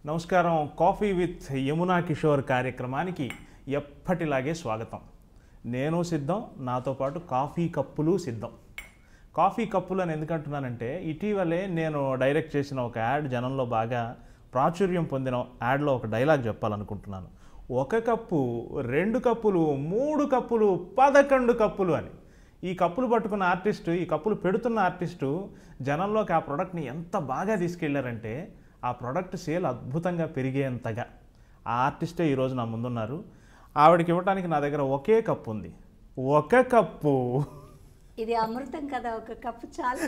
నమస్కారం coffee with Yamuna Kishore కార్యక్రమానికి ఎప్పటిలాగే స్వాగతం నేను సిద్ధం నాతో పాటు కాఫీ కప్పులు సిద్ధం కాఫీ కప్పులు అని ఎందుకంటున్నానంటే ఇటీవలే నేను డైరెక్ట్ చేసిన ఒక యాడ్ జనంలో బాగా ప్రాచుర్యం పొందిన యాడ్లో ఒక డైలాగ్ చెప్పాలనుకుంటున్నాను ఒక కప్పు రెండు కప్పులు మూడు కప్పులు పదకొండు కప్పులు అని ఈ కప్పులు పట్టుకున్న ఆర్టిస్టు ఈ కప్పులు పెడుతున్న ఆర్టిస్టు జనంలోకి ఆ ప్రోడక్ట్ని ఎంత బాగా తీసుకెళ్లారంటే ఆ ప్రోడక్ట్ సేల్ అద్భుతంగా పెరిగేంతగా ఆ ఆర్టిస్టే ఈరోజు నా ముందున్నారు ఆవిడకి ఇవ్వడానికి నా దగ్గర ఒకే కప్పు ఉంది ఒక కప్పు ఇది అమృతం కదా ఒక కప్పు చాలు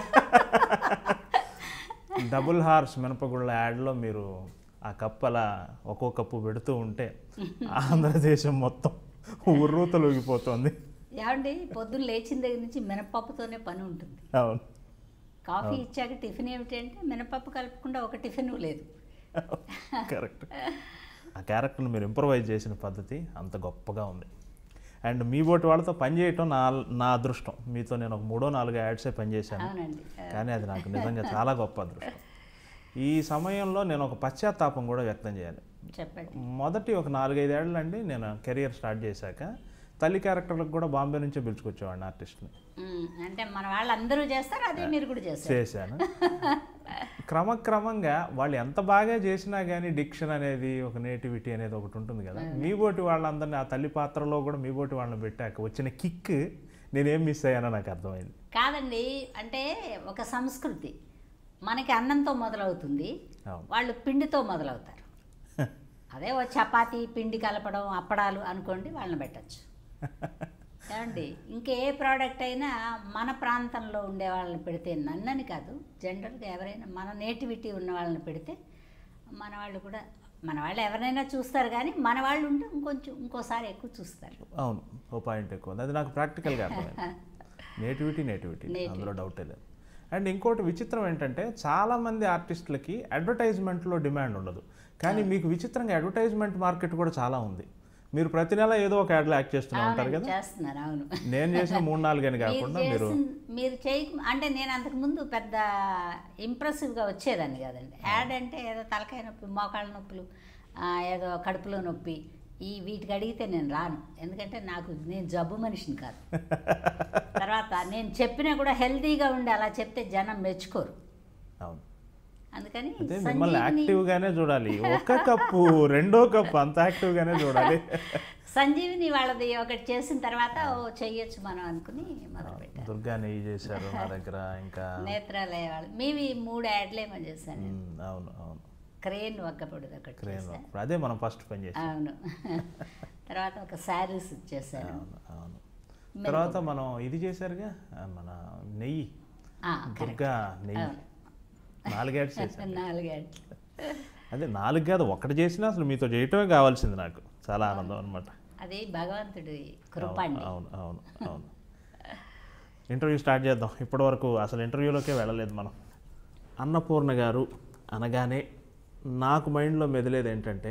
డబుల్ హార్స్ మినపగుళ్ళ యాడ్లో మీరు ఆ కప్పు అలా ఒక్కో కప్పు పెడుతూ ఉంటే ఆంధ్రదేశం మొత్తం ఉర్రూతలూగిపోతుంది ఏమండి పొద్దున్న లేచిన దగ్గర నుంచి మినపప్పుతోనే పని ఉంటుంది అవును కాఫీ ఇచ్చాక టిఫిన్ ఏమిటంటే మినపప్పు కలపకుండా ఒక టిఫిన్ లేదు కరెక్ట్ ఆ క్యారెక్టర్ని మీరు ఇంప్రవైజ్ చేసిన పద్ధతి అంత గొప్పగా ఉంది అండ్ మీ బోటి వాళ్ళతో పనిచేయటం నా నా అదృష్టం మీతో నేను ఒక మూడో నాలుగో యాడ్సే పనిచేశాను అవునండి కానీ అది నాకు నిజంగా చాలా గొప్ప అదృష్టం ఈ సమయంలో నేను ఒక పశ్చాత్తాపం కూడా వ్యక్తం చేయాలి చెప్పండి మొదటి ఒక నాలుగైదేళ్ళు అండి నేను కెరియర్ స్టార్ట్ చేశాక తల్లి క్యారెక్టర్లకు కూడా బాంబే నుంచే పిలుచుకొచ్చేవాడిని ఆర్టిస్ట్ని ఉమ్, అంటే మన వాళ్ళందరూ చేస్తారు అదే మీరు కూడా చేస్తారు చేశాను క్రమక్రమంగా వాళ్ళు ఎంత బాగా చేసినా కానీ డిక్షన్ అనేది ఒక నేటివిటీ అనేది ఒకటి ఉంటుంది కదా మీ బోటి వాళ్ళందరినీ ఆ తల్లి పాత్రలో కూడా మీ బోటి వాళ్ళని పెట్టాక వచ్చిన కిక్ నేనేం మిస్ అయ్యానో నాకు అర్థమైంది కాదండి అంటే ఒక సంస్కృతి మనకి అన్నంతో మొదలవుతుంది అవును. వాళ్ళు పిండితో మొదలవుతారు అదే ఓ చపాతీ పిండి కలపడం అప్పడాలు అనుకోండి వాళ్ళని పెట్టచ్చు ఏమండి ఇంకే ప్రోడక్ట్ అయినా మన ప్రాంతంలో ఉండే వాళ్ళని పెడితే నన్నని కాదు జనరల్గా ఎవరైనా మన నేటివిటీ ఉన్న వాళ్ళని పెడితే మన వాళ్ళు కూడా మన వాళ్ళు ఎవరైనా చూస్తారు కానీ మన వాళ్ళు ఉంటే ఇంకొంచెం ఇంకోసారి ఎక్కువ చూస్తారు అవును ఓ పాయింట్ ఎక్కువ ఉంది అది నాకు ప్రాక్టికల్గా అర్థమైంది నేటివిటీ నేటివిటీ Nativity. అందులో డౌటే లేదు అండ్ ఇంకోటి విచిత్రం ఏంటంటే చాలామంది ఆర్టిస్టులకి అడ్వర్టైజ్మెంట్లో డిమాండ్ ఉండదు కానీ మీకు విచిత్రంగా అడ్వర్టైజ్మెంట్ మార్కెట్ కూడా చాలా ఉంది మీరు ప్రతి నెల ఏదో ఒక యాడ్లో యాక్ట్ చేస్తూనే ఉంటారు అవునండి, కదా చేస్తున్నారు అవును నేను చేసిన మూడు నాలుగు అని మీరు కాకుండా మీరు చేసిన మీరు చేయ అంటే నేను అంతకుముందు పెద్ద ఇంప్రెసివ్గా వచ్చేదాన్ని కదండి యాడ్ అంటే ఏదో తలకాయ నొప్పి మోకాళ్ళ నొప్పులు ఆ, ఏదో కడుపులో నొప్పి ఈ వీటికి అడిగితే నేను రాను ఎందుకంటే నాకు నేను జబ్బు మనిషిని కాదు తర్వాత నేను చెప్పినా కూడా హెల్తీగా ఉండి అలా చెప్తే జనం మెచ్చుకోరు అవును అందుకని అయితే మిమ్మల్ని సంజీవిని యాక్టివ్గానే చూడాలి ఒక కప్పు రెండో కప్పు అంత యాక్టివ్గానే చూడాలి సంజీవిని వాళ్ళది ఒకటి చేసిన తర్వాత ఓ చెయ్యొచ్చు మనం అనుకుని మొదలుపెట్టాను దుర్గా నెయ్యి చేశారు నా దగ్గర ఇంకా నేత్రాలయ వాళ్ళు మీవి మూడు యాడ్లేమో చేశాను నేను. ఉమ్, అవును అవును క్రేన్ ఒక్కపొడిది ఒకటి క్రేన్ చేశాను అదే మనం ఫస్ట్ పని చేసాం అవును తర్వాత ఒక శారీస్ చేశాను అవును అవును తర్వాత మనం ఇది చేశారుగా ఆ, మన నెయ్యి ఆ, correct. దుర్గా నెయ్యి అవును. నాలుగేడ్స్ చేశాను నాలుగు యాడ్లు అదే నాలుగు కాదు ఒకటి చేసినా అసలు మీతో చేయటమే కావాల్సింది నాకు చాలా ఆనందం అనమాట అది భగవంతుడి కృప అండి అవును అవును అవును ఇంటర్వ్యూ స్టార్ట్ చేద్దాం ఇప్పటివరకు అసలు ఇంటర్వ్యూలోకే వెళ్ళలేదు మనం అన్నపూర్ణ గారు అనగానే నాకు మైండ్లో మెదిలేది ఏంటంటే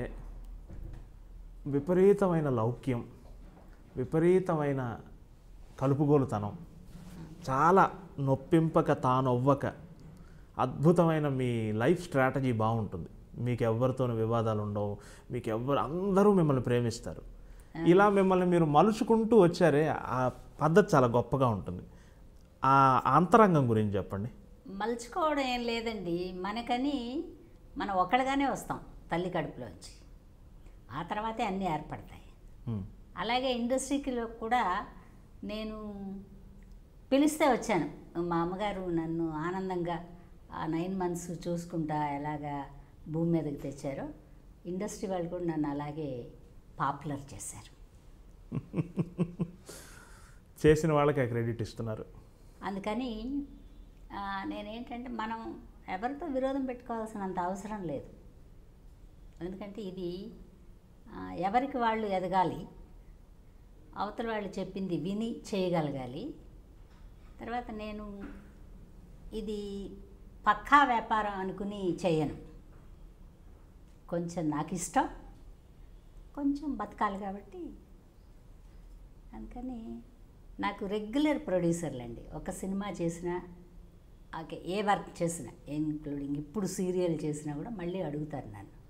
విపరీతమైన లౌక్యం విపరీతమైన కలుపుగోలుతనం చాలా నొప్పింపక తానొవ్వక అద్భుతమైన మీ లైఫ్ స్ట్రాటజీ బాగుంటుంది మీకు ఎవరితోనూ వివాదాలు ఉండవు మీకు ఎవరు అందరూ మిమ్మల్ని ప్రేమిస్తారు ఇలా మిమ్మల్ని మీరు మలుచుకుంటూ వచ్చారే ఆ పద్ధతి చాలా గొప్పగా ఉంటుంది ఆ అంతరంగం గురించి చెప్పండి మలుచుకోవడం ఏం లేదండి మనకని మనం ఒక్కడుగానే వస్తాం తల్లి కడుపులోంచి ఆ తర్వాతే అన్నీ ఏర్పడతాయి ఉమ్, అలాగే ఇండస్ట్రీకిలో కూడా నేను పిలిస్తే వచ్చాను మా అమ్మగారు నన్ను ఆనందంగా ఆ నైన్ మంత్స్ చూసుకుంటా ఎలాగా భూమి మీదకి తెచ్చారో ఇండస్ట్రీ వాళ్ళు కూడా నన్ను అలాగే పాపులర్ చేశారు చేసిన వాళ్ళకి ఆ క్రెడిట్ ఇస్తున్నారు అందుకని ఆ, నేనేంటంటే మనం ఎవరితో విరోధం పెట్టుకోవాల్సినంత అవసరం లేదు ఎందుకంటే ఇది ఆ, ఎవరికి వాళ్ళు ఎదగాలి అవతల వాళ్ళు చెప్పింది విని చేయగలగాలి తర్వాత నేను ఇది పక్కా వ్యాపారం అనుకుని చేయను కొంచెం నాకు ఇష్టం కొంచెం బతకాలి కాబట్టి అందుకని నాకు రెగ్యులర్ ప్రొడ్యూసర్లు అండి ఒక సినిమా చేసినా ఓకే ఏ వర్క్ చేసినా ఇంక్లూడింగ్ ఇప్పుడు సీరియల్ చేసినా కూడా మళ్ళీ అడుగుతారు నన్ను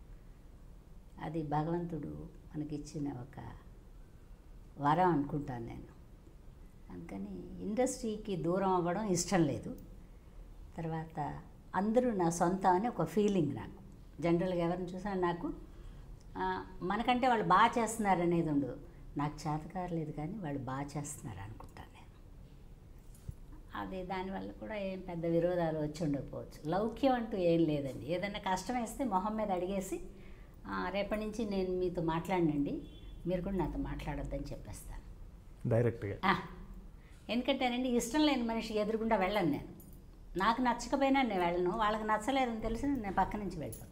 అది భగవంతుడు మనకిచ్చిన ఒక వరం అనుకుంటాను నేను అందుకని ఇండస్ట్రీకి దూరం అవ్వడం ఇష్టం లేదు తర్వాత అందరూ నా సొంతం అని ఒక ఫీలింగ్ నాకు జనరల్గా ఎవరిని చూసినా నాకు ఆ, మనకంటే వాళ్ళు బాగా చేస్తున్నారు అనేది ఉండదు నాకు చేతకారలేదు కానీ వాళ్ళు బాగా చేస్తున్నారు అనుకుంటాను నేను అది దానివల్ల కూడా ఏం పెద్ద విరోధాలు వచ్చి ఉండకపోవచ్చు లౌక్యం అంటూ ఏం లేదండి ఏదైనా కష్టం వేస్తే మొహం మీద అడిగేసి "ఆ, రేపటి నుంచి నేను మీతో మాట్లాడినండి మీరు కూడా నాతో మాట్లాడొద్దని చెప్పేస్తాను డైరెక్ట్గా ఆ, ఎందుకంటేనండి ఇష్టం లేని మనిషి ఎదురుగుండా వెళ్ళను నేను నాకు నచ్చకపోయినా నేను వెళ్ళను వాళ్ళకి నచ్చలేదని తెలిసి నేను పక్క నుంచి వెళ్ళిపోతాను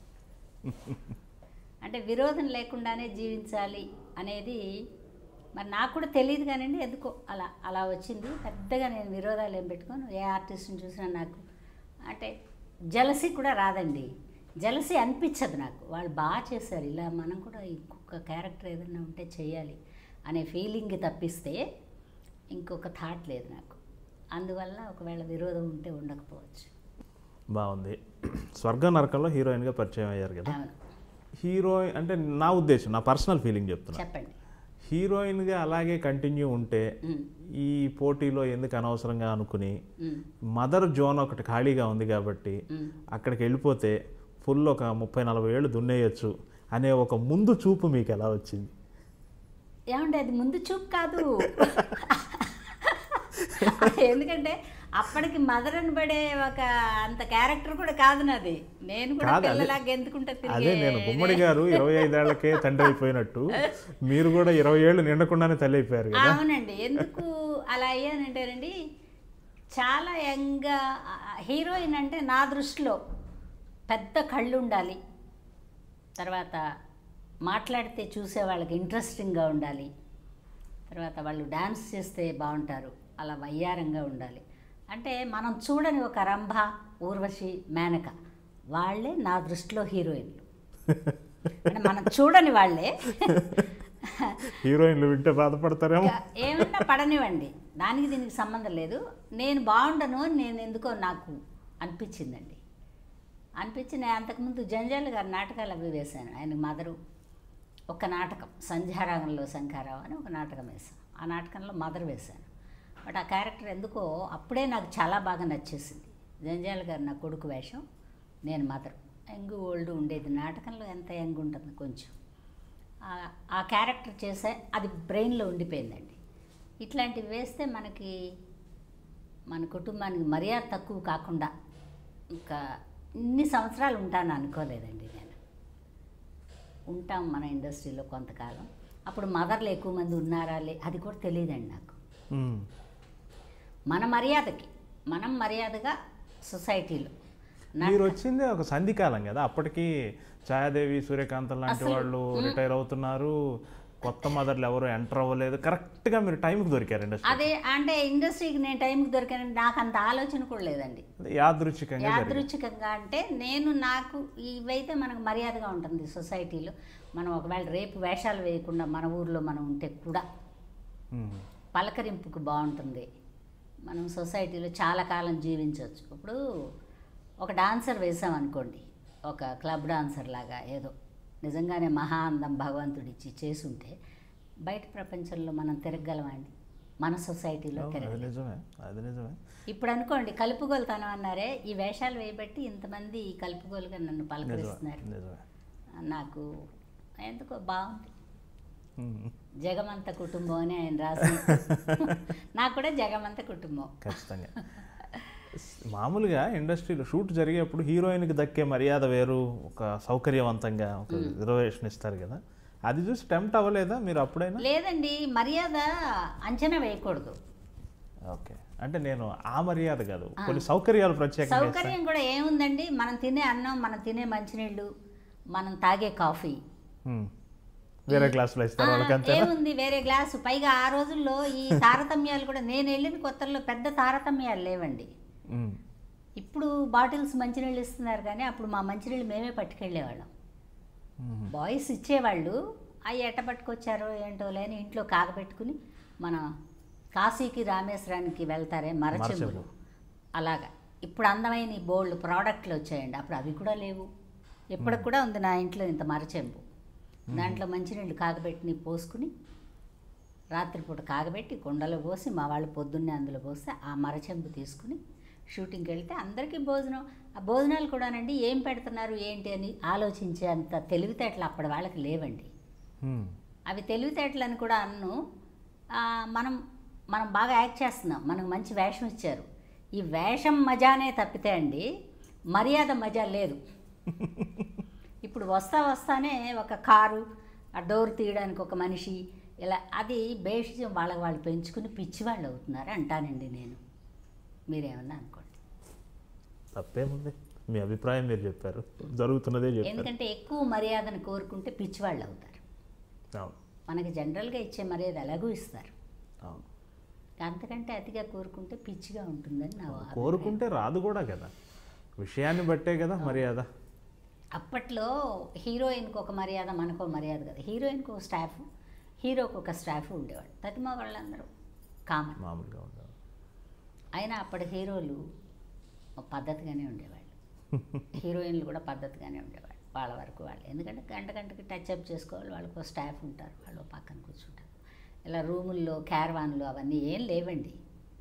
అంటే విరోధం లేకుండానే జీవించాలి అనేది మరి నాకు కూడా తెలియదు కానండి ఎందుకో అలా అలా వచ్చింది పెద్దగా నేను విరోధాలు ఏం పెట్టుకోను ఏ ఆర్టిస్ట్ని చూసినా నాకు అంటే జలసి కూడా రాదండి జలసి అనిపించదు నాకు వాళ్ళు బాగా చేశారు ఇలా మనం కూడా ఇంకొక క్యారెక్టర్ ఏదైనా ఉంటే చేయాలి అనే ఫీలింగ్ తప్పిస్తే ఇంకొక థాట్ లేదు నాకు అందువల్ల ఒకవేళ విరోధం ఉంటే ఉండకపోవచ్చు బాగుంది స్వర్గ నరకంలో హీరోయిన్గా పరిచయం అయ్యారు కదా అవును హీరోయిన్ అంటే నా ఉద్దేశం నా పర్సనల్ ఫీలింగ్ చెప్తున్నా చెప్పండి హీరోయిన్గా అలాగే కంటిన్యూ ఉంటే ఉమ్, ఈ పోటీలో ఎందుకు అనవసరంగా అనుకుని ఉమ్, మదర్ జోన్ ఒకటి ఖాళీగా ఉంది కాబట్టి ఉమ్. అక్కడికి వెళ్ళిపోతే ఫుల్ ఒక ముప్పై నలభై ఏళ్ళు దున్నేయచ్చు అనే ఒక ముందు చూపు మీకు ఎలా వచ్చింది ఏమండి అది ముందు చూపు కాదు ఎందుకంటే అప్పటికి మదర్ అని పడే ఒక అంత క్యారెక్టర్ కూడా కాదు నాది నేను కూడా కాదు, అదే- పిల్లలా గెంతుకుంటా అదే నేను గుమ్మడి గారు ఇరవై ఐదేళ్లకే తండ్రి అయిపోయినట్టు మీరు కూడా ఇరవై ఏళ్ళు నిండకుండానే తల్లి అయిపోయారు కదా అవునండి ఎందుకు అలా అయ్యానంటేనండి చాలా యంగ్గా హీరోయిన్ అంటే నా దృష్టిలో పెద్ద కళ్ళు ఉండాలి తర్వాత మాట్లాడితే చూసే వాళ్ళకి ఇంట్రెస్టింగ్గా ఉండాలి తర్వాత వాళ్ళు డ్యాన్స్ చేస్తే బాగుంటారు అలా వయ్యారంగా ఉండాలి అంటే మనం చూడని ఒక రంభ ఊర్వశి మేనక వాళ్ళే నా దృష్టిలో హీరోయిన్లు అంటే మనం చూడని వాళ్ళే హీరోయిన్లు వింటే బాధపడతారేమో ఇక ఏమన్నా పడనివ్వండి దానికి దీనికి సంబంధం లేదు నేను బాగుండను అని నేను ఎందుకో నాకు అనిపించిందండి అనిపించి నేను అంతకుముందు జంజాల గారి నాటకాలు అవి వేశాను ఆయన మదరు ఒక నాటకం సంధ్యారాగంలో శంఖారావు అని ఒక నాటకం వేశాను ఆ నాటకంలో మదర్ వేశాను బట్ ఆ క్యారెక్టర్ ఎందుకో అప్పుడే నాకు చాలా బాగా నచ్చేసింది జంజాల గారు నా కొడుకు వేషం నేను మదర్ యంగ్ ఓల్డ్ ఉండేది నాటకంలో ఎంత యంగ్ ఉంటుంది కొంచెం ఆ- ఆ క్యారెక్టర్ చేసే అది బ్రెయిన్లో ఉండిపోయిందండి ఇట్లాంటివి వేస్తే మనకి మన కుటుంబానికి మర్యాద తక్కువ కాకుండా ఇంకా ఇన్ని సంవత్సరాలు ఉంటాను అనుకోలేదండి నేను ఉంటాం మన ఇండస్ట్రీలో కొంతకాలం అప్పుడు మదర్లు ఎక్కువ మంది ఉన్నారా లే అది కూడా తెలియదండి నాకు ఉమ్. మన మర్యాదకి మనం మర్యాదగా సొసైటీలో నా- మీరు వచ్చిందే ఒక సంధికాలం కదా అప్పటికి ఛాయాదేవి సూర్యకాంతం లాంటి అసలు, వాళ్ళు రిటైర్ అవుతున్నారు కొత్త మదర్లు ఎవరు ఎంటర్ అవ్వలేదు కరెక్ట్గా మీరు టైంకి దొరికారు ఇండస్ట్రీ అదే అంటే ఇండస్ట్రీకి నేను టైంకి దొరికానంటే నాకు అంత ఆలోచన కూడా లేదండి యాదృచ్ఛికంగా జరిగింది యాదృచ్ఛికంగా అంటే నేను నాకు ఇవైతే మనకు మర్యాదగా ఉంటుంది సొసైటీలో మనం ఒకవేళ రేపు వేషాలు వేయకుండా మన ఊర్లో మనం ఉంటే కూడా ఉమ్. పలకరింపుకు బాగుంటుంది మనం సొసైటీలో చాలా కాలం జీవించవచ్చు ఇప్పుడు ఒక డాన్సర్ వేసాం అనుకోండి ఒక క్లబ్ డాన్సర్ లాగా ఏదో నిజంగానే మహా అందం భగవంతుడిచ్చి చేసుంటే బయట ప్రపంచంలో మనం తిరగలమండి మన సొసైటీలో అవును, అది తిరగలేం నిజమే అది నిజమే ఇప్పుడు అనుకోండి కలుపుగోలుతనం అన్నారే ఈ వేషాలు వేయబట్టి ఇంతమంది ఈ కలుపుగోలుగా నన్ను నిజమే పలకరిస్తున్నారు నిజమే నాకు ఎందుకో బాగుంది ఉమ్. జగమంత కుటుంబం అని ఆయన రాసి నాకు కూడా జగమంత కుటుంబం ఖచ్చితంగా మామూలుగా ఇండస్ట్రీలో షూట్ జరిగేప్పుడు హీరోయిన్కి దక్కే మర్యాద వేరు ఒక సౌకర్యవంతంగా ఒక రిజర్వేషన్ ఇస్తారు కదా అది చూసి టెంప్ట్ అవ్వలేదా మీరు అప్పుడైనా లేదండి మర్యాద అంచనా వేయకూడదు ఓకే అంటే నేను ఆ మర్యాద కాదు కొన్ని సౌకర్యాలు ప్రత్యేకంగా ఇస్తాను సౌకర్యం కూడా ఏముందండి మనం తినే అన్నం మనం తినే మంచినీళ్ళు మనం తాగే కాఫీ ఉమ్. వేరే క్లాసులో ఇస్తారు ఆ, వాళ్ళకంతే ఏముంది వేరే గ్లాసు పైగా ఆ రోజుల్లో ఈ తారతమ్యాలు కూడా నేను వెళ్ళిన కొత్తల్లో పెద్ద తారతమ్యాలు లేవండి ఇప్పుడు బాటిల్స్ మంచినీళ్ళు ఇస్తున్నారు కానీ అప్పుడు మా మంచినీళ్ళు మేమే పట్టుకెళ్ళేవాళ్ళం బాయ్స్ ఇచ్చేవాళ్ళు అవి ఎట్ట పట్టుకొచ్చారో ఏంటో లేని ఇంట్లో కాగబెట్టుకుని మన కాశీకి రామేశ్వరానికి వెళ్తారే మరచెంబులు మరచెంబు. అలాగా ఇప్పుడు అందమైన ఈ బోల్డ్ ప్రోడక్ట్లు వచ్చాయండి అప్పుడు అవి కూడా లేవు ఇప్పటికి కూడా ఉంది నా ఇంట్లో ఇంత మరచెంబు దాంట్లో మంచినీళ్ళు కాగబెట్టి పోసుకుని రాత్రిపూట కాగబెట్టి కుండలో పోసి మా వాళ్ళు పొద్దున్నే అందులో పోస్తే ఆ మరచెంపు తీసుకుని షూటింగ్కి వెళ్తే అందరికీ భోజనం ఆ భోజనాలు కూడానండి ఏం పెడుతున్నారు ఏంటి అని ఆలోచించే అంత తెలివితేటలు అప్పటి వాళ్ళకి లేవండి మ్మ్. అవి తెలివితేటలు అని కూడా అన్ను ఆ, మనం మనం బాగా యాక్ట్ చేస్తున్నాం మనకు మంచి వేషం ఇచ్చారు ఈ వేషం మజానే తప్పితే అండి మర్యాద మజా లేదు ఇప్పుడు వస్తా వస్తానే ఒక కారు ఆ డోర్ తీయడానికి ఒక మనిషి ఇలా అది బేషిజం వాళ్ళకి వాళ్ళు పెంచుకుని పిచ్చి వాళ్ళు అవుతున్నారు అంటానండి నేను మీరేమన్నా అనుకోండి తప్పేముంది మీ అభిప్రాయం మీరు చెప్పారు జరుగుతున్నదే చెప్పారు ఎందుకంటే ఎక్కువ మర్యాదను కోరుకుంటే పిచ్చి వాళ్ళు అవుతారు అవును మనకి జనరల్గా ఇచ్చే మర్యాద ఎలాగూ ఇస్తారు అవును అంతకంటే అతిగా కోరుకుంటే పిచ్చిగా ఉంటుందని నా అభిప్రాయం. కోరుకుంటే రాదు కూడా కదా విషయాన్ని బట్టే కదా మర్యాద అప్పట్లో హీరోయిన్కి ఒక మర్యాద మనకు ఒక మర్యాద కదా హీరోయిన్కి ఒక స్టాఫ్ హీరోకి ఒక స్టాఫ్ ఉండేవాడు తతిమా వాళ్ళందరూ కామన్ మామూలుగా ఉండదు అయినా అప్పటి హీరోలు పద్ధతిగానే ఉండేవాళ్ళు హీరోయిన్లు కూడా పద్ధతిగానే ఉండేవాళ్ళు వాళ్ళ వరకు వాళ్ళు ఎందుకంటే గంట గంటకి టచ్ అప్ చేసుకోవాలి వాళ్ళకు ఒక స్టాఫ్ ఉంటారు వాళ్ళు పక్కన కూర్చుంటారు ఇలా రూముల్లో క్యారవాన్లు అవన్నీ ఏం లేవండి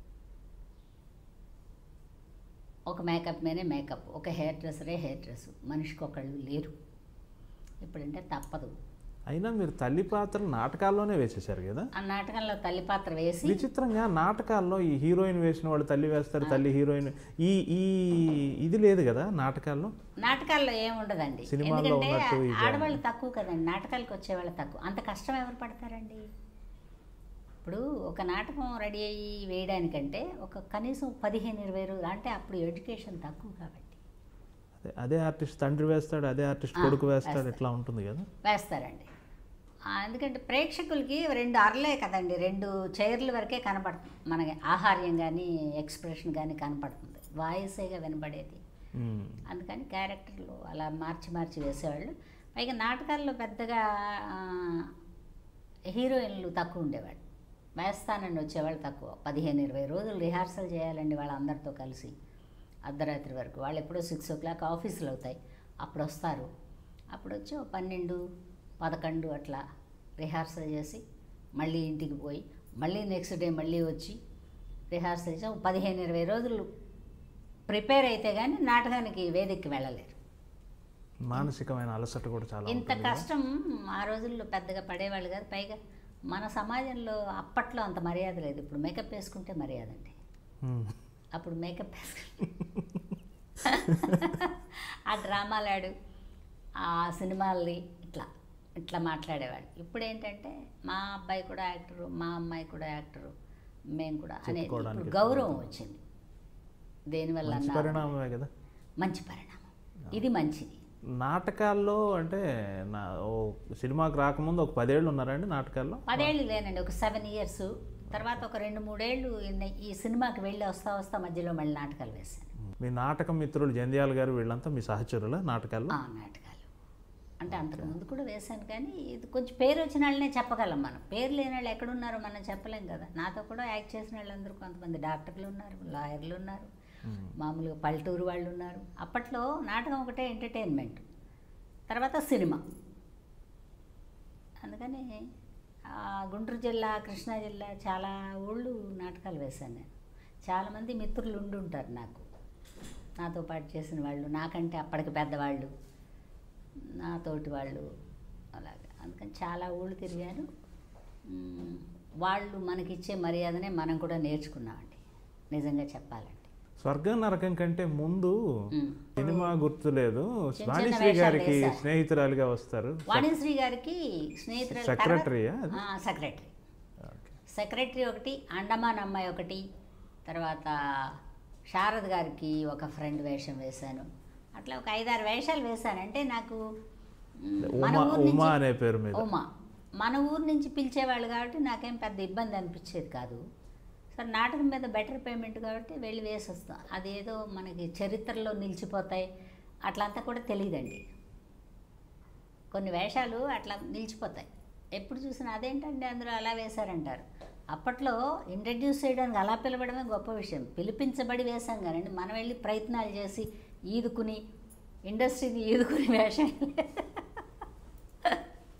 ఒక మేకప్ మీనే మేకప్ ఒక హెయిర్ డ్రెస్సరే హెయిర్ డ్రెస్ మనిషికి ఒకళ్ళు లేరు ఇప్పుడంటే తప్పదు అయినా మీరు తల్లి పాత్రలు నాటకాల్లోనే వేసేశారు కదా ఆ నాటకంలో తల్లి పాత్ర వేసి విచిత్రంగా నాటకాల్లో ఈ హీరోయిన్ వేసిన వాళ్ళు తల్లి వేస్తారు తల్లి హీరోయిన్ ఈ ఈ ఇది లేదు కదా నాటకాల్లో నాటకాల్లో ఏం ఉండదండి సినిమాల్లో ఎందుకంటే ఉన్నట్టు ఈ ఆడవాళ్ళు తక్కువ కదండి నాటకాలకు వచ్చేవాళ్ళు తక్కువ అంత కష్టం ఎవరు పడతారండి ఇప్పుడు ఒక నాటకం రెడీ అయ్యి వేయడానికంటే ఒక కనీసం పదిహేను ఇరవై రోజులు అంటే అప్పుడు ఎడ్యుకేషన్ తక్కువ కాబట్టి అదే అదే ఆర్టిస్ట్ తండ్రి వేస్తాడు అదే ఆర్టిస్ట్ ఆ, కొడుకు వేస్తాడు వేస్తారు. ఇట్లా ఉంటుంది కదా వేస్తారండి ఆ, ఎందుకంటే ప్రేక్షకులకి రెండు అరలే కదండి రెండు చైర్ల వరకే కనపడుతుంది మనకి ఆహార్యం కానీ ఎక్స్ప్రెషన్ కానీ కనపడుతుంది వాయిసేగా వినపడేది మ్మ్. అందుకని క్యారెక్టర్లు అలా మార్చి మార్చి వేసేవాళ్ళు పైగా నాటకాల్లో పెద్దగా ఆ, హీరోయిన్లు తక్కువ ఉండేవాళ్ళు వేస్తానని వచ్చేవాళ్ళు తక్కువ పదిహేను ఇరవై రోజులు రిహార్సల్ చేయాలండి వాళ్ళందరితో కలిసి అర్ధరాత్రి వరకు వాళ్ళు ఎప్పుడో సిక్స్ ఓ క్లాక్ ఆఫీసులు అవుతాయి అప్పుడు వస్తారు అప్పుడు వచ్చి ఓ పన్నెండు పదకొండు అట్లా రిహార్సల్ చేసి మళ్ళీ ఇంటికి పోయి మళ్ళీ నెక్స్ట్ డే మళ్ళీ వచ్చి రిహార్సల్ చేసి ఒక పదిహేను ఇరవై రోజులు ప్రిపేర్ అయితే కానీ నాటకానికి వేదికకి వెళ్ళలేరు మానసికమైన అలసట కూడా చాలా ఇంత ఉంటుంది కదా. కష్టం ఆ రోజుల్లో పెద్దగా పడేవాళ్ళు కాదు పైగా మన సమాజంలో అప్పట్లో అంత మర్యాద లేదు ఇప్పుడు మేకప్ వేసుకుంటే మర్యాద అండి మ్మ్. అప్పుడు మేకప్ వేసుకుంటే ఆ డ్రామాలాడు ఆ సినిమాల్ని ఇట్లా ఇట్లా మాట్లాడేవాడు ఇప్పుడు ఏంటంటే మా అబ్బాయి కూడా యాక్టరు మా అమ్మాయి కూడా యాక్టరు మేము కూడా అనేది చెప్పుకోవడానికి ఇప్పుడు గౌరవం వచ్చింది దేనివల్ల మంచి అన్నా పరిణామమే కదా మంచి పరిణామం ఇది మంచిది నాటకాల్లో అంటే నా ఓ సినిమాకి రాకముందు ఒక పదేళ్ళు ఉన్నారండి నాటకాల్లో పదేళ్ళు లేనండి ఒక సెవెన్ ఇయర్స్ తర్వాత ఒక రెండు మూడేళ్ళు ఇన్ని- ఈ సినిమాకి వెళ్ళి వస్తా వస్తా మధ్యలో మళ్ళీ నాటకాలు వేశాను మీ నాటక మిత్రులు జంధ్యాల గారు వీళ్ళంతా మీ సహచరుల నాటకాల్లో ఆ నాటకాలు అంటే అంతకుముందు కూడా వేశాను కానీ ఇది కొంచెం పేరు వచ్చిన వాళ్ళనే చెప్పగలం మనం పేరు లేని వాళ్ళు ఎక్కడున్నారో మనం చెప్పలేం కదా నాతో కూడా యాక్ట్ చేసిన వాళ్ళందరూ కొంతమంది డాక్టర్లు ఉన్నారు లాయర్లు ఉన్నారు మ్మ్. మామూలుగా పల్లెటూరు వాళ్ళు ఉన్నారు అప్పట్లో నాటకం ఒకటే ఎంటర్టైన్మెంట్ తర్వాత సినిమా అందుకని ఆ, గుంటూరు జిల్లా కృష్ణా జిల్లా చాలా ఊళ్ళు నాటకాలు వేశాను నేను చాలామంది మిత్రులు ఉండి ఉంటారు నాకు నాతో పాటు చేసిన వాళ్ళు నాకంటే అప్పటికి పెద్దవాళ్ళు నాతోటి వాళ్ళు అలాగే అందుకని చాలా ఊళ్ళు తిరిగాను మ్, వాళ్ళు మనకిచ్చే మర్యాదనే మనం కూడా నేర్చుకున్నామండి నిజంగా చెప్పాలంటే స్వర్గం నరకం కంటే ముందు మ్. సినిమా గుర్తులేదు చిన్న వాణిశ్రీ వేషాలు గారికి వేశారు. స్నేహితురాలుగా వస్తారు వాణిశ్రీ గారికి స్నేహితురాలు సెక్రటరీయా అది? Secretary okay. సెక్రటరీ ఒకటి అండమాన్ అమ్మాయి ఒకటి తర్వాత శారద్ గారికి ఒక ఫ్రెండ్ వేషం వేశాను అట్లా ఒక ఐదారు వేషాలు వేశాను అంటే నాకు మ్, మన ఉమా ఊరు ఉమా నుంచి అనే పేరు మీద ఉమా మన ఊరు నుంచి పిలిచేవాళ్ళు కాబట్టి నాకేం పెద్ద ఇబ్బంది అనిపించేది కాదు సరే నాటకం మీద బెటర్ పేమెంట్ కాబట్టి వెళ్ళి వేసి వస్తాం అదేదో మనకి చరిత్రలో నిలిచిపోతాయి అట్లంతా కూడా తెలియదండి కొన్ని వేషాలు అట్లా నిలిచిపోతాయి ఎప్పుడు చూసినా అదేంటండి అందులో అలా వేశారంటారు అప్పట్లో ఇంట్రడ్యూస్ చేయడానికి అలా పిలవడమే గొప్ప విషయం పిలిపించబడి వేశాం కానండి మనం వెళ్ళి ప్రయత్నాలు చేసి ఈదుకుని ఇండస్ట్రీని ఈదుకుని వేషం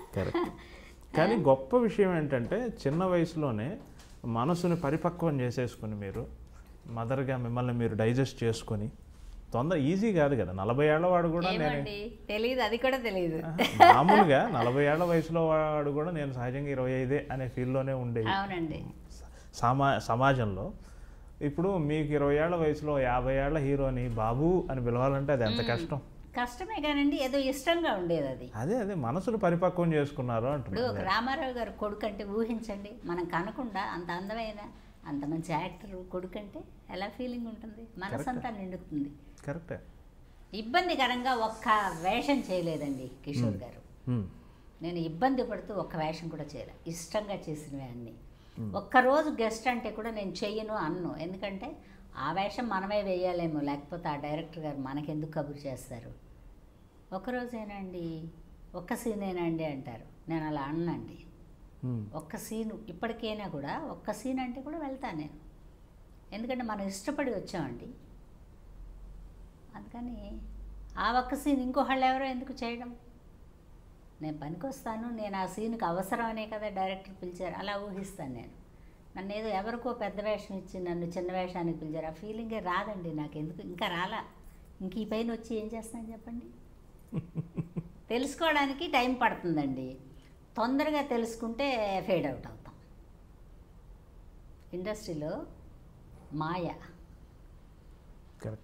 కరెక్ట్ కానీ గొప్ప విషయం ఏంటంటే చిన్న వయసులోనే మనసుని పరిపక్వం చేసేసుకుని మీరు మదర్గా మిమ్మల్ని మీరు డైజెస్ట్ చేసుకొని తొందర ఈజీ కాదు కదా నలభై ఏళ్ళ వాడు కూడా నేను ఏమండి తెలియదు అది కూడా తెలియదు మామూలుగా నలభై ఏళ్ల వయసులో వాడు కూడా నేను సహజంగా ఇరవై ఐదే అనే ఫీల్డ్లోనే ఉండేది అవునండి సమా సమాజంలో ఇప్పుడు మీకు ఇరవై ఏళ్ల వయసులో యాభై ఏళ్ల హీరోని బాబు అని పిలవాలంటే అది ఎంత కష్టం కష్టమే కానండి ఏదో ఇష్టంగా ఉండేది అది అదే అదే మనసును పరిపక్వం చేసుకున్నారు ఇప్పుడు అంటున్నారు ఒక రామారావు గారు కొడుకు అంటే ఊహించండి మనం కనకుండా అంత అందమైన అంత మంచి యాక్టర్ కొడుకు అంటే ఎలా ఫీలింగ్ ఉంటుంది మనసంతా నిండుతుంది కరెక్టే ఇబ్బందికరంగా ఒక్క వేషం చేయలేదండి కిషోర్ గారు హ్మ్. నేను ఇబ్బంది పడుతూ ఒక్క వేషం కూడా చేయలే ఇష్టంగా చేసినవి అన్నీ ఒక్కరోజు గెస్ట్ అంటే కూడా నేను చెయ్యను అన్ను ఎందుకంటే ఆ వేషం మనమే వేయాలేమో లేకపోతే ఆ డైరెక్టర్ గారు మనకెందుకు కబురు చేస్తారు ఒక్కరోజేనండి ఒక్క సీనేనండి అంటారు నేను అలా అన్నండి హ్మ్. ఒక్క సీను ఇప్పటికైనా కూడా ఒక్క సీన్ అంటే కూడా వెళ్తాను నేను ఎందుకంటే మనం ఇష్టపడి వచ్చామండి అందుకని ఆ ఒక్క సీన్ ఇంకొకళ్ళు ఎవరో ఎందుకు చేయడం నేను పనికొస్తాను నేను ఆ సీన్కి అవసరం అనే కదా డైరెక్టర్ పిలిచారు అలా ఊహిస్తాను నేను నన్ను ఏదో ఎవరికో పెద్ద వేషం ఇచ్చి నన్ను చిన్న వేషానికి పిలిచారు ఆ ఫీలింగే రాదండి నాకు ఎందుకు ఇంకా రాలా ఇంక ఈ పైన వచ్చి ఏం చేస్తాను చెప్పండి తెలుసుకోవడానికి టైం పడుతుందండి తొందరగా తెలుసుకుంటే ఫేడ్ అవుట్ అవుతాం ఇండస్ట్రీలో మాయ కరెక్ట్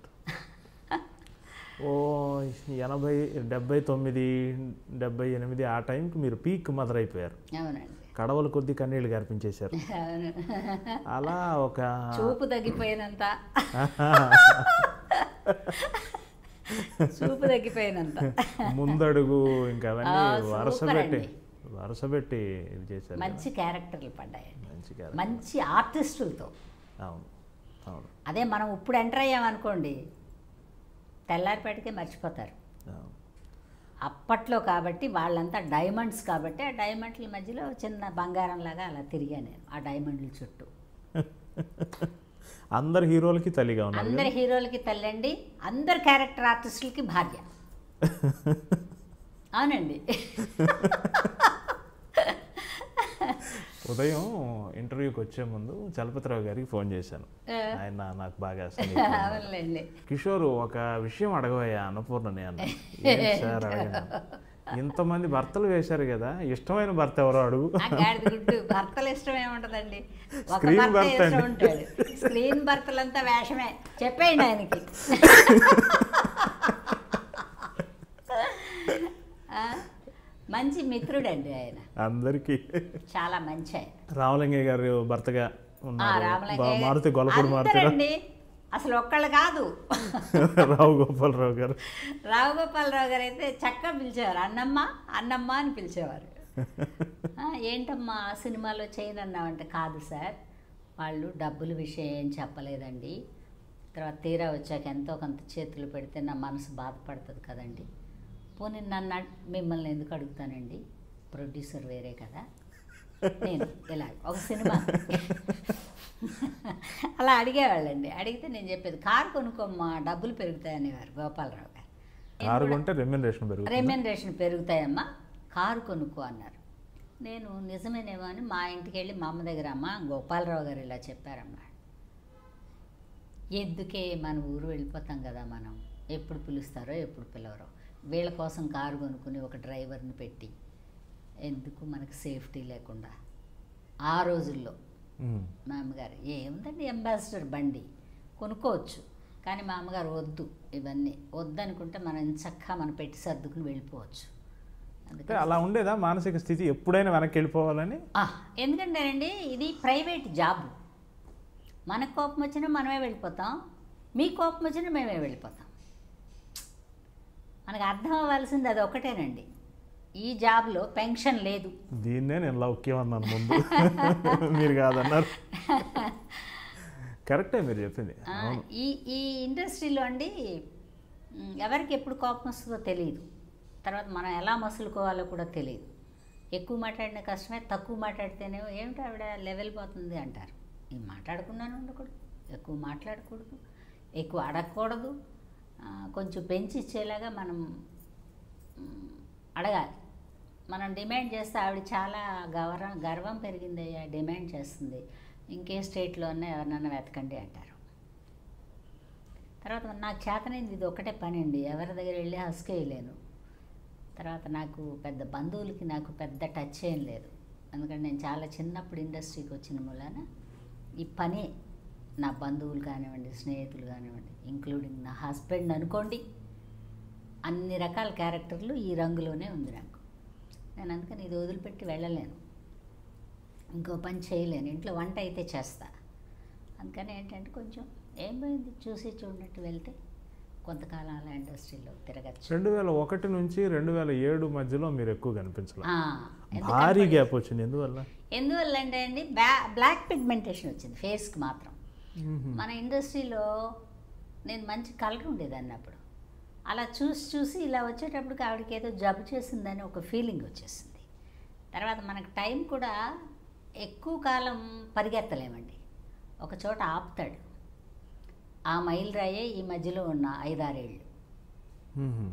ఓ ఎనభై డెబ్బై తొమ్మిది డెబ్బై ఎనిమిది ఆ టైంకి మీరు పీక్ మదర్ అయిపోయారు అవునండి కడవల కొద్ది కన్నీళ్ళు కనిపించేశారు అవును అలా ఒక చూపు తగ్గిపోయినంత చూపు తగ్గిపోయినంత ముందడుగు ఇంకా అవన్నీ ఆ, వరుస సూపర్ పెట్టి అండి. వరుస పెట్టి ఇది చేశారు కదా. మంచి క్యారెక్టర్లు పడ్డాయండి మంచి గారు మంచి ఆర్టిస్టులతో అవును అవును అదే మనం ఇప్పుడు ఎంటర్ అయ్యామనుకోండి తెల్లారిపేటకే మర్చిపోతారు అవును అప్పట్లో కాబట్టి వాళ్ళంతా డైమండ్స్ కాబట్టి ఆ డైమండ్ల మధ్యలో చిన్న బంగారం లాగా అలా తిరిగా నేను ఆ డైమండ్ల చుట్టూ అందరు హీరోలకి తల్లిగా ఉన్నారు అందరి హీరోలకి తల్లండి అందరు క్యారెక్టర్ ఆర్టిస్టులకి భార్య అవునండి ఉదయం ఇంటర్వ్యూకి వచ్చే ముందు చలపతిరావు గారికి ఫోన్ చేశాను ఆ. ఆయన నాకు బాగా సన్నిహితులు. అవునులేండి కిషోర్ ఒక విషయం అడగవయ్యా అన్నపూర్ణని అన్న "ఏంటి సార్ అడగను ఇంతమంది భర్తలు వేశారు కదా ఇష్టమైన భర్త ఎవరో అడుగు ఆ గాడిద గుడ్డు భర్తలు ఇష్టం ఏముంటదండి ఒక Screen భర్త భర్త ఇష్టం అండి. ఉంటాడు స్క్రీన్ భర్తలంతా వేషమే చెప్పేయండి ఆయనకి ఆ, మంచి మిత్రుడండి ఆయన అందరికీ చాలా మంచి ఆయన రామలింగయ్య గారు భర్తగా ఆ, ఉన్నారు రామలింగయ్య బా- మారుతి గొల్లపూడి మారుతిరావు అందరండి అసలు ఒక్కళ్ళు కాదు రావు గోపాలరావు గారు రావు గోపాలరావు గారు అయితే చక్కగా పిలిచేవారు అన్నమ్మ అన్నమ్మ అని పిలిచేవారు ఆ, ఏంటమ్మా ఆ సినిమాలో చేయనన్నావంటే కాదు సార్ వాళ్ళు డబ్బుల విషయం ఏం చెప్పలేదండి తర్వాత తీరా వచ్చాక ఎంతో కొంత చేతులు పెడితే నా మనసు బాధపడుతుంది కదండి పోనీ నన్ను అడ్- మిమ్మల్ని ఎందుకు అడుగుతానండి ప్రొడ్యూసర్ వేరే కదా నేను ఇలా ఒక సినిమా అలా అడిగేవాళ్ళండి అడిగితే నేను చెప్పేది కారు కొనుక్కోమ్మా డబ్బులు పెరుగుతాయి అనేవారు గోపాలరావు గారు కారు కొంటే రెమ్యునరేషన్ పెరుగుతుంది రెమ్యూనరేషన్ పెరుగుతాయమ్మా కారు కొనుక్కో అన్నారు నేను నిజమేనేమో అని మా ఇంటికి వెళ్ళి మా అమ్మ దగ్గర అమ్మ గోపాలరావు గారు ఇలా చెప్పారమ్మా ఎందుకే మన ఊరు వెళ్ళిపోతాం కదా మనం ఎప్పుడు పిలుస్తారో ఎప్పుడు పిలవరో వీళ్ళ కోసం కారు కొనుక్కుని ఒక డ్రైవర్ని పెట్టి ఎందుకు మనకు సేఫ్టీ లేకుండా ఆ రోజుల్లో ఉమ్. మా అమ్మగారు ఏముందండి అంబాసిడర్ బండి కొనుక్కోవచ్చు కానీ మా అమ్మగారు వద్దు ఇవన్నీ వద్దనుకుంటే మనం చక్కగా మనం పెట్టి సర్దుకుని వెళ్ళిపోవచ్చు అంటే అందుకని అలా ఉండేదా మానసిక స్థితి ఎప్పుడైనా వెనక్కి వెళ్ళిపోవాలని ఆ, ఎందుకంటేనండి ఇది ప్రైవేట్ జాబ్ మనకు కోపం వచ్చినా మనమే వెళ్ళిపోతాం మీ కోపం వచ్చినా మేమే వెళ్ళిపోతాం మనకు అర్థం అవ్వాల్సింది అది ఒకటేనండి ఈ జాబ్లో పెన్షన్ లేదు దీన్నే నేను లౌక్యం అన్నాను ముందు మీరు కాదన్నారు కరెక్టే మీరు చెప్పింది ఆ, అవును ఈ ఈ ఇండస్ట్రీలో అండి మ్, ఎవరికి ఎప్పుడు కోపం వస్తుందో తెలియదు తర్వాత మనం ఎలా మసులుకోవాలో కూడా తెలియదు ఎక్కువ మాట్లాడిన కష్టమే తక్కువ మాట్లాడితేనేమో ఏమిటి ఆవిడ లెవెల్ పోతుంది అంటారు నేను మాట్లాడకుండానే ఉండకూడదు ఎక్కువ మాట్లాడకూడదు ఎక్కువ అడగకూడదు ఆ, కొంచెం పెంచి ఇచ్చేలాగా మనం మ్, అడగాలి మనం డిమాండ్ చేస్తే ఆవిడ చాలా గౌరవం గర్వం పెరిగిందయ్యా డిమాండ్ చేస్తుంది ఇంకే స్టేట్లోనే ఎవరినన్నా వెతకండి అంటారు తర్వాత నాకు చేతనైంది ఇది ఒకటే పని అండి ఎవరి దగ్గర వెళ్ళి హస్కేయలేను తర్వాత నాకు పెద్ద బంధువులకి నాకు పెద్ద టచ్ ఏం లేదు ఎందుకంటే నేను చాలా చిన్నప్పుడు ఇండస్ట్రీకి వచ్చిన మూలాన ఈ పనే నా బంధువులు కానివ్వండి స్నేహితులు కానివ్వండి ఇంక్లూడింగ్ నా హస్బెండ్ అనుకోండి అన్ని రకాల క్యారెక్టర్లు ఈ రంగులోనే ఉంది నాకు నేను అందుకని ఇది వదిలిపెట్టి వెళ్ళలేను ఇంకో పని చేయలేను ఇంట్లో వంట అయితే చేస్తా అందుకని ఏంటంటే కొంచెం ఏం పోయింది చూసి చూడనట్టు వెళ్తే కొంతకాలం అలా ఇండస్ట్రీలో తిరగచ్చు రెండు వేల ఒకటి నుంచి రెండు వేల ఏడు మధ్యలో మీరు ఎక్కువ కనిపించలేదు ఆ, ఎందుకంటే భారీ గ్యాప్ వచ్చింది ఎందువల్ల ఎందువల్ల అంటే అండి బ్లా బ్లాక్ పిగ్మెంటేషన్ వచ్చింది ఫేస్కి మాత్రం మ్మ్. మన ఇండస్ట్రీలో నేను మంచి కలర్ ఉండేదాన్ని అప్పుడు అలా చూసి చూసి ఇలా వచ్చేటప్పటికి ఆవిడకి ఏదో జబ్బు చేసిందని ఒక ఫీలింగ్ వచ్చేసింది తర్వాత మనకు టైం కూడా ఎక్కువ కాలం పరిగెత్తలేమండి ఒక చోట ఆపుతాడు ఆ మైల్ రాయే ఈ మధ్యలో ఉన్న ఐదారేళ్ళు మ్మ్.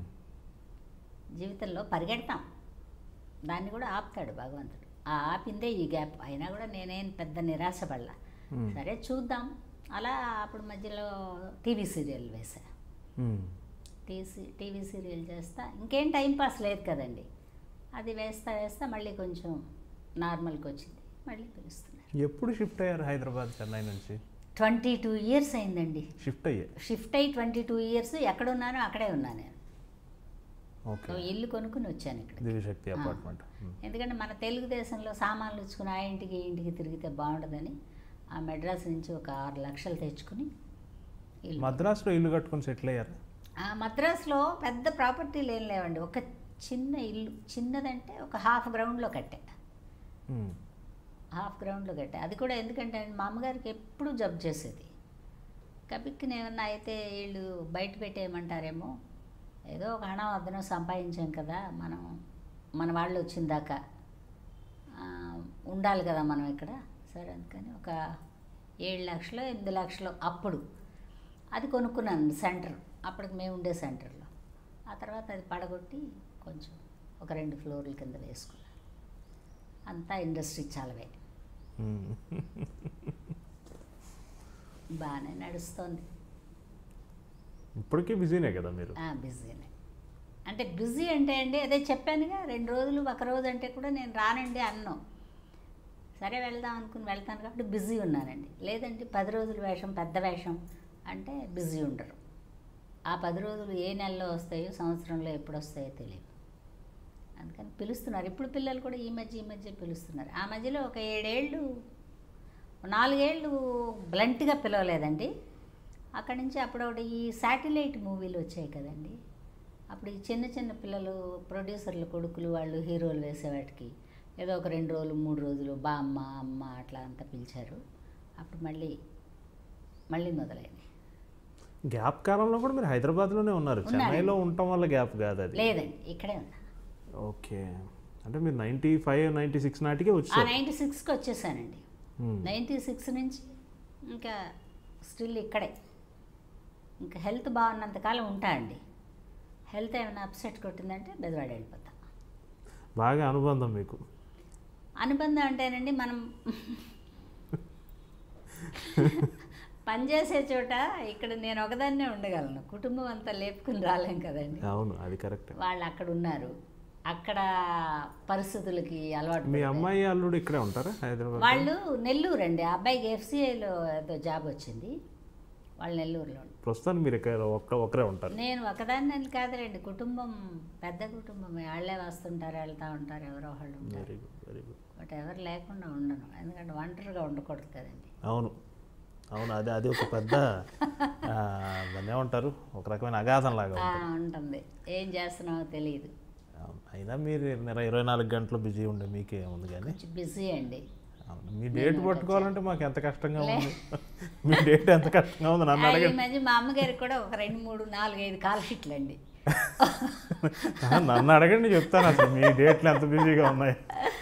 జీవితంలో పరిగెడతాం దాన్ని కూడా ఆపుతాడు భగవంతుడు ఆ ఆపిందే ఈ గ్యాప్ అయినా కూడా నేనేం పెద్ద నిరాశపడలా మ్మ్. సరే చూద్దాం అలా అప్పుడు మధ్యలో టీవీ సీరియల్ వేసా మ్మ్. టీసీ టీవీ సీరియల్ చేస్తా ఇంకేం టైం పాస్ లేదు కదండి అది వేస్తా వేస్తా మళ్ళీ కొంచెం నార్మల్కి వచ్చింది మళ్ళీ పిలుస్తున్నారు ఎప్పుడు షిఫ్ట్ అయ్యారు హైదరాబాద్ చెన్నై నుంచి ట్వంటీ టూ ఇయర్స్ అయిందండి షిఫ్ట్ అయ్యే షిఫ్ట్ అయ్యి ట్వంటీ టూ ఇయర్స్ ఎక్కడున్నానో అక్కడే ఉన్నాను నేను ఓకే ఓ ఇల్లు కొనుక్కుని వచ్చాను ఇక్కడ దివ్యశక్తి ఆ. అపార్ట్మెంట్ మ్మ్. ఎందుకంటే మన తెలుగుదేశంలో సామాన్లు ఇచ్చుకుని ఆ ఇంటికి ఈ ఇంటికి తిరిగితే బాగుండదని ఆ మెడ్రాస్ నుంచి ఒక ఆరు లక్షలు తెచ్చుకుని ఇల్లు మద్రాసులో ఇల్లు కట్టుకొని సెటిల్ అయ్యారు ఆ మద్రాసులో పెద్ద ప్రాపర్టీలు ఏం లేవండి ఒక చిన్న ఇల్లు చిన్నదంటే ఒక హాఫ్ గ్రౌండ్లో కట్టా మ్మ్. హాఫ్ గ్రౌండ్లో కట్టా అది కూడా ఎందుకంటే మా అమ్మగారికి ఎప్పుడూ జబ్ చేసేది కబిక్కిన ఏమన్నా అయితే వీళ్ళు బయట పెట్టేయమంటారేమో ఏదో ఒక హణం అద్దనో సంపాదించాం కదా మనం మన వాళ్ళు వచ్చిన దాకా ఆ, ఉండాలి కదా మనం ఇక్కడ సరే అందుకని ఒక ఏడు లక్షలు ఎనిమిది లక్షలు అప్పుడు అది కొనుక్కున్నాను సెంటర్ అప్పటికి మేము ఉండే సెంటర్లో ఆ తర్వాత అది పడగొట్టి కొంచెం ఒక రెండు ఫ్లోర్ల కింద వేసుకున్నాను అంతా ఇండస్ట్రీ చాలవే మ్మ్. బాగానే నడుస్తోంది ఇప్పటికీ బిజీనే కదా మీరు ఆ, బిజీనే అంటే బిజీ అంటే అండి అదే చెప్పానుగా రెండు రోజులు ఒక రోజు అంటే కూడా నేను రానండి అన్నాం సరే వెళ్దాం అనుకుని వెళ్తాను కాబట్టి బిజీ ఉన్నానండి లేదంటే పది రోజుల వేషం పెద్ద వేషం అంటే బిజీ ఉండరు ఆ పది రోజులు ఏ నెలలో వస్తాయో సంవత్సరంలో ఎప్పుడు వస్తాయో తెలియదు అందుకని పిలుస్తున్నారు ఇప్పుడు పిల్లలు కూడా ఈ మధ్య ఈ మధ్య పిలుస్తున్నారు ఆ మధ్యలో ఒక ఏడేళ్ళు నాలుగేళ్ళు బ్లంట్గా పిలవలేదండి అక్కడి నుంచి అప్పుడు ఒకటి ఈ శాటిలైట్ మూవీలు వచ్చాయి కదండి అప్పుడు ఈ చిన్న చిన్న పిల్లలు ప్రొడ్యూసర్లు కొడుకులు వాళ్ళు హీరోలు వేసేవాటికి ఏదో ఒక రెండు రోజులు మూడు రోజులు బామ్మ అమ్మ అట్లా అంతా పిలిచారు అప్పుడు మళ్ళీ మళ్ళీ మొదలైంది గ్యాప్ కాలంలో కూడా మీరు హైదరాబాద్లోనే ఉన్నారు ఉన్నానండి. చెన్నైలో ఉండటం వల్ల గ్యాప్ కాదు అది లేదండి ఇక్కడే ఉన్నా ఓకే అంటే మీరు నైంటీ ఫైవ్ నైంటీ సిక్స్ నాటికే ఆ వచ్చారు నైంటీ సిక్స్కి వచ్చేసానండి మ్మ్. నైంటీ సిక్స్ నుంచి ఇంకా స్టిల్ ఇక్కడే ఇంకా హెల్త్ బాగున్నంతకాలం ఉంటా అండి హెల్త్ ఏమైనా అప్సెట్ కొట్టిందంటే బెదవాడ వెళ్ళిపోతా బాగా అనుబంధం మీకు అనుబంధం అంటేనండి మనం పనిచేసే చోట ఇక్కడ నేను ఒకదాన్నే ఉండగలను కుటుంబం అంతా లేపుకుని రాలేం కదండి అవును అది కరెక్ట్ వాళ్ళు అక్కడ ఉన్నారు అక్కడ పరిస్థితులకి అలవాటు మీ పడిపోయారు. అమ్మాయి అల్లుడు ఇక్కడే ఉంటారా హైదరాబాద్ వాళ్ళు నెల్లూరు అండి ఆ అబ్బాయికి ఎఫ్సిఐలో ఏదో జాబ్ వచ్చింది వాళ్ళు నెల్లూరులో ఉన్నారు. ప్రస్తుతానికి మీరు ఇక్కడ ఒక్క ఒకరే ఉంటారు నేను ఒకదాన్ని కాదులేండి కుటుంబం పెద్ద కుటుంబం వాళ్ళే వస్తుంటారు వెళ్తూ ఉంటారు ఎవరో ఒకళ్ళు ఉంటారు very good very good but ఎవరు లేకుండా ఉండను ఎందుకంటే ఒంటరిగా ఉండకూడదు కదండి అవును అవును అది అది ఒక పెద్ద ఆ, దాన్ని ఏమంటారు ఒక రకమైన అగాధం లాగా ఆ, ఉంటుంది ఉంటుంది ఏం చేస్తున్నావో తెలియదు అవును. అయినా మీరు ఇరవై ఇరవై నాలుగు గంటలు బిజీ ఉండే మీకే ఉంది కానీ కొంచెం బిజీ అండి అవును మీ డేట్ పట్టుకోవాలంటే మాకు ఎంత కష్టంగా ఉంది మీ డేట్ ఎంత కష్టంగా ఉంది నన్ను ఆ, ఈ అడగండి మధ్య మా అమ్మగారికి కూడా ఒక రెండు మూడు నాలుగు ఐదు కాల్ షీట్లు అండి ఆ, నన్ను అడగండి చెప్తాను అసలు మీ డేట్లు ఎంత బిజీగా ఉన్నాయి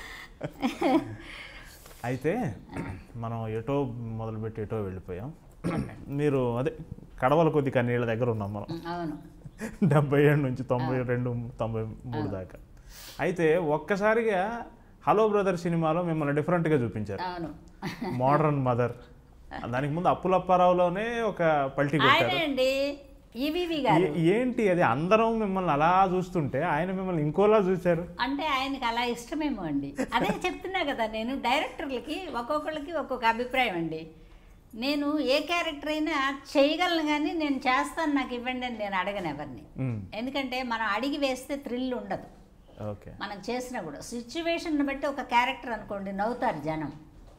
అయితే మనం ఎటో మొదలుపెట్టి ఎటో వెళ్ళిపోయాం మీరు అదే కడవల కొద్ది కన్నీళ్ళ దగ్గర ఉన్నాం మనం అవును డెబ్బై ఏడు నుంచి తొంభై రెండు తొంభై మూడు దాకా అయితే ఒక్కసారిగా హలో బ్రదర్ సినిమాలో మిమ్మల్ని డిఫరెంట్గా చూపించారు అవును మోడర్న్ మదర్ దానికి ముందు అప్పులప్పారావులోనే ఒక పల్టీ కొట్టారు ఆయనే అండి ఈవీవి గారు ఏ- ఏంటి అది అందరం మిమ్మల్ని అలా చూస్తుంటే ఆయన మిమ్మల్ని ఇంకోలా చూశారు అంటే ఆయనకి అలా ఇష్టమేమో అండి అదే చెప్తున్నా కదా నేను డైరెక్టర్లకి ఒక్కొక్కళ్ళకి ఒక్కొక్క అభిప్రాయం అండి నేను ఏ క్యారెక్టర్ అయినా చేయగలను కానీ నేను చేస్తాను నాకు ఇవ్వండి అని నేను అడగను ఎవరిని మ్మ్. ఎందుకంటే మనం అడిగి వేస్తే థ్రిల్ ఉండదు ఓకే మనం చేసినా కూడా సిచ్యువేషన్ బట్టి ఒక క్యారెక్టర్ అనుకోండి నవ్వుతారు జనం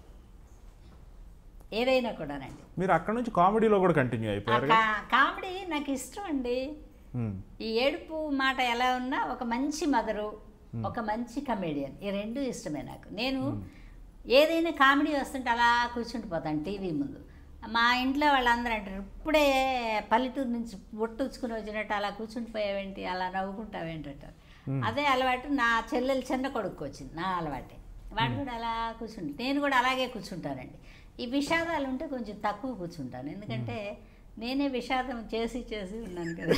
ఏదైనా కూడానండి మీరు అక్కడ నుంచి కామెడీలో కూడా కంటిన్యూ ఆ అయిపోయారు కా- కామెడీ నాకు ఇష్టం అండి మ్మ్. ఈ ఏడుపు మాట ఎలా ఉన్నా ఒక మంచి మదరు ఒక మంచి కమేడియన్ ఈ రెండు ఇష్టమే నాకు నేను ఏదైనా కామెడీ వస్తుంటే అలా కూర్చుండిపోతాను టీవీ ముందు మా ఇంట్లో వాళ్ళందరూ అంటారు ఇప్పుడే పల్లెటూరు నుంచి బొట్టుచ్చుకుని వచ్చినట్టు అలా కూర్చుండిపోయావేంటి అలా నవ్వుకుంటావేంటి అంటారు అదే అలవాటు నా చెల్లెలు చిన్న కొడుకు వచ్చింది నా అలవాటే వాడు కూడా అలా కూర్చుంటే నేను కూడా అలాగే కూర్చుంటానండి ఈ విషాదాలు ఉంటే కొంచెం తక్కువ కూర్చుంటాను ఎందుకంటే నేనే విషాదం చేసి చేసి ఉన్నాను కదా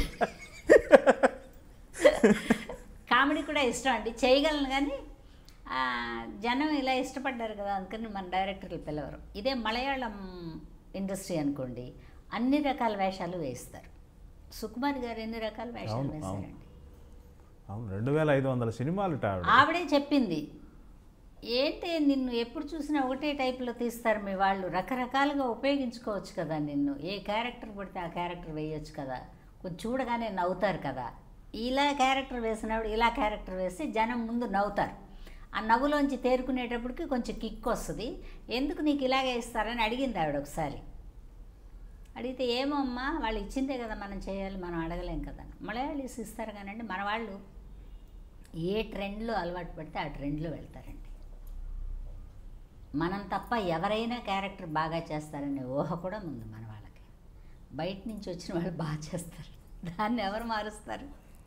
కామెడీ కూడా ఇష్టం అండి చేయగలను కానీ ఆ, జనం ఇలా ఇష్టపడ్డారు కదా అందుకని మన డైరెక్టర్లు పిలవరు ఇదే మలయాళం ఇండస్ట్రీ అనుకోండి అన్ని రకాల వేషాలు వేస్తారు సుకుమార్ గారు ఎన్ని రకాల వేషాలు అవును, అవును. వేశారండి అవును రెండు వేల ఐదు వందల సినిమాలు ఇట ఆవిడ ఆవిడే చెప్పింది ఏంటి నిన్ను ఎప్పుడు చూసినా ఒకటే టైప్లో తీస్తారు మీ వాళ్ళు రకరకాలుగా ఉపయోగించుకోవచ్చు కదా నిన్ను ఏ క్యారెక్టర్ పడితే ఆ క్యారెక్టర్ వేయొచ్చు కదా కొంచెం చూడగానే నవ్వుతారు కదా ఇలా క్యారెక్టర్ వేసినప్పుడు ఇలా క్యారెక్టర్ వేస్తే జనం ముందు నవ్వుతారు ఆ నవ్వులోంచి తేరుకునేటప్పటికి కొంచెం కిక్ వస్తుంది ఎందుకు నీకు ఇలాగే ఇస్తారని అడిగింది ఆవిడ ఒకసారి అడిగితే ఏమో అమ్మా వాళ్ళు ఇచ్చిందే కదా మనం చేయాలి మనం అడగలేం కదా మలయాళీస్ ఇస్తారు కానండి మన వాళ్ళు ఏ ట్రెండ్లో అలవాటు పడితే ఆ ట్రెండ్లో వెళ్తారండి మనం తప్ప ఎవరైనా క్యారెక్టర్ బాగా చేస్తారనే ఊహ కూడా ఉంది మన వాళ్ళకి బయట నుంచి వచ్చిన వాళ్ళు బాగా చేస్తారు దాన్ని ఎవరు మారుస్తారు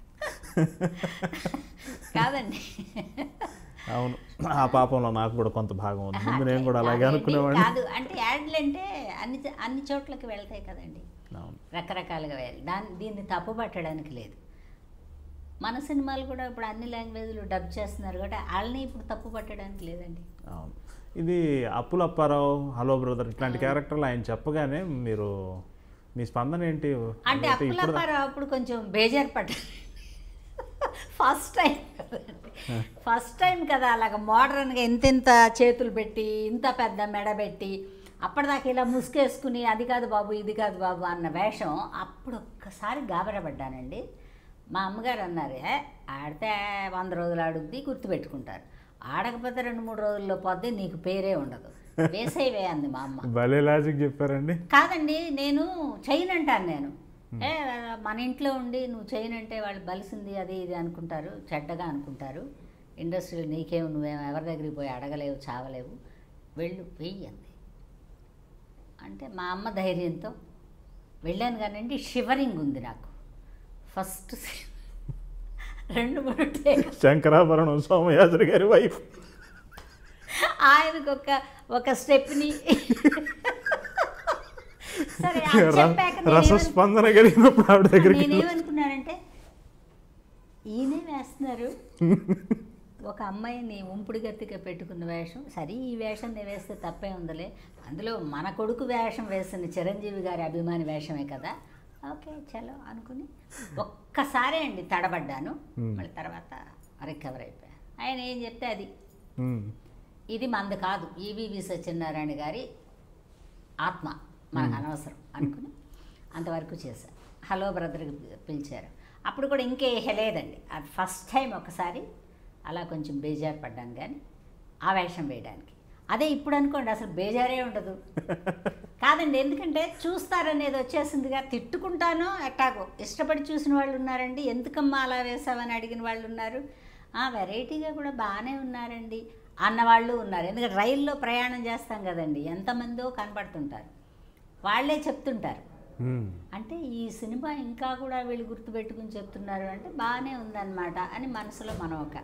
కాదండి అవును ఆ పాపంలో నాకు కూడా కొంత భాగం ఉంది ముందు నేను కూడా అలాగే కాదండి, అనుకునేవాడిని కాదు అంటే యాడ్లు అంటే అన్ని అన్ని చోట్లకి వెళ్తాయి కదండి అవును రకరకాలుగా వేయాలి దాన్ని దీన్ని తప్పు పట్టడానికి లేదు మన సినిమాలు కూడా ఇప్పుడు అన్ని లాంగ్వేజ్లు డబ్ చేస్తున్నారు కాబట్టి వాళ్ళని ఇప్పుడు తప్పు పట్టడానికి లేదండి అవును ఇది అప్పులప్పారావు హలో బ్రదర్ ఇట్లాంటి క్యారెక్టర్లు ఆయన చెప్పగానే మీరు మీ స్పందన ఏంటి అంటే అయితే ఇప్పుడు అప్పులప్పారావు అప్పుడు కొంచెం బేజారు పడ్డారు ఫస్ట్ టైం కదండి ఫస్ట్ టైం కదా అలాగ మోడర్న్గా ఇంతింత చేతులు పెట్టి ఇంత పెద్ద మెడ పెట్టి అప్పటిదాకా ఇలా ముసుకేసుకుని అది కాదు బాబు ఇది కాదు బాబు అన్న వేషం అప్పుడు ఒక్కసారి గాబరపడ్డానండి మా అమ్మగారు అన్నారు "ఏ, ఆడితే వంద రోజులు ఆడుద్ది గుర్తుపెట్టుకుంటారు ఆడకపోతే రెండు మూడు రోజుల్లో పోద్ది నీకు పేరే ఉండదు వేసేవే అంది మా అమ్మ భలే లాజిక్ చెప్పారండి కాదండి నేను చైన్ అంటాను నేను ఏ మన ఇంట్లో ఉండి నువ్వు చైన్ అంటే వాళ్ళు బలిసింది అది ఇది అనుకుంటారు చెడ్డగా అనుకుంటారు ఇండస్ట్రీలో నీకేం నువ్వేం ఎవరి దగ్గరికి పోయి అడగలేవు చావలేవు వెళ్ళు వెయ్యి అంది అంటే మా అమ్మ ధైర్యంతో వెళ్ళాను కానండి షివరింగ్ ఉంది నాకు ఫస్ట్ రెండు మూడు టేక్ శంకరాభరణం సోమయాజురి గారి వైఫ్ ఆయనకు ఒక ఒక స్టెప్ని సరే అది చెప్పాక నేనేమను- రసస్పందన కలిగినప్పుడు ఆవిడ దగ్గరికి నేనేమనుకున్నానంటే ఈయనే వేస్తున్నారు ఒక అమ్మాయిని ఉంపుడు గత్తిగా పెట్టుకున్న వేషం సరే ఈ వేషం నేను వేస్తే తప్పే ఉందిలే అందులో మన కొడుకు వేషం వేసిన చిరంజీవి గారి అభిమాని వేషమే కదా ఓకే చలో అనుకుని ఒక్కసారే అండి తడబడ్డాను Hmm. మళ్ళీ తర్వాత రికవర్ అయిపోయాను ఆయన ఏం చెప్తే అది ఉమ్. ఇది మంది కాదు ఈవీవి సత్యనారాయణ గారి ఆత్మ మనకు అనవసరం అనుకుని అంతవరకు చేశారు హలో బ్రదర్కి పిలిచారు అప్పుడు కూడా ఇంకే లేదండి అది ఫస్ట్ టైం ఒకసారి అలా కొంచెం బేజారు పడ్డాను కానీ ఆ వేషం వేయడానికి అదే ఇప్పుడు అనుకోండి అసలు బేజారే ఉండదు కాదండి ఎందుకంటే చూస్తారనేది వచ్చేసిందిగా తిట్టుకుంటానో ఎట్టాగో ఇష్టపడి చూసిన వాళ్ళు ఉన్నారండి ఎందుకమ్మా అలా వేసావని అడిగిన వాళ్ళు ఉన్నారు ఆ వెరైటీగా కూడా బాగానే ఉన్నారండి అన్నవాళ్ళు ఉన్నారు ఎందుకంటే రైల్లో ప్రయాణం చేస్తాం కదండి ఎంతమందో కనపడుతుంటారు వాళ్ళే చెప్తుంటారు ఉమ్. అంటే ఈ సినిమా ఇంకా కూడా వీళ్ళు గుర్తుపెట్టుకుని చెప్తున్నారు అంటే బాగానే ఉందన్నమాట అని మనసులో మనం ఒక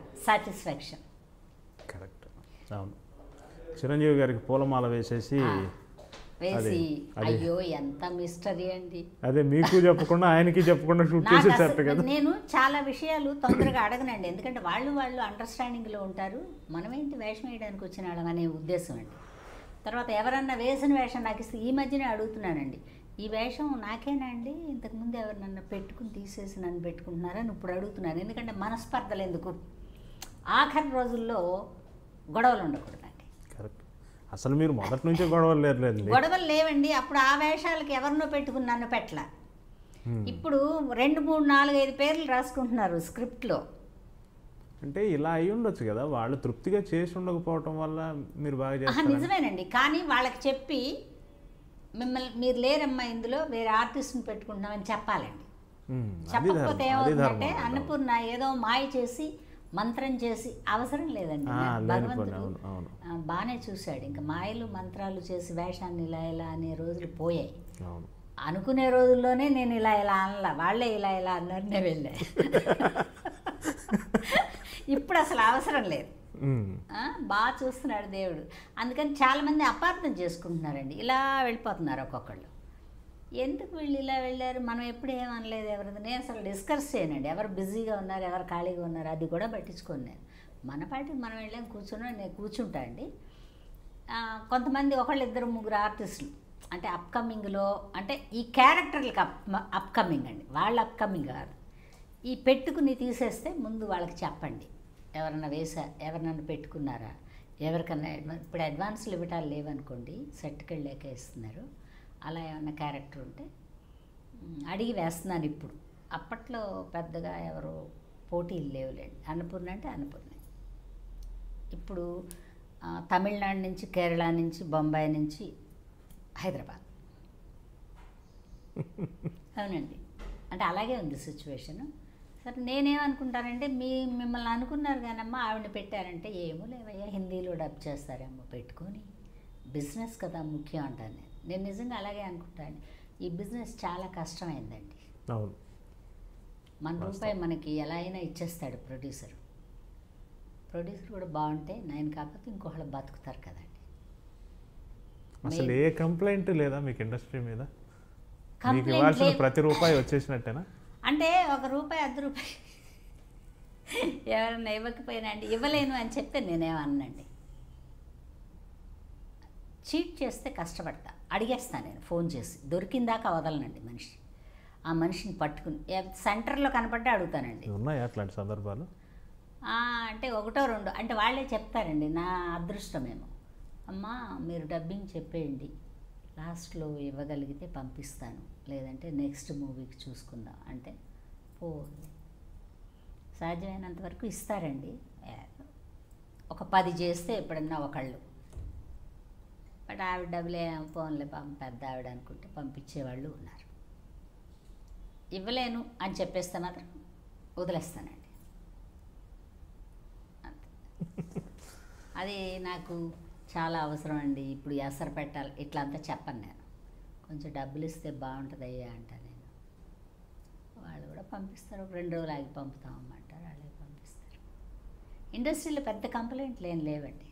వేసి అదే. అయ్యో ఎంత మిస్టరీ అండి అదే మీకు చెప్పకుండా ఆయనకి చెప్పకుండా షూట్ నాకు చేసేసారట అసలు- కదా నేను చాలా విషయాలు తొందరగా అడగనండి ఎందుకంటే వాళ్ళు వాళ్ళు అండర్స్టాండింగ్లో ఉంటారు మనమేంటి వేషం వేయడానికి వచ్చిన వాళ్ళం అనే ఉద్దేశం అండి తర్వాత ఎవరన్నా వేసిన వేషం నాకు ఇస్తే ఈ మధ్యనే అడుగుతున్నానండి ఈ వేషం నాకేనా అండి ఇంతకుముందు ఎవరినన్నా పెట్టుకుని తీసేసి నన్ను పెట్టుకుంటున్నారని ఇప్పుడు అడుగుతున్నాను ఎందుకంటే మనస్పర్ధలు ఎందుకు ఆఖరి రోజుల్లో గొడవలు ఉండకూడదండి కరెక్ట్ అసలు మీరు మొదటి నుంచే గొడవలు లేరులేండి గొడవలు లేవండి అప్పుడు ఆ వేషాలకి ఎవరినో పెట్టుకుని నన్ను పెట్టలా ఇప్పుడు రెండు మూడు నాలుగు ఐదు పేర్లు రాసుకుంటున్నారు స్క్రిప్ట్లో అంటే ఇలా అయి ఉండొచ్చు కదా వాళ్ళు తృప్తిగా చేసి ఉండకపోవటం వల్ల మీరు బాగా ఆహా, చేస్తారు నిజమేనండి కానీ వాళ్ళకి చెప్పి మిమ్మల్ని మీరు లేరమ్మా ఇందులో వేరే ఆర్టిస్ట్ని పెట్టుకుంటున్నామని చెప్పాలండి అది ధర్మం చెప్పకపోతే అది ఏమవుతుందంటే ధర్మం అన్నపూర్ణ ఏదో మాయ చేసి మంత్రం చేసి అవసరం లేదండి ఆ, నాకు లేనిపోని, భగవంతుడు అవును, అవును. ఆ, బాగానే చూశాడు ఇంకా మాయలు మంత్రాలు చేసి వేషాన్ని ఇలా ఇలా అనే రోజులు పోయాయి అవును అనుకునే రోజుల్లోనే నేను ఇలా ఇలా అనలా వాళ్ళే ఇలా ఇలా అన్నారు నేను వెళ్ళా ఇప్పుడు అసలు అవసరం లేదు ఉమ్. ఆ, బాగా చూస్తున్నాడు దేవుడు అందుకని చాలామంది అపార్థం చేసుకుంటున్నారండి ఇలా వెళ్ళిపోతున్నారు ఒక్కొక్కళ్ళు ఎందుకు వీళ్ళు ఇలా వెళ్ళారు మనం ఎప్పుడు ఏమనలేదు ఎవరిది నేను అసలు డిస్కస్ చేయనండి ఎవరు బిజీగా ఉన్నారు ఎవరు ఖాళీగా ఉన్నారు అది కూడా పట్టించుకోను నేను మన పాటికి మనం వెళ్ళాం కూర్చున్నా నేను కూర్చుంటా అండి ఆ, కొంతమంది ఒకళ్ళు ఇద్దరు ముగ్గురు ఆర్టిస్టులు అంటే అప్కమింగ్లో అంటే ఈ క్యారెక్టర్లకు అప్ అప్కమింగ్ అండి వాళ్ళు అప్కమింగ్ కాదు ఈ పెట్టుకుని తీసేస్తే ముందు వాళ్ళకి చెప్పండి ఎవరన్నా వేసా ఎవరినన్నా పెట్టుకున్నారా ఎవరికన్నా అడ్వా- ఇప్పుడు అడ్వాన్స్లు ఇవ్వటాలు లేవనుకోండి సెట్కి వెళ్ళాక ఇస్తున్నారు అలా ఏమన్నా క్యారెక్టర్ ఉంటే మ్, అడిగి వేస్తున్నాను ఇప్పుడు అప్పట్లో పెద్దగా ఎవరు పోటీలు లేవులేండి అన్నపూర్ణ అంటే అన్నపూర్ణ ఇప్పుడు ఆ, తమిళనాడు నుంచి కేరళ నుంచి బొంబాయి నుంచి హైదరాబాద్ అవునండి అంటే అలాగే ఉంది సిచ్యువేషను సరే నేనేమనుకుంటానంటే మీ మిమ్మల్ని అనుకున్నారు కానమ్మా ఆవిడని పెట్టారంటే ఏమో లేవయ్యా హిందీలో డబ్ చేస్తారేమో పెట్టుకొని బిజినెస్ కదా ముఖ్యం అంటాను నేను నేను నిజంగా అలాగే అనుకుంటాను ఈ బిజినెస్ చాలా కష్టమైందండి అవును మన రూపాయి మనకి ఎలా అయినా ఇచ్చేస్తాడు ప్రొడ్యూసర్ ప్రొడ్యూసర్ కూడా బాగుంటే నేను కాకపోతే ఇంకొకళ్ళు బతుకుతారు కదండి అసలు ఏ కంప్లైంట్ లేదా మీకు ఇండస్ట్రీ మీద మీకు Complaint ఇవ్వాల్సిన లే- ప్రతి రూపాయి వచ్చేసినట్టేనా అంటే ఒక రూపాయి అర్ధ రూపాయి ఎవరన్నా ఇవ్వకపోయినా అండి ఇవ్వలేను అని చెప్తే నేనేమన్నండి చీట్ చేస్తే కష్టపడతా అడిగేస్తా నేను ఫోన్ చేసి దొరికిందాకా వదలనండి మనిషి ఆ మనిషిని పట్టుకుని ఏ- సెంటర్లో కనపడ్డా అడుగుతానండి ఉన్నాయా అట్లాంటి సందర్భాలు ఆ, అంటే ఒకటో రెండు అంటే వాళ్ళే చెప్తారండి నా అదృష్టమేమో అమ్మా మీరు డబ్బింగ్ చెప్పేయండి లాస్ట్లో ఇవ్వగలిగితే పంపిస్తాను లేదంటే నెక్స్ట్ మూవీకి చూసుకుందాం అంటే పో సాధ్యమైనంత వరకు ఇస్తారండి ఏ, ఒక పది చేస్తే ఎప్పుడన్నా ఒకళ్ళు బట్ ఆవిడ డబ్బులే ఫోన్లే పాపం పెద్ద ఆవిడ అనుకుంటే పంపించేవాళ్ళు ఉన్నారు ఇవ్వలేను అని చెప్పేస్తే మాత్రం వదిలేస్తానండి అంతే. అది నాకు చాలా అవసరం అండి ఇప్పుడు ఎసరు పెట్టాలి ఇట్లా అంతా చెప్పను నేను కొంచెం డబ్బులు ఇస్తే బాగుంటుంది అయ్యా అంట నేను వాళ్ళు కూడా పంపిస్తారు ఒక రెండు రోజులు ఆగి పంపుతామమ్మంటారు వాళ్ళే పంపిస్తారు ఇండస్ట్రీలో పెద్ద కంప్లైంట్లు ఏం లేవండి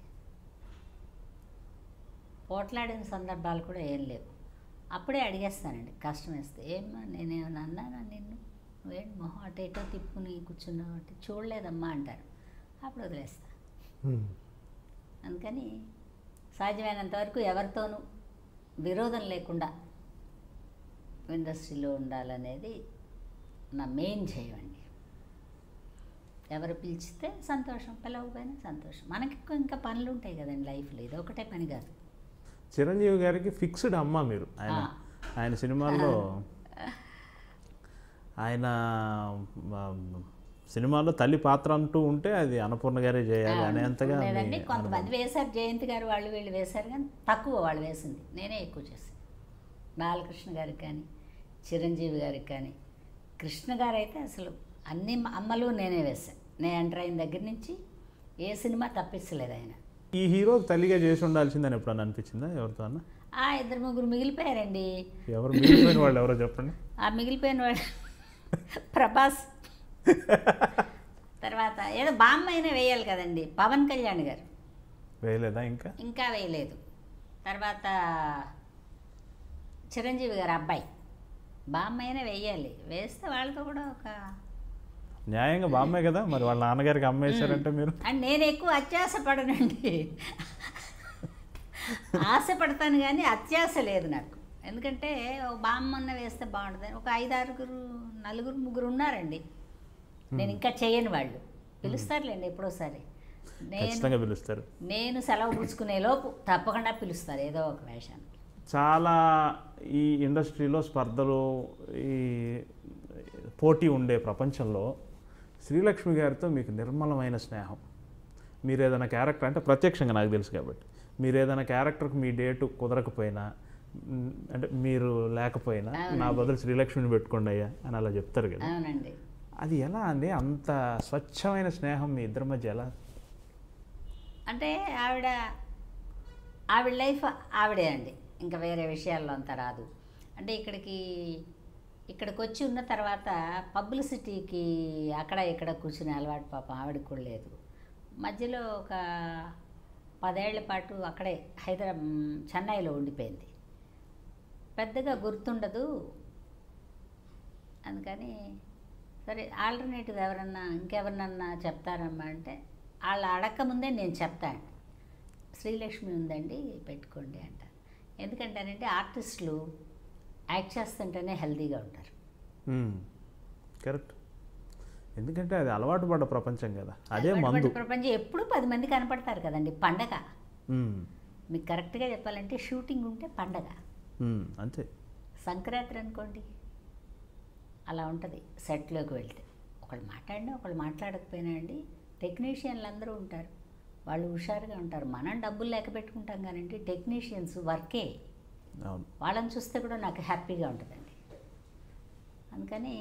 పోట్లాడిన సందర్భాలు కూడా ఏం లేవు అప్పుడే అడిగేస్తానండి కష్టం వేస్తే ఏమ్మా నేనేమన్నా అన్నానా నిన్ను నువ్వేంటి మొహం అటు ఇటో తిప్పుకుని కూర్చున్నావు అంటే చూడలేదమ్మా అంటారు అప్పుడు వదిలేస్తా హ్మ్. అందుకని సాధ్యమైనంత వరకు ఎవరితోనూ విరోధం లేకుండా ఇండస్ట్రీలో ఉండాలనేది నా మెయిన్ ధ్యేయం అండి ఎవరు పిలిచితే సంతోషం పిలవకపోయినా సంతోషం మనకి ఇంకా పనులు ఉంటాయి కదండి లైఫ్లో ఇది ఒకటే పని కాదు చిరంజీవి గారికి ఫిక్స్డ్ అమ్మ మీరు ఆయన ఆ. ఆయన సినిమాల్లో ఆయన ఆ, సినిమాలో తల్లి పాత్ర అంటూ ఉంటే అది అన్నపూర్ణ గారే చేయాలి అనేంతగా మీ లేదండి కొంతమంది అనుభవం. వేశారు జయంతి గారు వాళ్ళు వీళ్ళు వేశారు కానీ తక్కువ వాళ్ళు వేసింది నేనే ఎక్కువ చేశాను బాలకృష్ణ గారికి కానీ చిరంజీవి గారికి కానీ కృష్ణ గారు అయితే అసలు అన్ని అమ్మలు నేనే వేశాను నేను ఎంటర్ అయిన దగ్గర నుంచి ఏ సినిమా తప్పించలేదు ఆయన ఈ హీరోకి తల్లిగా చేసి ఉండాల్సిందని ఎప్పుడన్నా అనిపించిందా ఎవరితో అన్న ఆ ఇద్దరు ముగ్గురు మిగిలిపోయారండి ఎవరు మిగిలిపోయిన వాళ్ళు ఎవరో చెప్పండి ఆ మిగిలిపోయిన వాడు ప్రభాస్ తర్వాత ఏదో బామ్మ అయినా వేయాలి కదండి పవన్ కళ్యాణ్ గారు వేయలేదా ఇంకా ఇంకా వేయలేదు తర్వాత చిరంజీవి గారు అబ్బాయి బామ్మైనా వేయాలి వేస్తే వాళ్ళతో కూడా ఒక న్యాయంగా బామ్మే కదా మరి వాళ్ళ నాన్నగారికి అమ్మేశారంటే మీరు అండ్ నేను ఎక్కువ అత్యాస పడనండి ఆశపడతాను కానీ అత్యాస లేదు నాకు ఎందుకంటే ఒక బామ్మన్న వేస్తే బాగుంటుంది ఒక ఐదు ఆరుగురు నలుగురు ముగ్గురు ఉన్నారండి నేను ఇంకా చేయని వాళ్ళు పిలుస్తారులేండి ఎప్పుడోసారి నేను ఖచ్చితంగా పిలుస్తారు నేను సెలవు పుచ్చుకునే లోపు తప్పకుండా పిలుస్తారు ఏదో ఒక వేషానికి చాలా ఈ ఇండస్ట్రీలో స్పర్ధలు ఈ పోటీ ఉండే ప్రపంచంలో శ్రీలక్ష్మి గారితో మీకు నిర్మలమైన స్నేహం మీరు ఏదైనా క్యారెక్టర్ అంటే ప్రత్యక్షంగా నాకు తెలుసు కాబట్టి మీరు ఏదైనా క్యారెక్టర్కి మీ డేటు కుదరకపోయినా మ్, అంటే మీరు లేకపోయినా నా బదులు శ్రీలక్ష్మిని పెట్టుకోండి అయ్యా అని అలా చెప్తారు కదా అవునండి అది ఎలా అండి అంత స్వచ్ఛమైన స్నేహం మీ ఇద్దరి మధ్య ఎలా అంటే ఆవిడ ఆవిడ లైఫ్ ఆవిడే అండి ఇంకా వేరే విషయాల్లో అంత రాదు అంటే ఇక్కడికి ఇక్కడికి వచ్చి ఉన్న తర్వాత పబ్లిసిటీకి అక్కడ ఇక్కడ కూర్చునే అలవాటు పాపం ఆవిడకి కూడా లేదు మధ్యలో ఒక పదేళ్ల పాటు అక్కడే హైదరాబాద్ చెన్నైలో ఉండిపోయింది పెద్దగా గుర్తుండదు అందుకని సరే ఆల్టర్నేటివ్ ఎవరన్నా ఇంకెవరినన్నా చెప్తారమ్మా అంటే వాళ్ళు అడక్క ముందే నేను చెప్తాను శ్రీలక్ష్మి ఉందండి పెట్టుకోండి అంటారు ఎందుకంటానంటే ఆర్టిస్టులు యాక్ట్ చేస్తుంటేనే హెల్తీగా ఉంటారు కరెక్ట్ ఎందుకంటే అది అలవాటు పడ్డ ప్రపంచం కదా అదే అలవాటు మందు పడ్డ ప్రపంచం ఎప్పుడు పది మంది కనపడతారు కదండి పండగ మ్, మీకు కరెక్ట్గా చెప్పాలంటే షూటింగ్ ఉంటే పండగ మ్, అంతే సంక్రాంతి అనుకోండి అలా ఉంటుంది సెట్లోకి వెళ్తే ఒకళ్ళు మాట్లాడినా ఒకళ్ళు మాట్లాడకపోయినా అండి టెక్నీషియన్లు అందరూ ఉంటారు వాళ్ళు హుషారుగా ఉంటారు మనం డబ్బులు లేక పెట్టుకుంటాం కానండి టెక్నీషియన్స్ వర్కే అవును వాళ్ళని చూస్తే కూడా నాకు హ్యాపీగా ఉంటుందండి అందుకని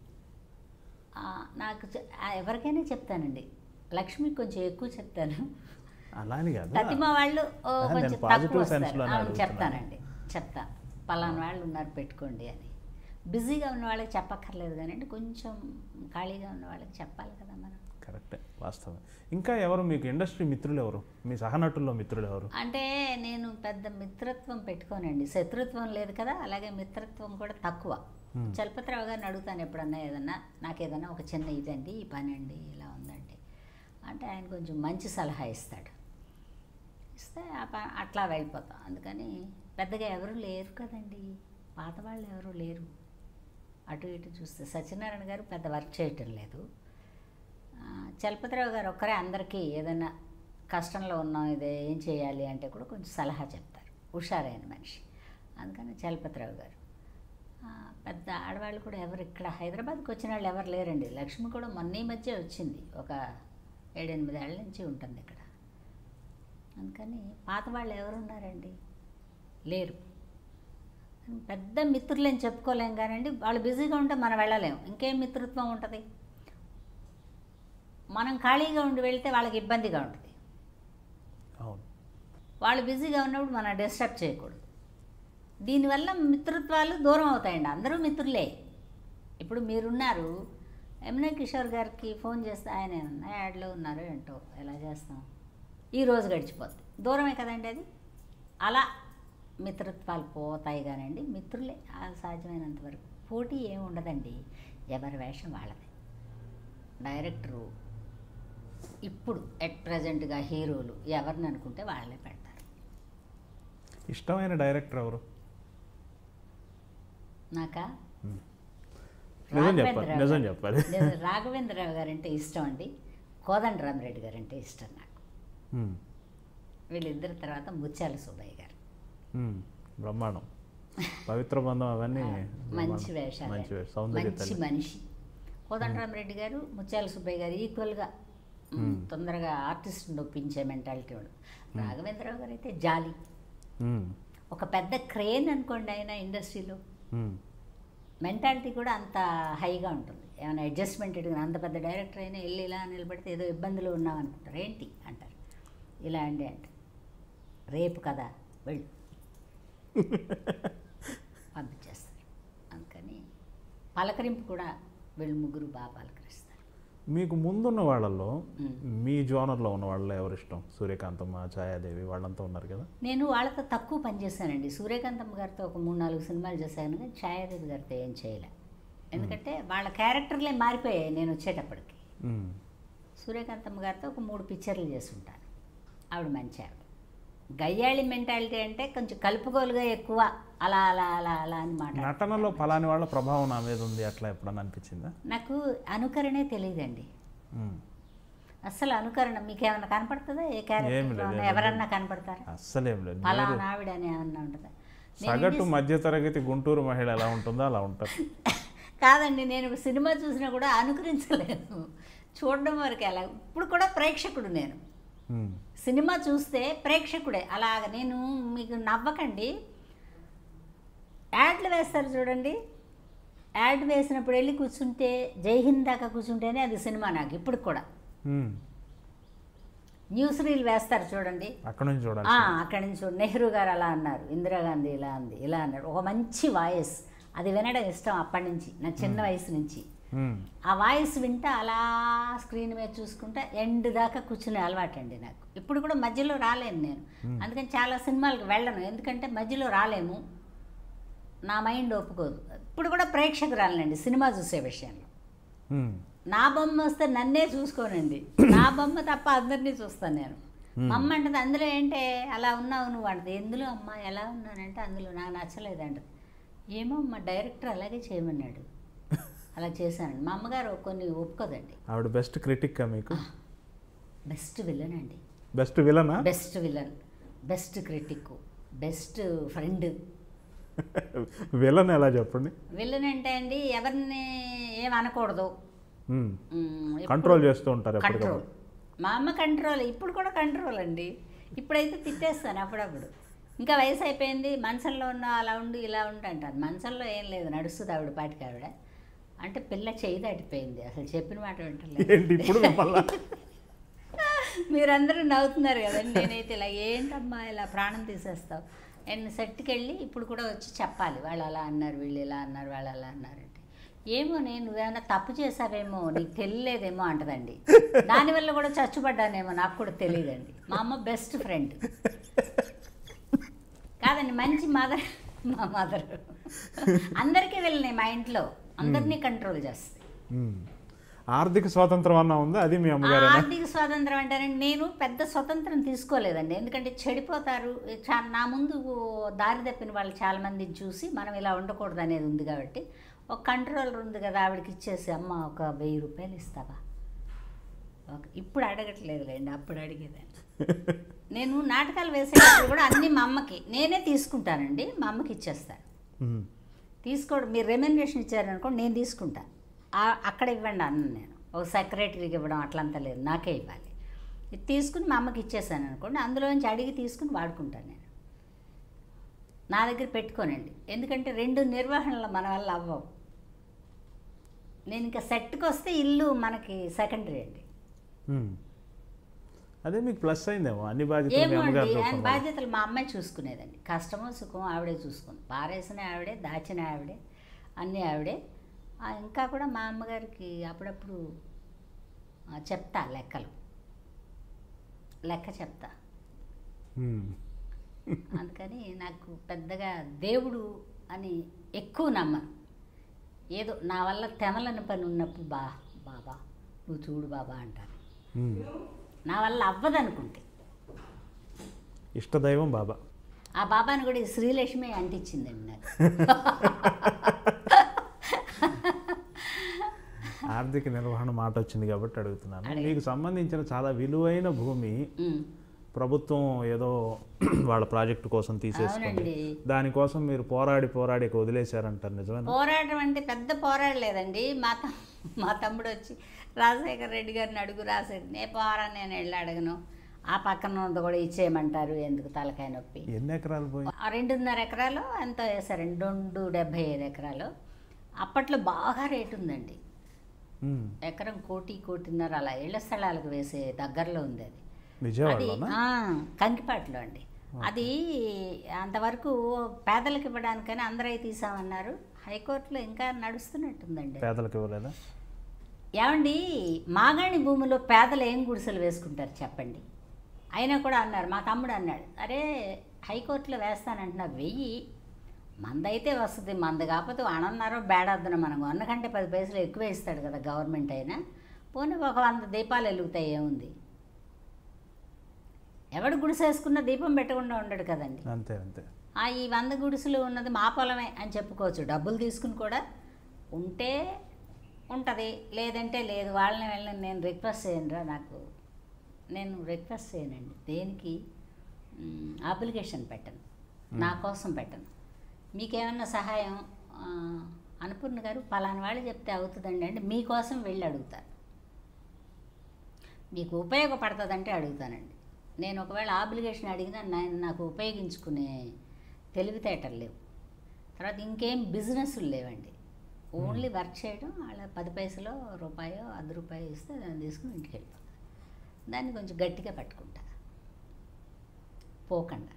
ఆ, నాకు చె- ఆ, ఎవరికైనా చెప్తానండి లక్ష్మికి కొంచెం ఎక్కువ చెప్తాను అలా అని కాదు ప్రతిమ వాళ్ళు ఓ, ఆహా, కొంచెం నేను positive తక్కువ sense వస్తారు లోనే అవును అడుగుతున్నాను. చెప్తానండి చెప్తా పలానా వాళ్ళు ఉన్నారు పెట్టుకోండి అని బిజీగా ఉన్న వాళ్ళకి చెప్పక్కర్లేదు కానీ కొంచెం ఖాళీగా ఉన్న వాళ్ళకి చెప్పాలి కదా మనం కరెక్టే వాస్తవం ఇంకా ఎవరు మీకు ఇండస్ట్రీ మిత్రులు ఎవరు మీ సహనటుల్లో మిత్రులు ఎవరు అంటే నేను పెద్ద మిత్రత్వం పెట్టుకోనండి శత్రుత్వం లేదు కదా అలాగే మిత్రత్వం కూడా తక్కువ Hmm. చలపతిరావు గారిని అడుగుతాను ఎప్పుడన్నా ఏదన్నా నాకు ఏదన్నా ఒక చిన్న ఇదండి ఈ పని అండి ఇలా ఉందండి అంటే ఆయన కొంచెం మంచి సలహా ఇస్తాడు ఇస్తే ఆ ప అట్లా వెళ్ళిపోతాం అందుకని పెద్దగా ఎవరు లేరు కదండి పాత వాళ్ళు ఎవరు లేరు అటు ఇటు చూస్తే సత్యనారాయణ గారు పెద్ద వర్క్ చేయటం లేదు ఆ, చలపతిరావు గారు ఒక్కరే అందరికీ ఏదైనా కష్టంలో ఉన్నాం ఇదే ఏం చేయాలి అంటే కూడా కొంచెం సలహా చెప్తారు హుషారైన మనిషి అందుకని చలపతిరావు గారు ఆ, పెద్ద ఆడవాళ్ళు కూడా ఎవరు ఇక్కడ హైదరాబాద్కి వచ్చిన వాళ్ళు ఎవరు లేరండి లక్ష్మి కూడా మొన్న ఈ మధ్య వచ్చింది ఒక ఏడెనిమిది ఏళ్ళ నుంచి ఉంటుంది ఇక్కడ అందుకని పాత వాళ్ళు ఎవరు ఉన్నారండి లేరు పెద్ద మిత్రులని చెప్పుకోలేం కానండి వాళ్ళు బిజీగా ఉంటే మనం వెళ్ళలేం ఇంకేం మిత్రత్వం ఉంటుంది మనం ఖాళీగా ఉండి వెళ్తే వాళ్ళకి ఇబ్బందిగా ఉంటుంది అవును వాళ్ళు బిజీగా ఉన్నప్పుడు మనం డిస్టర్బ్ చేయకూడదు దీనివల్ల మిత్రత్వాలు దూరం అవుతాయండి అందరూ మిత్రులే ఇప్పుడు మీరున్నారు యమునా కిషోర్ గారికి ఫోన్ చేస్తే ఆయన ఏమన్నా యాడ్లో ఉన్నారు ఏంటో ఎలా చేస్తాం ఈ రోజు గడిచిపోద్ది దూరమే కదండి అది అలా మిత్రత్వాలు పోతాయి కానండి మిత్రులే ఆ సాధ్యమైనంత వరకు పోటీ ఏమి ఉండదండి ఎవరి వేషం వాళ్ళది డైరెక్టరు ఇప్పుడు ఎట్ ప్రజెంట్గా హీరోలు ఎవరిని అనుకుంటే వాళ్ళే పెడతారు ఇష్టమైన డైరెక్టర్ ఎవరు నాకా నిజం చెప్పాలి రాఘవేంద్రరావు నిజం గారు. చెప్పాలి నిజం, రాఘవేంద్రరావు గారు అంటే ఇష్టం అండి కోదండరామరెడ్డి గారు అంటే ఇష్టం నాకు మ్, వీళ్ళిద్దరి తర్వాత ముత్యాల సుబ్బయ్య గారు మ్, బ్రహ్మాండం పవిత్ర బంధం అవన్నీ మంచి బ్రహ్మాండం. వేషాలు మంచి వేషం సౌందర్య మంచి తల్లి మనిషి కోదండరామరెడ్డి గారు ముత్యాల సుబ్బయ్య గారు ఈక్వల్గా మ్, తొందరగా ఆర్టిస్ట్ని ఒప్పించే మెంటాలిటీ వాడు రాఘవేంద్రరావు గారు అయితే జాలి మ్, ఒక పెద్ద క్రేన్ అనుకోండి ఆయన ఇండస్ట్రీలో మ్, మెంటాలిటీ కూడా అంత హైగా ఉంటుంది ఏమైనా అడ్జస్ట్మెంట్ అడిగిన అంత పెద్ద డైరెక్టర్ అయినా వెళ్ళి ఇలా నిలబడితే ఏదో ఇబ్బందులు ఉన్నాం అనుకుంటారు ఏంటి అంటారు ఇలా అండి అంటే రేపు కదా వెళ్ళు పంపించేస్తారు అందుకని పలకరింపు కూడా వీళ్ళు ముగ్గురు బాగా పలకరిస్తారు మీకు ముందున్న వాళ్ళల్లో మ్మ్. మీ జోనర్లో ఉన్న వాళ్ళలో ఎవరు ఇష్టం సూర్యకాంతమ్మ ఛాయాదేవి వాళ్ళంతా ఉన్నారు కదా నేను వాళ్ళతో తక్కువ పనిచేశానండి సూర్యకాంతమ్మ గారితో ఒక మూడు నాలుగు సినిమాలు చేశాను కానీ ఛాయాదేవి గారితో ఏం చేయలే ఎందుకంటే వాళ్ళ క్యారెక్టర్లే మారిపోయాయి నేను వచ్చేటప్పటికి మ్మ్. సూర్యకాంతమ్మ గారితో ఒక మూడు పిక్చర్లు చేసుంటాను ఆవిడ మంచి ఆవిడ గయ్యాళి మెంటాలిటీ అంటే కొంచెం కలుపుగోలుగా ఎక్కువ అలా అలా అలా అలా అని మాట నటనలో ఫలాని వాళ్ళ ప్రభావం నా మీద ఉంది అట్లా ఎప్పుడన్నా అనిపించిందా నాకు అనుకరణే తెలియదండి మ్మ్. అస్సలు అనుకరణ మీకు ఏమైనా కనపడుతుందా ఏ ఏం క్యారెక్టర్ లేదు, ఏం ఎవరన్నా కనపడతారా అస్సలేం లేదు మీరు ఫలానా ఆవిడ అని ఏమన్నా ఉంటుందా నేను సగటు మధ్యతరగతి గుంటూరు మహిళ ఎలా ఉంటుందో అలా ఉంటారు కాదండి నేను ఒక సినిమా చూసినా కూడా అనుకరించలేను చూడడం వరకు అలా ఇప్పుడు కూడా ప్రేక్షకుడు నేను మ్మ్. సినిమా చూస్తే ప్రేక్షకుడే అలాగ నేను మీకు నవ్వకండి యాడ్లు వేస్తారు చూడండి యాడ్ వేసినప్పుడు వెళ్ళి కూర్చుంటే జై హింద్ దాకా కూర్చుంటేనే అది సినిమా నాకు ఇప్పుడు కూడా మ్మ్. న్యూస్ రీల్ వేస్తారు చూడండి అక్కడ నుంచి చూడాలి ఆ, అక్కడి నుంచి చూడు. నెహ్రూ గారు అలా అన్నారు ఇందిరాగాంధీ ఇలా అంది ఇలా అన్నారు ఒక మంచి వాయిస్ అది వినడం ఇష్టం అప్పటి నుంచి నా చిన్న వయసు నుంచి మ్మ్. ఆ వాయిస్ వింటే అలా స్క్రీన్ మీద చూసుకుంటా ఎండ్ దాకా కూర్చునే అలవాటు అండి నాకు ఇప్పుడు కూడా మధ్యలో రాలేను నేను అందుకని చాలా సినిమాలకు వెళ్ళను ఎందుకంటే మధ్యలో రాలేము నా మైండ్ ఒప్పుకోదు ఇప్పుడు కూడా ప్రేక్షకురాలండి సినిమా చూసే విషయంలో మ్మ్. నా బొమ్మ వస్తే నన్నే చూసుకోనండి నా బొమ్మ తప్ప అందరినీ చూస్తాను నేను మా అమ్మ అంటది అందులో ఏంటే అలా ఉన్నావు నువ్వు అంటది ఎందులో అమ్మ ఎలా ఉన్నానంటే అందులో నాకు నచ్చలేదు అంటది ఏమో మా డైరెక్టర్ అలాగే చేయమన్నాడు అలా చేశానండి మా అమ్మగారు కొన్ని ఒప్పుకోదండి ఆవిడ బెస్ట్ క్రిటిక్కా మీకు బెస్ట్ విలన్ అండి బెస్ట్ విలనా best villain best critic best friend villain ఎలా చెప్పండి విలన్ అంటే అండి ఎవరిని ఏం అనకూడదు మ్మ్. ఉమ్, ఎప్పుడు- కంట్రోల్ చేస్తూ ఉంటారు కంట్రోల్ ఎప్పటికప్పుడు మా అమ్మ కంట్రోల్ ఇప్పుడు కూడా కంట్రోల్ అండి ఇప్పుడైతే తిట్టేస్తాను అప్పుడప్పుడు ఇంకా వయసు అయిపోయింది మనసంలో ఉన్న అలా ఉండు ఇలా ఉండు అంటాను మనసంలో ఏం లేదు నడుస్తుంది ఆవిడ పాటికి ఆవిడ అంటే పిల్ల చేయి దాటిపోయింది అసలు చెప్పిన మాట వింటలేదు ఏంటి ఇప్పుడు మిమ్మల్ని మీరందరూ నవ్వుతున్నారు కదండి నేనైతే ఇలా ఏంటమ్మా ఇలా ప్రాణం తీసేస్తావు అండ్ సెట్కి వెళ్ళి ఇప్పుడు కూడా వచ్చి చెప్పాలి వాళ్ళు అలా అన్నారు వీళ్ళు ఇలా అన్నారు వాళ్ళు అలా అన్నారు అంటే ఏమో నేను నువ్వేమైనా తప్పు చేసావేమో నీకు తెలియలేదేమో అంటదండి దానివల్ల కూడా చచ్చుపడ్డానేమో నాకు కూడా తెలియదండి మా అమ్మ బెస్ట్ ఫ్రెండ్ కాదండి మంచి మదర్ మా మదర్ అందరికీ వెళ్ళినాయి మా ఇంట్లో అందరినీ కంట్రోల్ చేస్తాయి మ్మ్. ఆర్థిక స్వాతంత్రం అన్న ఉందా అది మీ అమ్మగారేనా ఆర్థిక స్వాతంత్రం అంటారంటే నేను పెద్ద స్వతంత్రం తీసుకోలేదండి ఎందుకంటే చెడిపోతారు చా- నా ముందు దారి తప్పిన వాళ్ళు చాలా మందిని చూసి మనం ఇలా ఉండకూడదు అనేది ఉంది కాబట్టి ఒక కంట్రోలర్ ఉంది కదా ఆవిడకి ఇచ్చేసి అమ్మ ఒక వెయ్యి రూపాయలు ఇస్తావా ఒక ఇప్పుడు అడగట్లేదులేండి అప్పుడు అడిగేదాన్ని నేను నాటకాలు వేసేటప్పుడు కూడా అన్నీ మా అమ్మకి నేనే తీసుకుంటానండి మా అమ్మకి ఇచ్చేస్తాను మ్మ్. తీసుకోవడం మీరు రెమ్యునరేషన్ ఇచ్చారనుకోండి నేను తీసుకుంటా ఆ- అక్కడ ఇవ్వండి అన్న నేను ఒక సెక్రటరీకి ఇవ్వడం అట్లంతా లేదు నాకే ఇవ్వాలి ఇది తీసుకుని మా అమ్మకి ఇచ్చేసాను అనుకోండి అందులోంచి అడిగి తీసుకుని వాడుకుంటాను నేను నా దగ్గర పెట్టుకోనండి ఎందుకంటే రెండు నిర్వహణలు మన వల్ల అవ్వవు నేను ఇంకా సెట్కి వస్తే ఇల్లు మనకి సెకండరీ అండి మ్మ్. అదే మీకు ప్లస్ అయిందేమో అన్ని బాధ్యతలు మీ ఏమో అమ్మగారు అండి ఆయన చూస్తున్నారు బాధ్యతలు మా అమ్మాయి చూసుకునేదండి కష్టమో సుఖమో ఆవిడే చూసుకుంది పారేసిన ఆవిడే దాచిన ఆవిడే అన్నీ ఆవిడే ఆ, ఇంకా కూడా మా అమ్మగారికి అప్పుడప్పుడు ఆ, చెప్తా లెక్కలు లెక్క చెప్తా మ్మ్. అందుకని నాకు పెద్దగా దేవుడు అని ఎక్కువ నమ్మను ఏదో నా వల్ల తెమలని పని ఉన్నప్పుడు బా బాబా నువ్వు చూడు బాబా అంటాను మ్మ్. నా వల్ల అవ్వదనుకుంటే ఇష్టదైవం బాబా ఆ బాబాని కూడా ఈ శ్రీలక్ష్మి అంటించిందండి నాకు ఆర్థిక నిర్వహణ మాట వచ్చింది కాబట్టి అడుగుతున్నాను అడగండి. మీకు సంబంధించిన చాలా విలువైన భూమి ఉమ్. ప్రభుత్వం ఏదో వాళ్ళ ప్రాజెక్టు కోసం తీసేసుకుంది అవునండి దానికోసం మీరు పోరాడి పోరాడి ఇక వదిలేశారంటారు నిజమేనా పోరాటం అంటే పెద్ద పోరాడలేదండి మా త మా తమ్ముడు వచ్చి రాజశేఖర రెడ్డి గారిని అడుగు రాజశేఖర్ నే పోరా నేను వెళ్ళి అడగను ఆ పక్కన ఉన్నది కూడా ఇచ్చేయమంటారు ఎందుకు తలకాయ నొప్పి ఎన్ని ఎకరాలు పోయి ఆ రెండున్నర ఎకరాలు ఎంతో వేశారండి రెండు డెబ్భై ఐదు ఎకరాలు అప్పట్లో బాగా రేటు ఉందండి మ్మ్. ఎకరం కోటి కోటిన్నర అలా ఇళ్ల స్థలాలకు వేసే దగ్గరలో ఉంది అది అది విజయవాడలోనా ఆ, కంకిపాట్లో అండి అది అంతవరకు పేదలకు ఇవ్వడానికని అందరూ తీసామన్నారు హైకోర్టులో ఇంకా నడుస్తున్నట్టుందండి పేదలకు ఇవ్వలేదా ఏమండి మాగాణి భూమిలో పేదలు ఏం గుడిసెలు వేసుకుంటారు చెప్పండి అయినా కూడా అన్నారు మా తమ్ముడు అన్నాడు అరే హైకోర్టులో వేస్తానంటున్నారు వెయ్యి మందైతే వస్తుంది మంద కాకపోతే అనన్నారో బేడద్దున మనం వంద కంటే పది పైసలు ఎక్కువ ఇస్తాడు కదా గవర్నమెంట్ అయినా పోనీ ఒక వంద దీపాలు వెలుగుతాయి ఏముంది ఎవడు గుడిసేసుకున్న దీపం పెట్టకుండా ఉండడు కదండి అంతే అంతే ఆ ఈ వంద గుడిసెలు ఉన్నది మా పొలమే అని చెప్పుకోవచ్చు డబ్బులు తీసుకుని కూడా ఉంటే ఉంటుంది లేదంటే లేదు వాళ్ళని వెళ్ళని నేను రిక్వెస్ట్ చేయనురా నాకు నేను రిక్వెస్ట్ చేయనండి దేనికి మ్, అప్లికేషన్ పెట్టను నా కోసం పెట్టను మీకేమన్నా సహాయం ఆ, అనుపూర్ణ గారు పలానా వాళ్ళు చెప్తే అవుతుందండి అంటే మీకోసం వెళ్ళి అడుగుతాను మీకు ఉపయోగపడుతుందంటే అడుగుతానండి నేను ఒకవేళ ఆబ్లిగేషన్ అడిగినా నా- నాకు ఉపయోగించుకునే తెలివితేటలు లేవు తర్వాత ఇంకేం బిజినెస్లు లేవండి ఓన్లీ వర్క్ చేయడం వాళ్ళ పది పైసలో రూపాయో అర్ధ రూపాయో ఇస్తే దాన్ని తీసుకుని ఇంటికి వెళ్ళిపోతాను దాన్ని కొంచెం గట్టిగా పట్టుకుంటా పోకుండా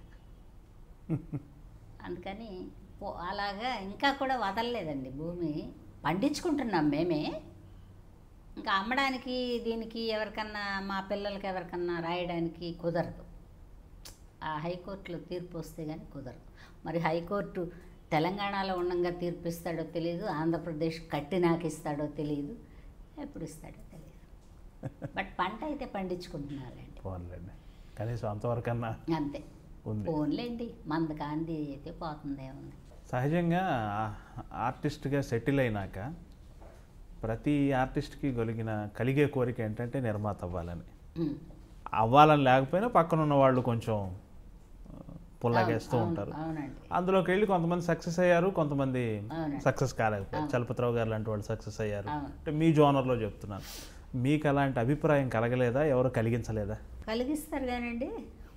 అందుకని పో అలాగా ఇంకా కూడా వదలలేదండి భూమి పండించుకుంటున్నాం మేమే ఇంకా అమ్మడానికి దీనికి ఎవరికన్నా మా పిల్లలకి ఎవరికన్నా రాయడానికి కుదరదు ఆ హైకోర్టులో తీర్పు వస్తే కానీ కుదరదు మరి హైకోర్టు తెలంగాణలో ఉండంగా తీర్పు ఇస్తాడో తెలియదు ఆంధ్రప్రదేశ్ కట్టి నాకు ఇస్తాడో తెలియదు ఎప్పుడు ఇస్తాడో తెలియదు బట్ పంట అయితే పండించుకుంటున్నారండి పోన్లేండి కనీసం అంతవరకన్నా అంతే ఉంది ఫోన్లేండి మంద కాంతి అయితే పోతుందే ఉంది సహజంగా ఆర్టిస్ట్గా సెటిల్ అయినాక ప్రతి ఆర్టిస్ట్కి కలిగిన కలిగే కోరిక ఏంటంటే నిర్మాత అవ్వాలని ఉమ్. అవ్వాలని లేకపోయినా పక్కన ఉన్న వాళ్ళు కొంచెం ఆ, పుల్లగేస్తూ అవును, ఉంటారు అవునండి అందులోకి వెళ్ళి కొంతమంది సక్సెస్ అయ్యారు కొంతమంది అవునండి. సక్సెస్ కాలేకపోయారు అవును. చలపతిరావు గారు లాంటి వాళ్ళు సక్సెస్ అయ్యారు అవును. అంటే మీ జోనర్లో చెప్తున్నాను మీకు అలాంటి అభిప్రాయం కలగలేదా ఎవరు కలిగించలేదా కలిగిస్తారు కానండి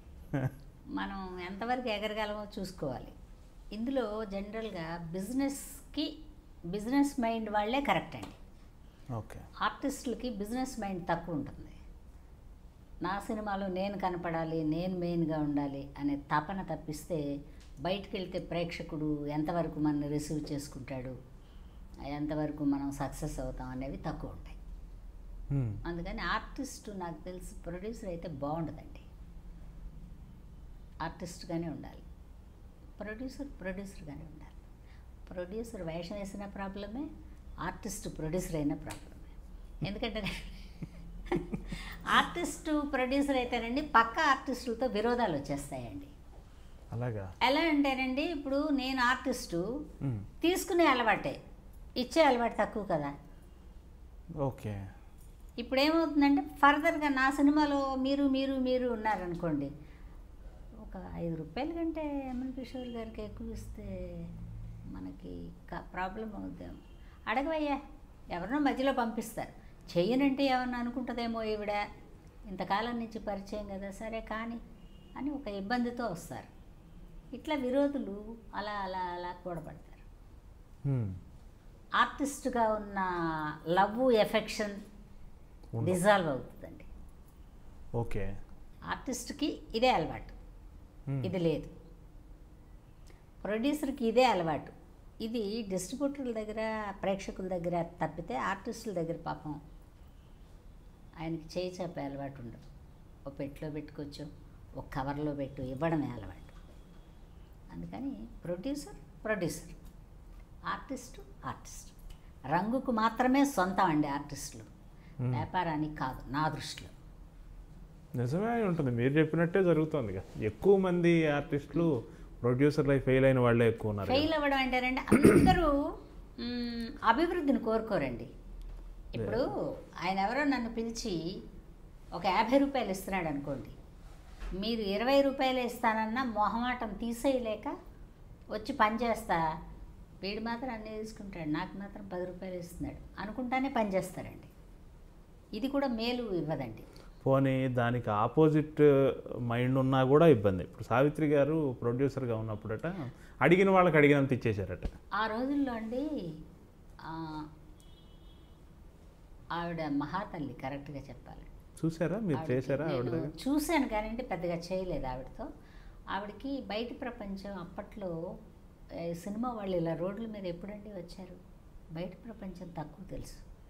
మనం ఎంతవరకు ఎగరగలమో చూసుకోవాలి ఇందులో జనరల్గా బిజినెస్కి బిజినెస్ మైండ్ వాళ్ళే కరెక్ట్ అండి ఓకే ఆర్టిస్టులకి బిజినెస్ మైండ్ తక్కువ ఉంటుంది నా సినిమాలో నేను కనపడాలి నేను మెయిన్గా ఉండాలి అనే తపన తప్పిస్తే బయటికి వెళ్తే ప్రేక్షకుడు ఎంతవరకు మనల్ని రిసీవ్ చేసుకుంటాడు ఎంతవరకు మనం సక్సెస్ అవుతాం అనేవి తక్కువ ఉంటాయి హ్మ్. అందుకని ఆర్టిస్ట్ నాకు తెలిసి ప్రొడ్యూసర్ అయితే బాగుండదండి ఆర్టిస్ట్గానే ఉండాలి ప్రొడ్యూసర్ ప్రొడ్యూసర్గానే ఉండాలి ప్రొడ్యూసర్ వేషం వేసిన ప్రాబ్లమే ఆర్టిస్ట్ ప్రొడ్యూసర్ అయిన ప్రాబ్లమే ఎందుకంటే ఆర్టిస్టు ప్రొడ్యూసర్ అయితేనండి పక్క ఆర్టిస్టులతో విరోధాలు వచ్చేస్తాయండి అలాగా ఎలా అంటేనండి ఇప్పుడు నేను ఆర్టిస్టు హ్మ్. తీసుకునే అలవాటే ఇచ్చే అలవాటు తక్కువ కదా ఓకే ఇప్పుడు ఏమవుతుందంటే ఫర్దర్గా నా సినిమాలో మీరు మీరు మీరు ఉన్నారనుకోండి ఒక ఐదు రూపాయల కంటే ఎమ్ఎన్ కిషోర్ గారికి ఎక్కువ ఇస్తే మనకి ప్రాబ్లం అవుతాం అడగవయ్యా ఎవరినో మధ్యలో పంపిస్తారు చెయ్యనంటే ఏమన్నా అనుకుంటుందేమో ఈవిడ ఇంతకాలం నుంచి పరిచయం కదా సరే కానీ అని ఒక ఇబ్బందితో వస్తారు ఇట్లా విరోధులు అలా అలా అలా కూడబడతారు హ్మ్. ఆర్టిస్ట్గా ఉన్న లవ్ ఎఫెక్షన్ ఉండవు. డిజాల్వ్ అవుతుందండి ఓకే ఆర్టిస్ట్కి ఇదే అలవాటు హ్మ్. ఇది లేదు ప్రొడ్యూసర్కి ఇదే అలవాటు ఇది డిస్ట్రిబ్యూటర్ల దగ్గర ప్రేక్షకుల దగ్గర తప్పితే ఆర్టిస్టుల దగ్గర పాపం ఆయనకి చేయి చెప్పే అలవాటు ఉండదు ఒక పెట్టిలో పెట్టుకోవచ్చు ఒక కవర్లో పెట్టు ఇవ్వడమే అలవాటు అందుకని ప్రొడ్యూసర్ ప్రొడ్యూసర్ ఆర్టిస్టు ఆర్టిస్ట్ రంగుకు మాత్రమే సొంతం అండి ఆర్టిస్టులు Hmm. వ్యాపారానికి కాదు నా దృష్టిలో నిజమే అయి ఉంటుంది మీరు చెప్పినట్టే జరుగుతుంది కదా ఎక్కువ మంది ఆర్టిస్టులు ప్రొడ్యూసర్ లైఫ్ ఫెయిల్ అయిన వాళ్ళే ఎక్కువ ఉన్నారు ఫెయిల్ కదా. అవ్వడం అంటారంటే అందరూ మ్, అభివృద్ధిని కోరుకోరండి ఇప్పుడు ఆయన ఎవరో నన్ను పిలిచి ఒక యాభై రూపాయలు ఇస్తున్నాడు అనుకోండి మీరు ఇరవై రూపాయలు ఇస్తానన్నా మొహమాటం తీసేయలేక వచ్చి పని చేస్తా వీడు మాత్రం అన్నీ తీసుకుంటాడు నాకు మాత్రం పది రూపాయలు ఇస్తున్నాడు అనుకుంటానే పని చేస్తారండి ఇది కూడా మేలు ఇవ్వదండి పోనీ దానికి ఆపోజిట్ మైండ్ ఉన్నా కూడా ఇబ్బంది ఇప్పుడు సావిత్రి గారు ప్రొడ్యూసర్గా ఉన్నప్పుడట అడిగిన వాళ్ళకి అడిగినంత ఇచ్చేశారట ఆ రోజుల్లో అండి ఆ, ఆవిడ మహాతల్లి కరెక్ట్గా చెప్పాలి చూసారా మీరు ఆవిడకి చేశారా ఆవిడ నేను దగ్గర చూశాను కానీ అంటే పెద్దగా చేయలేదు ఆవిడతో ఆవిడకి బయట ప్రపంచం అప్పట్లో ఏ, సినిమా వాళ్ళు ఇలా రోడ్ల మీద ఎప్పుడండి వచ్చారు బయట ప్రపంచం తక్కువ తెలుసు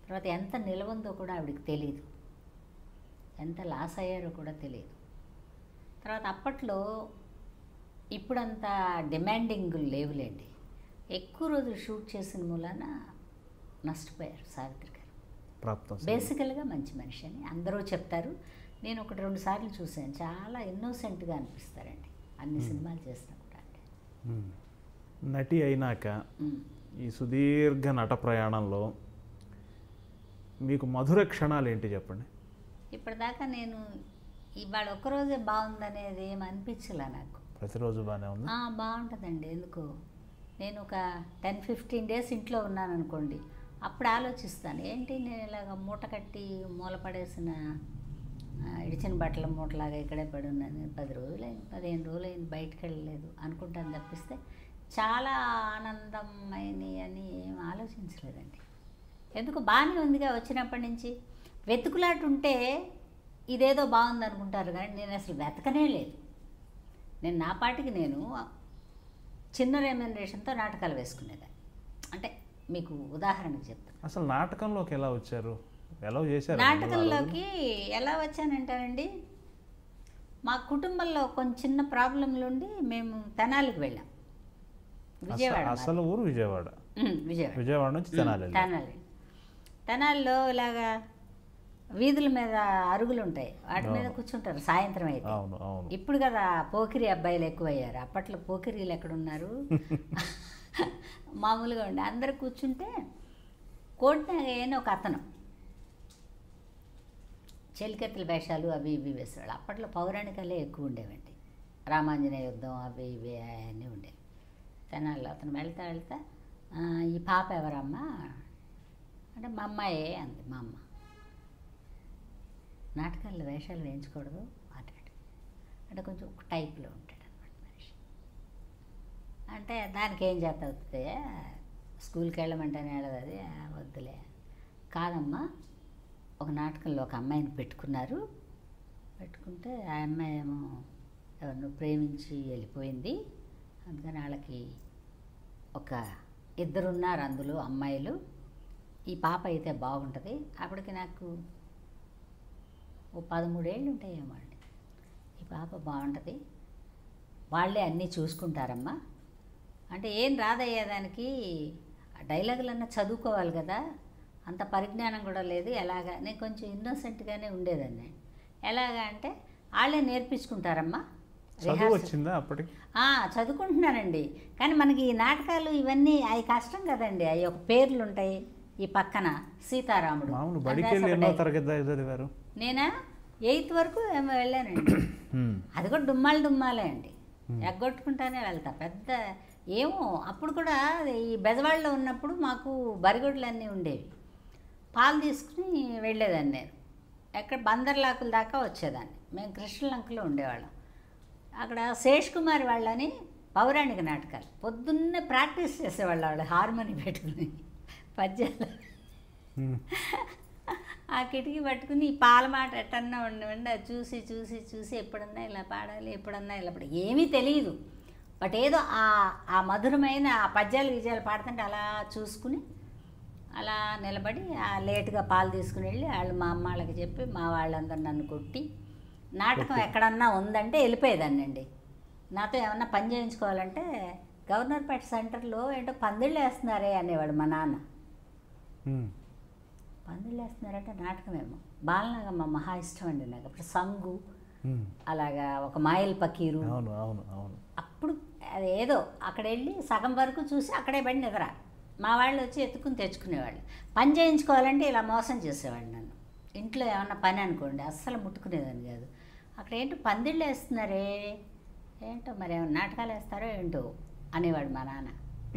తర్వాత ఎంత నిలవందో కూడా ఆవిడకి తెలియదు ఎంత లాస్ అయ్యారో కూడా తెలియదు తర్వాత అప్పట్లో ఇప్పుడంత డిమాండింగ్ లేవులేండి ఎక్కువ రోజులు షూట్ చేసిన మూలాన నష్టపోయారు సావిత్రి గారు ప్రాప్తం బేసికల్గా మంచి మనిషి అని అందరూ చెప్తారు నేను ఒకటి రెండు సార్లు చూశాను చాలా ఇన్నోసెంట్గా అనిపిస్తారండి అన్ని సినిమాలు చేసినా కూడా అంటే మ్మ్. నటి అయినాక ఉమ్. ఈ సుదీర్ఘ నట ప్రయాణంలో మీకు మధుర క్షణాలు ఏంటి చెప్పండి ఇప్పటిదాకా నేను ఇవాళ ఒక్కరోజే బాగుందనేది ఏం అనిపించలే నాకు ప్రతిరోజు బాగానే ఉంది ఆ, బాగుంటుందండి ఎందుకు నేను ఒక టెన్ ఫిఫ్టీన్ డేస్ ఇంట్లో ఉన్నాను అనుకోండి అప్పుడు ఆలోచిస్తాను ఏంటి నేను ఇలాగ మూట కట్టి మూల పడేసిన ఆ, ఇడిచిన బట్టల మూటలాగా ఇక్కడే పడి ఉన్నాను పది రోజులైంది పదిహేను రోజులైంది బయటకు వెళ్ళలేదు అనుకుంటాను తప్పిస్తే చాలా ఆనందమైనవి అని ఏం ఆలోచించలేదండి ఎందుకు బాగానే ఉందిగా వచ్చినప్పటి నుంచి వెతుకులాట ఉంటే ఇదేదో బాగుంది అనుకుంటారు కానీ నేను అసలు వెతకనే లేదు నేను నా పాటికి నేను చిన్న రెమ్యునరేషన్తో నాటకాలు వేసుకునేదాన్ని అంటే మీకు ఉదాహరణకు చెప్తాను అసలు నాటకంలోకి ఎలా వచ్చారు ఎలా చేశారు నాటకంలోకి ఎలా వచ్చానంటానండి మా కుటుంబంలో కొంచెం చిన్న ప్రాబ్లంలు ఉండి మేము తెనాలికి వెళ్ళాం విజయవాడ మాది. అసలు ఊరు విజయవాడ ఉమ్, విజయవాడ విజయవాడ నుంచి తెనాలి వెళ్ళారు. తెనాలి తెనాలిలో ఇలాగా వీధుల మీద అరుగులు ఉంటాయి వాటి మీద అవును. కూర్చుంటారు సాయంత్రం అయితే అవును అవును ఇప్పుడు కదా పోకిరి అబ్బాయిలు ఎక్కువయ్యారు అప్పట్లో పోకిరీలు ఎక్కడున్నారు మామూలుగా ఉండే అందరు కూర్చుంటే కోటినాగయ్య అని ఒక అతను చెలికత్తెల వేషాలు అవి ఇవి వేసేవాళ్ళు అప్పట్లో పౌరాణికాలే ఎక్కువ ఉండేవండి రామాంజనేయ యుద్ధం అవి ఇవి అన్నీ ఉండేవి తెనాల్లో అతను వెళ్తా వెళ్తా "ఆ, ఈ పాప ఎవరమ్మా అంటే మా అమ్మాయే అంది మా అమ్మ నాటకాల్లో వేషాలు వేయించకూడదు అన్నాడు అంటే కొంచెం ఒక టైప్లో ఉంటాడు అనమాట మనిషి అంటే దానికి ఏం చేత అవుతుంది స్కూల్కి వెళ్ళమంటేనే వెళ్ళదు అది "ఆ, వద్దులే కాదమ్మా ఒక నాటకంలో ఒక అమ్మాయిని పెట్టుకున్నారు పెట్టుకుంటే ఆ అమ్మాయి ఏమో ఎవరినో ప్రేమించి వెళ్ళిపోయింది అందుకని వాళ్ళకి ఒక ఇద్దరున్నారు అందులో అమ్మాయిలు ఈ పాప అయితే బాగుంటుంది అప్పటికి నాకు ఓ పదమూడేళ్ళు ఉంటాయేమో అండి ఈ పాప బాగుంటుంది వాళ్ళే అన్నీ చూసుకుంటారమ్మా అంటే ఏం రాదయ్యా దానికి ఆ డైలాగులన్నా చదువుకోవాలి కదా అంత పరిజ్ఞానం కూడా లేదు ఎలాగా నేను కొంచెం ఇన్నోసెంట్గానే ఉండేదాన్ని ఎలాగా అంటే వాళ్ళే నేర్పించుకుంటారమ్మా చదువు రిహార్సల్ వచ్చిందా అప్పటికి ఆ, చదువుకుంటున్నానండి కానీ మనకి ఈ నాటకాలు ఇవన్నీ అవి కష్టం కదండి అవి ఒక పేర్లు ఉంటాయి ఈ పక్కన సీతారాముడు మామూలు అది బడికి రాసి వెళ్ళి ఒక ఎన్నో డై- తరగతి దాకా చదివారు నేనా ఎయిత్ వరకు ఏమో వెళ్ళానండి మ్మ్. అది కూడా డుమ్మాలు డుమ్మాలే అండి ఎగ్గొట్టుకుంటానే వెళ్తా పెద్ద ఏమో అప్పుడు కూడా ఈ బెజవాడలో ఉన్నప్పుడు మాకు బరిగొడ్లు అన్నీ ఉండేవి పాలు తీసుకుని వెళ్ళేదాన్ని నేను ఎక్కడ బందర్లాకుల దాకా వచ్చేదాన్ని మేము కృష్ణలంకలో ఉండేవాళ్ళం అక్కడ శేష్ కుమార్ వాళ్ళని పౌరాణిక నాటకాలు పొద్దున్నే ప్రాక్టీస్ చేసేవాళ్ళు వాళ్ళు హార్మోని పెట్టుకుని పద్యాలు మ్మ్. ఆ కిటికీ పట్టుకుని ఈ పాల మాట ఎట్టన్నా ఉండి అది చూసి చూసి చూసి ఎప్పుడన్నా ఇలా పాడాలి ఎప్పుడన్నా ఇలా పాడాలి ఏమీ తెలియదు బట్ ఏదో ఆ ఆ మధురమైన ఆ పద్యాలు విజయాలు పాడుతుంటే అలా చూసుకుని అలా నిలబడి ఆ లేటుగా పాలు తీసుకుని వెళ్ళి వాళ్ళు మా అమ్మ వాళ్ళకి చెప్పి మా వాళ్ళందరూ నన్ను కొట్టి నాటకం ఎక్కడన్నా ఉందంటే వెళ్ళిపోయేదాన్ని అండి నాతో ఏమన్నా పని చేయించుకోవాలంటే గవర్నర్పేట సెంటర్లో ఏంటో పందిళ్ళు వేస్తున్నారే అనేవాడు మా నాన్న మ్మ్. పందులు వేస్తున్నారంటే నాటకమేమో బాలనాగమ్మ మహా ఇష్టం అండి నాకు అప్పుడు సంగు మ్మ్. అలాగా ఒక మాయల్ పకీరు అవును అవును అవును అప్పుడు అదేదో అక్కడ వెళ్ళి సగం వరకు చూసి అక్కడే పడి నిద్ర మా వాళ్ళు వచ్చి ఎత్తుకుని తెచ్చుకునేవాళ్ళు పని చేయించుకోవాలంటే ఇలా మోసం చేసేవాళ్ళు నన్ను ఇంట్లో ఏమన్నా పని అనుకోండి అస్సలు ముట్టుకునేదాన్ని కాదు అక్కడ ఏంటో పందిళ్ళు వేస్తున్నారే ఏంటో మరి ఏమన్నా నాటకాలు వేస్తారో ఏంటో అనేవాడు మా నాన్న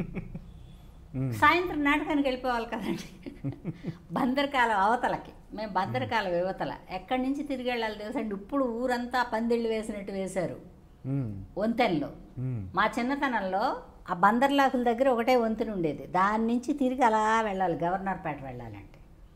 మ్మ్. సాయంత్రం నాటకానికి వెళ్ళిపోవాలి కదండి బందరకాలం అవతలకి మేము బందరకాలం యువతల ఎక్కడి నుంచి తిరిగి వెళ్ళాలి తెలుసండి ఇప్పుడు ఊరంతా పందిళ్ళు వేసినట్టు వేశారు మ్మ్. వంతెనలో మ్మ్. మా చిన్నతనంలో ఆ బందర్లాకుల దగ్గర ఒకటే వంతెన ఉండేది దాని నుంచి తిరిగి అలా వెళ్ళాలి గవర్నర్పేట వెళ్ళాలంటే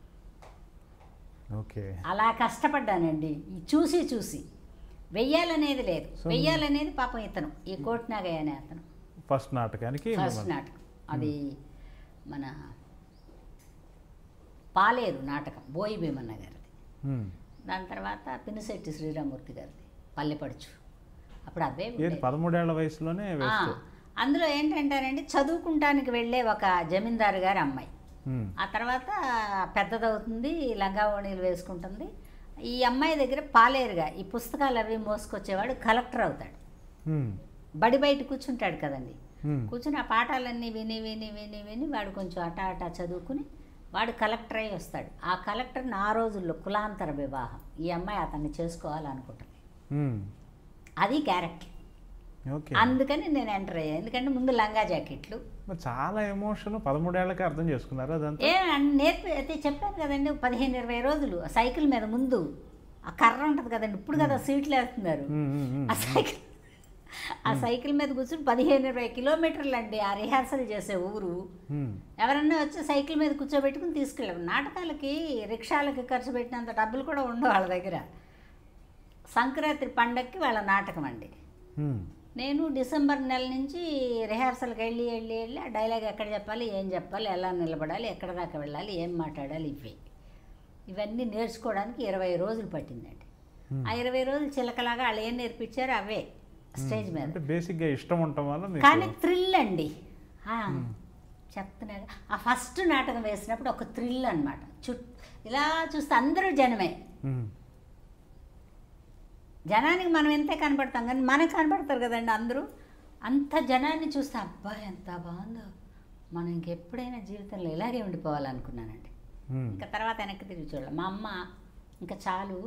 ఓకే అలా కష్టపడ్డానండి ఈ చూసి చూసి వెయ్యాలనేది లేదు So- వెయ్యాలనేది పాపం ఇతను ఈ కోటినాగయ్య అనే అతను ఫస్ట్ నాటకానికి ఫస్ట్ మిమ్మల్ని- నాటకం అది మన పాలేరు నాటకం బోయి భీమన్న గారిది ఉమ్. దాని తర్వాత పినిశెట్టి శ్రీరామూర్తి గారిది పల్లెపడుచు అప్పుడు అవే ఏది ఉండేవి. పదమూడేళ్ల వయసులోనే ఆ, వేస్తూ అందులో ఏంటంటారండి చదువుకుంటానికి వెళ్ళే ఒక జమీందారు గారి అమ్మాయి ఉమ్. ఆ తర్వాత పెద్దదవుతుంది లంగా ఓణీలు వేసుకుంటుంది ఈ అమ్మాయి దగ్గర పాలేరుగా ఈ పుస్తకాలు అవి మోసుకొచ్చేవాడు కలెక్టర్ అవుతాడు ఉమ్. బడి బయట కూర్చుంటాడు కదండి ఉమ్. కూర్చుని ఆ పాఠాలన్నీ విని విని విని విని వాడు కొంచెం అటా అటా చదువుకుని వాడు కలెక్టర్ అయి వస్తాడు ఆ కలెక్టర్ని ఆ రోజుల్లో కులాంతర వివాహం ఈ అమ్మాయి అతన్ని చేసుకోవాలనుకుంటుంది ఉమ్. అది క్యారెక్టర్ ఓకే అందుకని నేను ఎంటర్ అయ్యాను ఎందుకంటే ముందు లంగా జాకెట్లు మరి చాలా ఎమోషన్ పదమూడేళ్ళకే అర్థం చేసుకున్నారు అదంతా ఏ అన్- నేర్పి అయితే చెప్పాను కదండి పదిహేను ఇరవై రోజులు ఆ సైకిల్ మీద ముందు ఆ కర్ర ఉంటుంది కదండి ఇప్పుడు కదా సీట్లు వేస్తున్నారు ఉమ్, ఉమ్, ఉమ్. ఆ సైకిల్ ఆ సైకిల్ మీద కూర్చుని పదిహేను ఇరవై కిలోమీటర్లు అండి ఆ రిహార్సల్ చేసే ఊరు ఉమ్. ఎవరన్నా వచ్చి సైకిల్ మీద కూర్చోబెట్టుకుని తీసుకెళ్ళాం నాటకాలకి రిక్షాలకి ఖర్చు పెట్టినంత డబ్బులు కూడా ఉండవు వాళ్ళ దగ్గర సంక్రాంతి పండగకి వాళ్ళ నాటకం అండి ఉమ్. నేను డిసెంబర్ నెల నుంచి రిహార్సల్కి వెళ్ళి వెళ్ళి వెళ్ళి ఆ డైలాగ్ ఎక్కడ చెప్పాలి ఏం చెప్పాలి ఎలా నిలబడాలి ఎక్కడ దాకా వెళ్ళాలి ఏం మాట్లాడాలి ఇవి ఇవన్నీ నేర్చుకోవడానికి ఇరవై రోజులు పట్టిందండి ఆ ఇరవై రోజులు చిలకలాగా వాళ్ళు ఏం నేర్పించారో అవే స్టేజ్ మీద అంటే బేసిక్గా ఇష్టం ఉండటం వల్ల మీకు కానీ థ్రిల్ అండి ఆ, చెప్తున్నా కదా. ఆ ఫస్ట్ నాటకం వేసినప్పుడు ఒక థ్రిల్ అనమాట చుట్ ఇలా చూస్తే అందరూ జనమే ఉమ్. జనానికి మనం ఎంతే కనపడతాం కానీ మనకు కనపడతారు కదండి అందరూ అంత జనాన్ని చూస్తే అబ్బా ఎంత బాగుందో మనం ఇంకెప్పుడైనా జీవితంలో ఇలాగే ఉండిపోవాలనుకున్నానండి ఉమ్. ఇంకా తర్వాత వెనక్కి తిరిగి చూడాలి మా అమ్మ ఇంకా చాలు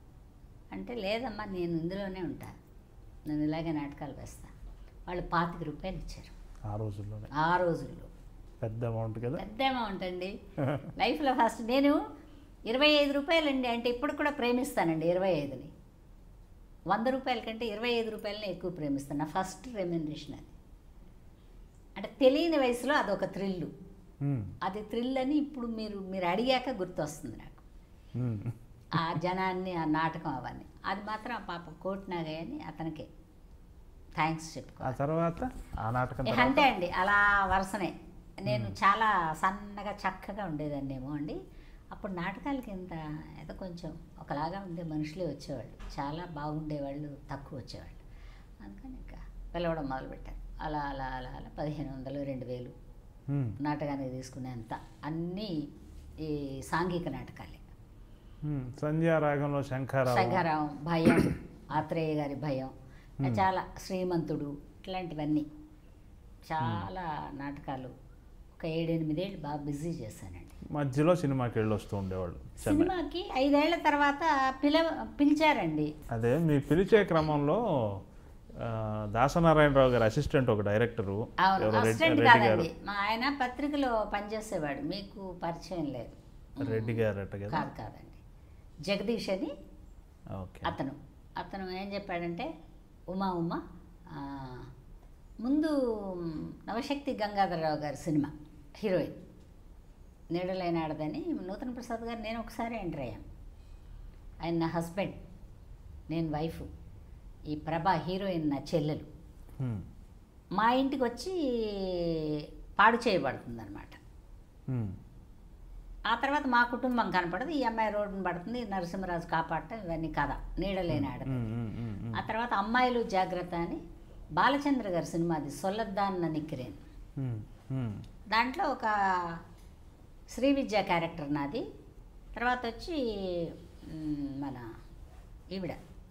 అంటే లేదమ్మా నేను ఇందులోనే ఉంటా నేను ఇలాగే నాటకాలు వేస్తా వాళ్ళు పాతిక రూపాయలు ఇచ్చారు ఆ రోజుల్లోనే ఆ రోజుల్లో పెద్ద అమౌంట్ కదా పెద్ద అమౌంట్ అండి లైఫ్లో ఫస్ట్ నేను ఇరవై ఐదు రూపాయలండి అంటే ఇప్పుడు కూడా ప్రేమిస్తానండి ఇరవై ఐదుని వంద రూపాయల కంటే ఇరవై ఐదు రూపాయలని ఎక్కువ ప్రేమిస్తాను నా ఫస్ట్ రెమ్యునరేషన్ అది అంటే తెలియని వయసులో అదొక థ్రిల్లు ఉమ్. అది థ్రిల్ అని ఇప్పుడు మీరు మీరు అడిగాక గుర్తొస్తుంది నాకు ఉమ్. ఆ జనాన్ని ఆ నాటకం అవన్నీ అది మాత్రం ఆ పాప కోటి నాగయ్య అని అతనికి థ్యాంక్స్ చెప్పుకో ఆ తర్వాత ఆ నాటకం ఇక తర్వాత అంతే అండి అలా వరుసనే నేను చాలా సన్నగా చక్కగా ఉండేదాన్నేమో అండి అప్పుడు నాటకాలకి ఇంత ఏదో కొంచెం ఒకలాగా ఉండే మనుషులే వచ్చేవాళ్ళు చాలా బాగుండేవాళ్ళు తక్కువ వచ్చేవాళ్ళు అందుకని ఇంకా పిలవడం మొదలుపెట్టాను అలా అలా అలా అలా పదిహేను వందలు రెండు వేలు ఉమ్. నాటకానికి తీసుకునేంత అన్నీ ఈ సాంఘిక నాటకాలే ఉమ్. సంధ్యారాగంలో శంఖారావు శంకరాం భయం ఆత్రేయ గారి భయం చాలా శ్రీమంతుడు ఇట్లాంటివన్నీ చాలా నాటకాలు ఒక ఏడెనిమిదేళ్ళు బాగా బిజీ చేశానండి మధ్యలో సినిమాకి వెళ్ళి వస్తూ ఉండేవాళ్ళు చెన్నై సినిమాకి ఐదేళ్ల తర్వాత పిల పిలిచారండి అదే మీ పిలిచే క్రమంలో ఆ, దాసనారాయణరావు గారి అసిస్టెంట్ ఒక డైరెక్టరు అవును ఎవరో రెడ్డి అసిస్టెంట్ రెడ్డి గారు కాదండి మా ఆయన పత్రికలో పనిచేసేవాడు మీకు పరిచయం లేదు రెడ్డి గారు అట్ట కదా కాదు కాదండి జగదీష్ అని ఓకే అతను అతను ఏం చెప్పాడంటే ఉమా ఉమా ఆ, ముందు నవశక్తి గంగాధరరావు గారి సినిమా హీరోయిన్ నీడలైన ఆడదని నూతన ప్రసాద్ గారు నేను ఒకసారి ఎంటర్ అయ్యాను ఆయన నా హస్బెండ్ నేను వైఫ్ ఈ ప్రభా హీరోయిన్ నా చెల్లెలు ఉమ్. మా ఇంటికి వచ్చి పాడు చేయబడుతుంది అనమాట ఉమ్. ఆ తర్వాత మా కుటుంబం కనపడదు ఈ అమ్మాయి రోడ్డును పడుతుంది నరసింహరాజు కాపాడటం ఇవన్నీ కథ నీడలేని ఆడది ఉమ్, ఉమ్, ఉమ్, ఉమ్. ఆ తర్వాత అమ్మాయిలు జాగ్రత్త అని బాలచంద్ర గారి సినిమాది సొల్లద్దాన్న నిక్కిరేన్ ఉమ్, ఉమ్. దాంట్లో ఒక శ్రీ విద్య క్యారెక్టర్ నాది తర్వాత వచ్చి మ్, మన ఈవిడ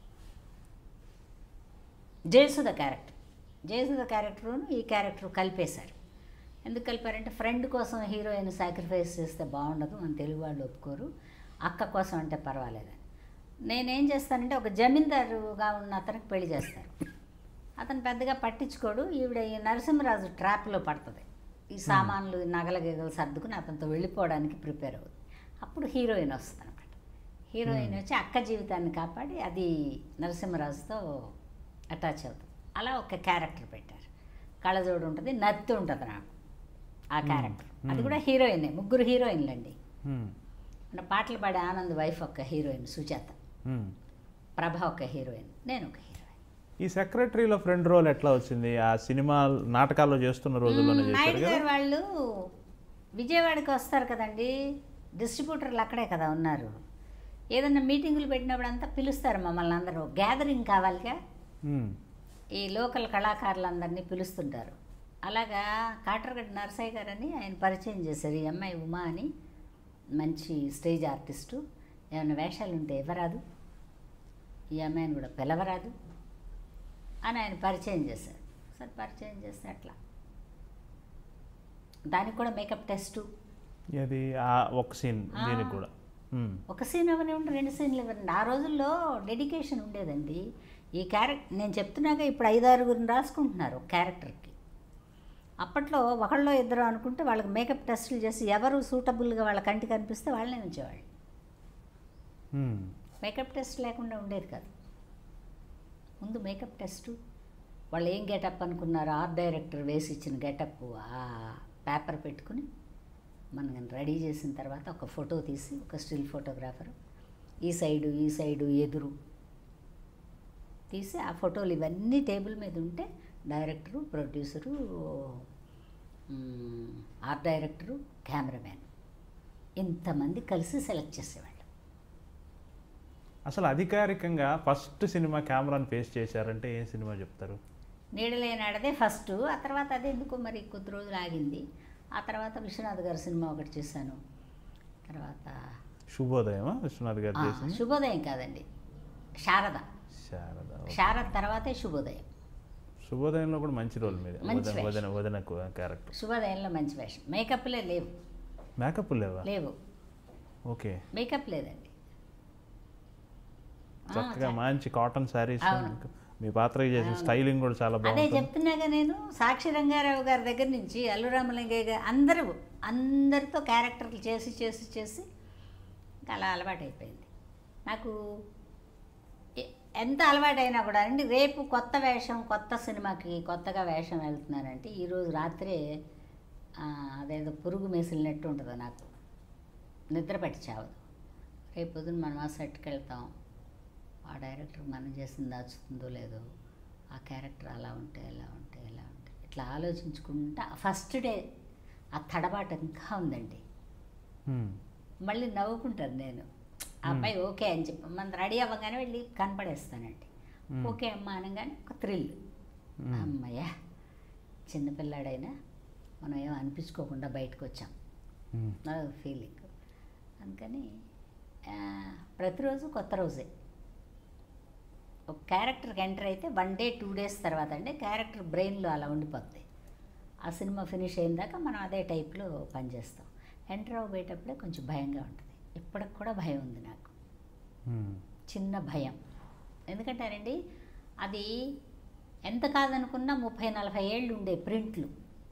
జయసుధ క్యారెక్టర్ జయసుధ క్యారెక్టర్ను ఈ క్యారెక్టర్ కలిపేశారు ఎందుకు కలిపారంటే ఫ్రెండ్ కోసం హీరోయిన్ సాక్రిఫైస్ చేస్తే బాగుండదు మన తెలుగు వాళ్ళు ఒప్పుకోరు అక్క కోసం అంటే పర్వాలేదని నేనేం చేస్తానంటే ఒక జమీందారుగా ఉన్న అతనికి పెళ్లి చేస్తారు అతను పెద్దగా పట్టించుకోడు ఈవిడ ఈ నరసింహరాజు ట్రాప్లో పడుతుంది ఈ సామాన్లు ఈ నగల గిగలు సర్దుకుని అతనితో వెళ్ళిపోవడానికి ప్రిపేర్ అవుతుంది అప్పుడు హీరోయిన్ వస్తుంది అనమాట హీరోయిన్ వచ్చి అక్క జీవితాన్ని కాపాడి అది నరసింహరాజుతో అటాచ్ అవుతుంది అలా ఒక క్యారెక్టర్ పెట్టారు కళ్ళజోడు ఉంటుంది నత్తి ఉంటుంది నాకు ఆ క్యారెక్టర్ అది కూడా హీరోయినే ముగ్గురు హీరోయిన్లు అండి ఉమ్, మన పాటలు పాడే ఆనంద్ వైఫ్ ఒక హీరోయిన్ సుజాత ఉమ్. ప్రభ ఒక హీరోయిన్ నేను ఒక హీరోయిన్ ఈ సెక్రటరీలో ఫ్రెండ్ రోల్ ఎట్లా వచ్చింది ఆ సినిమా నాటకాల్లో చేస్తున్న రోజుల్లోనే మ్మ్, చేశారు నాయుడు కదా గారు వాళ్ళు విజయవాడకి వస్తారు కదండి డిస్ట్రిబ్యూటర్లు అక్కడే కదా ఉన్నారు ఏదన్నా మీటింగులు పెట్టినప్పుడు అంతా పిలుస్తారు మమ్మల్ని అందరూ గ్యాదరింగ్ కావాలిగా మ్మ్. ఈ లోకల్ కళాకారులందరినీ పిలుస్తుంటారు అలాగా కాటరగడ్డ నరసయ్య గారని ఆయన పరిచయం చేశారు ఈ అమ్మాయి ఉమా అని మంచి స్టేజ్ ఆర్టిస్టు ఏమైనా వేషాలు ఉంటే ఇవ్వరాదు ఈ అమ్మాయిని కూడా పిలవరాదు అని ఆయన పరిచయం చేశారు సరే పరిచయం చేస్తే అట్లా దానికి కూడా మేకప్ టెస్టు ఇది ఆ ఒక సీన్ దీనికి కూడా మ్మ్. ఒక సీన్ ఇవ్వనివ్వండి రెండు సీన్లు ఇవ్వండి ఆ రోజుల్లో డెడికేషన్ ఉండేదండి ఈ క్యారెక్టర్ నేను చెప్తున్నాక ఇప్పుడు ఐదారుగురిని రాసుకుంటున్నారు ఒక క్యారెక్టర్కి అప్పట్లో ఒకళ్ళో ఇద్దరు అనుకుంటే వాళ్ళకి మేకప్ టెస్టులు చేసి ఎవరు సూటబుల్గా వాళ్ళ కంటికి కనిపిస్తే వాళ్ళనే ఉంచేవాళ్ళు మ్మ్. మేకప్ టెస్ట్ లేకుండా ఉండేది కాదు ముందు మేకప్ టెస్టు వాళ్ళు ఏం గెటప్ అనుకున్నారు ఆర్ట్ డైరెక్టర్ వేసి ఇచ్చిన గెటప్ ఆ పేపర్ పెట్టుకుని మనం రెడీ చేసిన తర్వాత ఒక ఫోటో తీసి ఒక స్టిల్ ఫోటోగ్రాఫర్ ఈ సైడు ఈ సైడు ఎదురు తీసి ఆ ఫోటోలు ఇవన్నీ టేబుల్ మీద ఉంటే డైరెక్టరు ప్రొడ్యూసరు మ్, ఆర్ట్ డైరెక్టరు కెమెరామ్యాన్ ఇంతమంది కలిసి సెలెక్ట్ చేసేవాళ్ళు అసలు అధికారికంగా ఫస్ట్ సినిమా కెమెరాని ఫేస్ చేశారంటే ఏ సినిమా చెప్తారు నీడలేనాడదే ఫస్ట్ ఆ తర్వాత అది ఎందుకో మరి కొద్ది రోజులు ఆగింది ఆ తర్వాత విశ్వనాథ్ గారి సినిమా ఒకటి చేశాను తర్వాత శుభోదయమా విశ్వనాథ్ గారు ఆ, చేసింది శుభోదయం కాదండి శారద శారద శారద తర్వాతే శుభోదయం శుభోదయంలో కూడా మంచి రోల్ మీద మంచి వదన వేషం. వదన వదనకు క్యారెక్టర్ శుభోదయంలో మంచి వేషం మేకప్లే లేవు మేకప్ లేవా లేవు ఓకే మేకప్ లేదండి ఆ, చక్కగా చ- మంచి కాటన్ శారీస్ అవును. మీ పాత్రకి చేసిన అవును. స్టైలింగ్ కూడా చాలా అదే బాగుంటుంది చెప్తున్నాగా నేను సాక్షి రంగారావు గారి దగ్గర నుంచి అల్లు రామలింగయ్య గారు అందరూ అందరితో క్యారెక్టర్లు చేసి చేసి చేసి ఇంకా అలా అలవాటు అయిపోయింది నాకు ఎ- ఎంత అలవాటైనా కూడా అండి రేపు కొత్త వేషం కొత్త సినిమాకి కొత్తగా వేషం వెళ్తున్నానంటే ఈరోజు రాత్రే ఆ, అదేదో పురుగు మేసిలినట్టు ఉంటుంది నాకు నిద్ర పట్టి చావదు రేపు పొద్దున మనం ఆ సెట్కి వెళ్తాం ఆ డైరెక్టర్ మనం చేసింది దాచుతుందో లేదో ఆ క్యారెక్టర్ అలా ఉంటే ఎలా ఉంటే ఎలా ఉంటే ఇట్లా ఆలోచించుకుంటా ఫస్ట్ డే ఆ తడబాటు ఇంకా ఉందండి హ్మ్. మళ్ళీ నవ్వుకుంటాను నేను ఆ అబ్బాయి ఓకే అని చెప్పి మనం రెడీ అవ్వగానే వెళ్ళి కనపడేస్తానండి Hmm. ఓకే అమ్మా అనగానే ఒక థ్రిల్ Hmm. అమ్మయ్యా చిన్నపిల్లాడైనా మనం ఏం అనిపించుకోకుండా బయటకు వచ్చాం హ్మ్. అదొక ఫీలింగ్ అందుకని ఆ, ప్రతిరోజు కొత్త రోజే ఒక క్యారెక్టర్కి ఎంటర్ అయితే వన్ డే టూ డేస్ తర్వాత అంటే క్యారెక్టర్ బ్రెయిన్లో అలా ఉండిపోద్ది ఆ సినిమా ఫినిష్ అయిన దాకా మనం అదే టైప్లో పనిచేస్తాం ఎంటర్ అవ్వబోయేటప్పుడే కొంచెం భయంగా ఉంటుంది ఇప్పటికి కూడా భయం ఉంది నాకు హ్మ్. చిన్న భయం ఎందుకంటారండి అది ఎంత కాదనుకున్నా ముప్పై నలభై ఏళ్ళు ఉండే ప్రింట్లు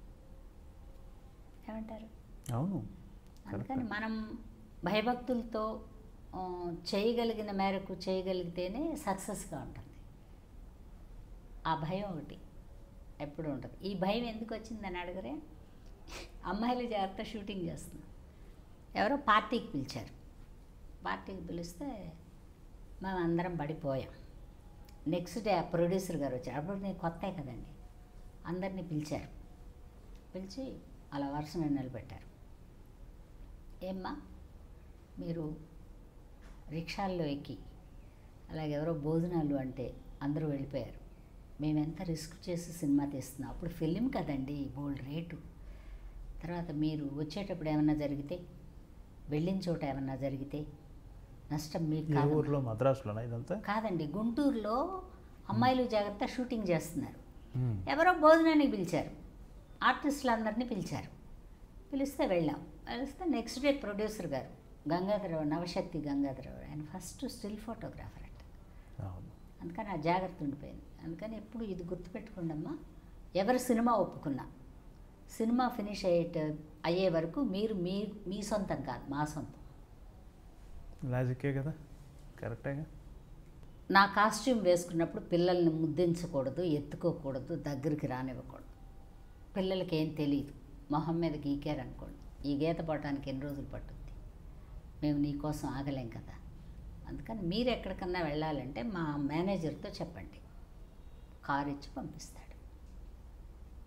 ఏమంటారు అవును అందుకని మనం భయభక్తులతో ఆ, చేయగలిగిన మేరకు చేయగలిగితేనే సక్సెస్గా ఉంటుంది ఆ భయం ఒకటి ఎప్పుడు ఉంటుంది ఈ భయం ఎందుకు వచ్చిందని అడగరే అమ్మాయిలు జాగ్రత్త షూటింగ్ చేస్తున్నాం ఎవరో పార్టీకి పిలిచారు పార్టీకి పిలిస్తే మేము అందరం పడిపోయాం నెక్స్ట్ డే ఆ ప్రొడ్యూసర్ గారు వచ్చారు అప్పుడు నేను కొత్త కదండి అందరినీ పిలిచారు పిలిచి అలా వరుసగా నిలబెట్టారు ఏమ్మా మీరు రిక్షాల్లో ఎక్కి అలాగే ఎవరో భోజనాలు అంటే అందరూ వెళ్ళిపోయారు మేము ఎంత రిస్క్ చేసి సినిమా తీస్తున్నాం అప్పుడు ఫిలిం కదండి బోల్డ్ రేటు తర్వాత మీరు వచ్చేటప్పుడు ఏమన్నా జరిగితే వెళ్ళిన చోట ఏమన్నా జరిగితే నష్టం మీకు ఏ కాదు ఊర్లో మద్రాసులోనా ఇదంతా కాదండి గుంటూరులో అమ్మాయిలు జాగ్రత్త షూటింగ్ చేస్తున్నారు హ్మ్. ఎవరో భోజనానికి పిలిచారు ఆర్టిస్టులందరినీ పిలిచారు పిలిస్తే వెళ్ళాం పిలిస్తే నెక్స్ట్ డే ప్రొడ్యూసర్ గారు గంగాధరరావు నవశక్తి గంగాధరరావు ఆయన ఫస్ట్ స్టిల్ ఫోటోగ్రాఫర్ అంట అవును అందుకని ఆ జాగ్రత్త ఉండిపోయింది అందుకని ఎప్పుడు ఇది గుర్తుపెట్టుకోండమ్మా ఎవరు సినిమా ఒప్పుకున్నా సినిమా ఫినిష్ అయ్యేట అయ్యే వరకు మీరు మీ మీ సొంతం కాదు మా సొంతం లాజికే కదా కరెక్టేగా నా కాస్ట్యూమ్ వేసుకున్నప్పుడు పిల్లల్ని ముద్దించకూడదు ఎత్తుకోకూడదు దగ్గరికి రానివ్వకూడదు పిల్లలకి ఏం తెలియదు మొహం మీద గీకారనుకోండి ఈ గీత పడటానికి ఎన్ని రోజులు పట్టుద్ది మేము నీకోసం ఆగలేం కదా అందుకని మీరు ఎక్కడికన్నా వెళ్ళాలంటే మా మేనేజర్తో చెప్పండి కారు ఇచ్చి పంపిస్తాడు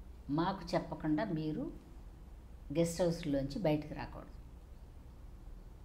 మాకు చెప్పకుండా మీరు గెస్ట్ హౌస్లోంచి బయటకు రాకూడదు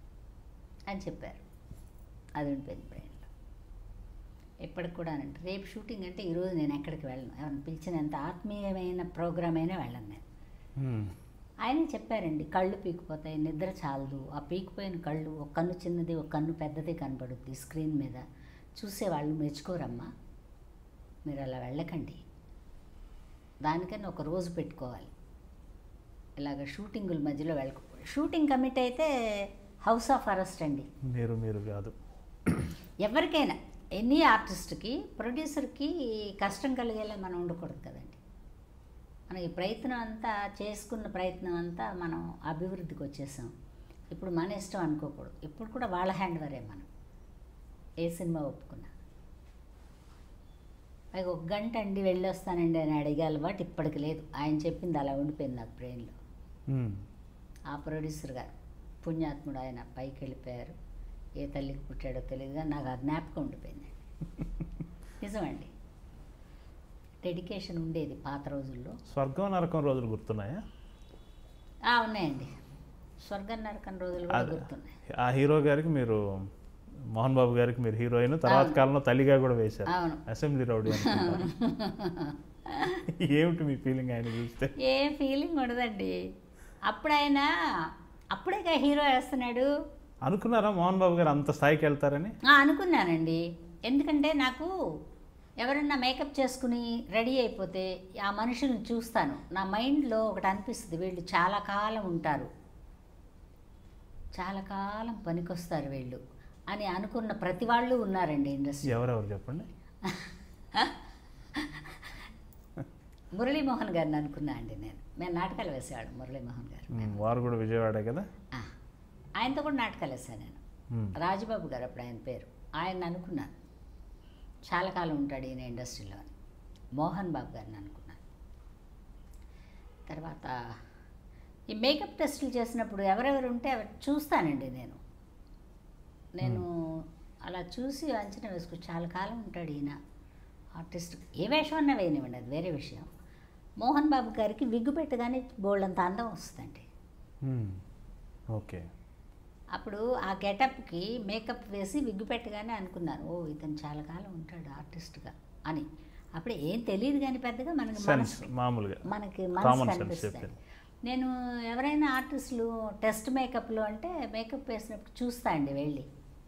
అని చెప్పారు అది ఉండిపోయింది బ్రెయిన్లో ఎప్పటికి కూడా అంటే రేపు షూటింగ్ అంటే ఈరోజు నేను ఎక్కడికి వెళ్ళను ఎవరిని పిలిచినంత ఆత్మీయమైన ప్రోగ్రామ్ అయినా వెళ్ళను నేను మ్మ్. ఆయన చెప్పారండి కళ్ళు పీకిపోతాయి నిద్ర చాలదు ఆ పీకిపోయిన కళ్ళు ఒక కన్ను చిన్నది ఒక కన్ను పెద్దది కనబడుద్ది స్క్రీన్ మీద చూసేవాళ్ళు మెచ్చుకోరమ్మా మీరు అలా వెళ్ళకండి దానికని ఒక రోజు పెట్టుకోవాలి ఇలాగ షూటింగుల మధ్యలో వెళ్ళక షూటింగ్ కమిట్ అయితే హౌస్ ఆఫ్ అరెస్ట్ అండి మీరు మీరు కాదు ఎవరికైనా ఎనీ ఆర్టిస్ట్కి ప్రొడ్యూసర్కి కష్టం కలిగేలా మనం ఉండకూడదు కదండి మనం ఈ ప్రయత్నం అంతా చేసుకున్న ప్రయత్నం అంతా మనం అభివృద్ధికి వచ్చేసాం ఇప్పుడు మన ఇష్టం అనుకోకూడదు ఇప్పుడు కూడా వాళ్ళ హ్యాండ్ వరే మనం ఏ సినిమా ఒప్పుకున్నా పైగా ఒక గంట అండి వెళ్ళొస్తానండి అని అడిగే అలవాటు ఇప్పటికి లేదు ఆయన చెప్పింది అలా ఉండిపోయింది నాకు బ్రెయిన్లో మ్మ్. ఆ ప్రొడ్యూసర్ గారు పుణ్యాత్ముడు ఆయన పైకి వెళ్ళిపోయారు ఏ తల్లికి పుట్టాడో తెలియదు కానీ నాకు ఆ జ్ఞాపకం ఉండిపోయింది నిజమండి డెడికేషన్ ఉండేది పాత రోజుల్లో స్వర్గం నరకం రోజులు గుర్తున్నాయా ఆ, ఉన్నాయండి స్వర్గం నరకం రోజులు కూడా అది- గుర్తున్నాయి ఆ హీరో గారికి మీరు మోహన్ బాబు గారికి మీరు హీరోయిన్ తర్వాత అవును. కాలంలో తల్లిగా కూడా వేశారు అవును అసెంబ్లీ రౌడీ అనుకుంటా. ఏమిటి మీ ఫీలింగ్ ఆయన చూస్తే ఏ ఫీలింగ్ ఉండదండి అప్పుడు ఆయన అప్పుడేగా హీరో వేస్తున్నాడు అనుకున్నారా మోహన్ బాబు గారు అంత స్థాయికి వెళ్తారని ఆ, అనుకున్నానండి ఎందుకంటే నాకు ఎవరన్నా మేకప్ చేసుకుని రెడీ అయిపోతే ఆ మనుషుల్ని చూస్తాను నా మైండ్లో ఒకటి అనిపిస్తుంది వీళ్ళు చాలా కాలం ఉంటారు చాలా కాలం పనికొస్తారు వీళ్ళు అని అనుకున్న ప్రతి వాళ్ళు ఉన్నారండి ఇండస్ట్రీ ఎవరెవరు చెప్పండి మురళీమోహన్ గారిని అనుకున్నా అండి నేను మేము నాటకాలు వేసేవాడు మురళీమోహన్ గారు మ్మ్. వారు కూడా విజయవాడే కదా ఆ, ఆయనతో కూడా నాటకాలు వేసాను నేను మ్మ్. రాజబాబు గారు అప్పుడు ఆయన పేరు ఆయన అనుకున్నాను చాలా కాలం ఉంటాడు ఈయన ఇండస్ట్రీలో అని మోహన్ బాబు గారిని అనుకున్నాను తర్వాత ఈ మేకప్ టెస్టులు చేసినప్పుడు ఎవరెవరు ఉంటే ఎవరు చూస్తానండి నేను నేను అలా చూసి అంచనా వేసుకో చాలా కాలం ఉంటాడు ఈయన ఆర్టిస్ట్ ఏ వేషం అన్నా వేయనివ్వండి అది వేరే విషయం మోహన్ బాబు గారికి విగ్గు పెట్టగానే బోల్డంత అందం వస్తుందండి మ్మ్. ఓకే అప్పుడు ఆ గెటప్కి మేకప్ వేసి విగ్గు పెట్టగానే అనుకున్నాను ఓ ఇతను చాలా కాలం ఉంటాడు ఆర్టిస్ట్గా అని అప్పుడు ఏం తెలియదు కానీ పెద్దగా మనకి సెన్స్ మనసు మామూలుగా మనకి Common మనసు sense కనిపిస్తుంది చెప్పింది. నేను ఎవరైనా ఆర్టిస్టులు టెస్ట్ మేకప్లో అంటే మేకప్ వేసినప్పుడు చూస్తా అండి వెళ్ళి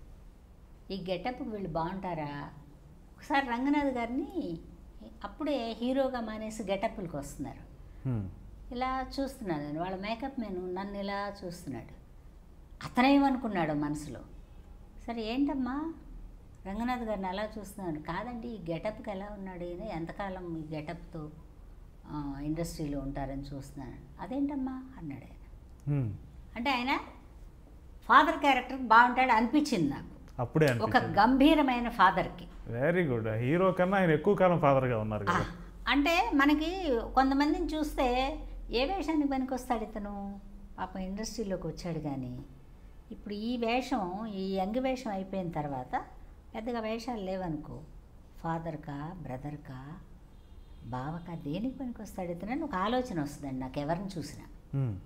ఈ గెటప్ వీళ్ళు బాగుంటారా ఒకసారి రంగనాథ్ గారిని అప్పుడే హీరోగా మానేసి గెటప్లకు వస్తున్నారు మ్మ్. ఇలా చూస్తున్నాను నేను వాళ్ళ మేకప్ మెను నన్ను ఇలా చూస్తున్నాడు అతనేమనుకున్నాడు మనసులో సరే ఏంటమ్మా రంగనాథ్ గారిని అలా చూస్తున్నాడు కాదండి ఈ గెటప్కి ఎలా ఉన్నాడు ఈయన ఎంతకాలం ఈ గెటప్తో ఇండస్ట్రీలో ఉంటారని చూస్తున్నాను అదేంటమ్మా అన్నాడు ఆయన మ్మ్. అంటే ఆయన ఫాదర్ క్యారెక్టర్ బాగుంటాడు అనిపించింది నాకు అప్పుడే ఒక అనిపించింది గంభీరమైన ఫాదర్కి వెరీ గుడ్ హీరో కన్నా ఆయన ఎక్కువ కాలం ఫాదర్గా ఉన్నారు ఆ, కదా అంటే మనకి కొంతమందిని చూస్తే ఏ వేషానికి పనికొస్తాడు ఇతను పాపం ఇండస్ట్రీలోకి వచ్చాడు కానీ ఇప్పుడు ఈ వేషం ఈ యంగ్ వేషం అయిపోయిన తర్వాత పెద్దగా వేషాలు లేవనుకో ఫాదర్కా బ్రదర్కా బావకా దేనికి పనికొస్తాడు ఇతను అని ఒక ఆలోచన వస్తుందండి నాకు ఎవరిని చూసినా మ్మ్.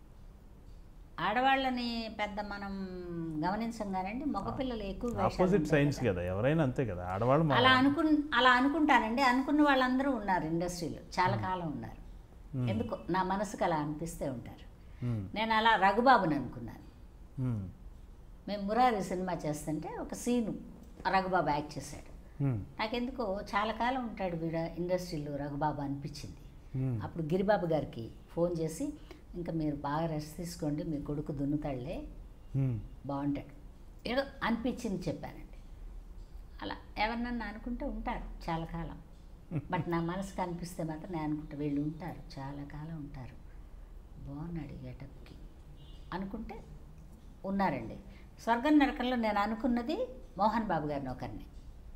ఆడవాళ్ళని పెద్ద మనం గమనించం కానండి మగపిల్లలు ఎక్కువ వేషాలు ఆపోజిట్ ఉంటాయి సైన్స్ కదా. కదా ఎవరైనా అంతే కదా ఆడవాళ్ళు మా- అలా అనుకు అలా అనుకుంటానండి అనుకున్న వాళ్ళందరూ ఉన్నారు ఇండస్ట్రీలో చాలా కాలం ఉన్నారు మ్మ్. ఎందుకో నా మనసుకు అలా అనిపిస్తే ఉంటారు మ్మ్. నేను అలా రఘుబాబుని అనుకున్నాను మ్మ్. మేము మురారి సినిమా చేస్తుంటే ఒక సీను రఘుబాబు యాక్ట్ చేశాడు మ్మ్. నాకెందుకో చాలా కాలం ఉంటాడు వీడ ఇండస్ట్రీలో రఘుబాబు అనిపించింది మ్మ్. అప్పుడు గిరిబాబు గారికి ఫోన్ చేసి ఇంకా మీరు బాగా రెస్ట్ తీసుకోండి మీ కొడుకు దున్నుతాడులే మ్మ్. బాగుంటాడు ఏదో అనిపించింది చెప్పానండి అలా ఎవరినన్నా అనుకుంటే ఉంటారు చాలా కాలం బట్ నా మనసుకు అనిపిస్తే మాత్రం నేను అనుకుంటా వీళ్ళు ఉంటారు చాలా కాలం ఉంటారు బాగున్నాడు ఈ గెటప్కి అనుకుంటే ఉన్నారండి స్వర్గం నరకంలో నేను అనుకున్నది మోహన్ బాబు గారిని ఒకరిని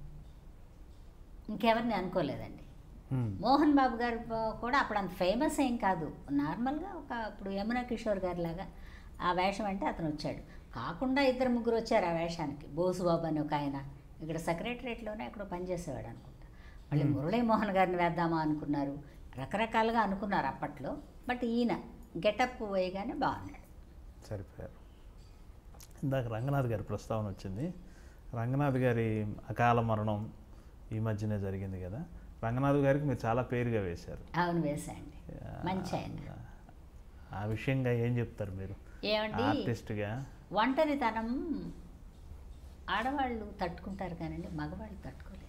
ఇంకెవరిని అనుకోలేదండి మ్మ్. మోహన్ బాబు గారు ప- కూడా అప్పుడు అంత ఫేమస్ ఏం కాదు నార్మల్గా ఒక ఇప్పుడు యమునా కిషోర్ గారి లాగా ఆ వేషం అంటే అతను వచ్చాడు కాకుండా ఇద్దరు ముగ్గురు వచ్చారు ఆ వేషానికి బోసుబాబు అని ఒక ఆయన ఇక్కడ సెక్రటరేట్లోనే అక్కడ పనిచేసేవాడు అనుకుంటా మళ్ళీ Hmm. మురళీమోహన్ గారిని వేద్దామా అనుకున్నారు రకరకాలుగా అనుకున్నారు అప్పట్లో బట్ ఈయన గెటప్ వేయగానే బాగున్నాడు సరిపోయారు ఇందాక రంగనాథ్ గారి ప్రస్తావన వచ్చింది రంగనాథ్ గారి అకాల మరణం ఈ మధ్యనే జరిగింది కదా రంగనాథ్ గారికి మీరు చాలా పేరుగా వేశారు అవును వేసండి మంచి ఆయన ఆ విషయంగా ఏం చెప్తారు మీరు ఏమండి ఆర్టిస్ట్గా ఒంటరితనం ఆడవాళ్ళు తట్టుకుంటారు కానండి మగవాళ్ళు తట్టుకోలేరు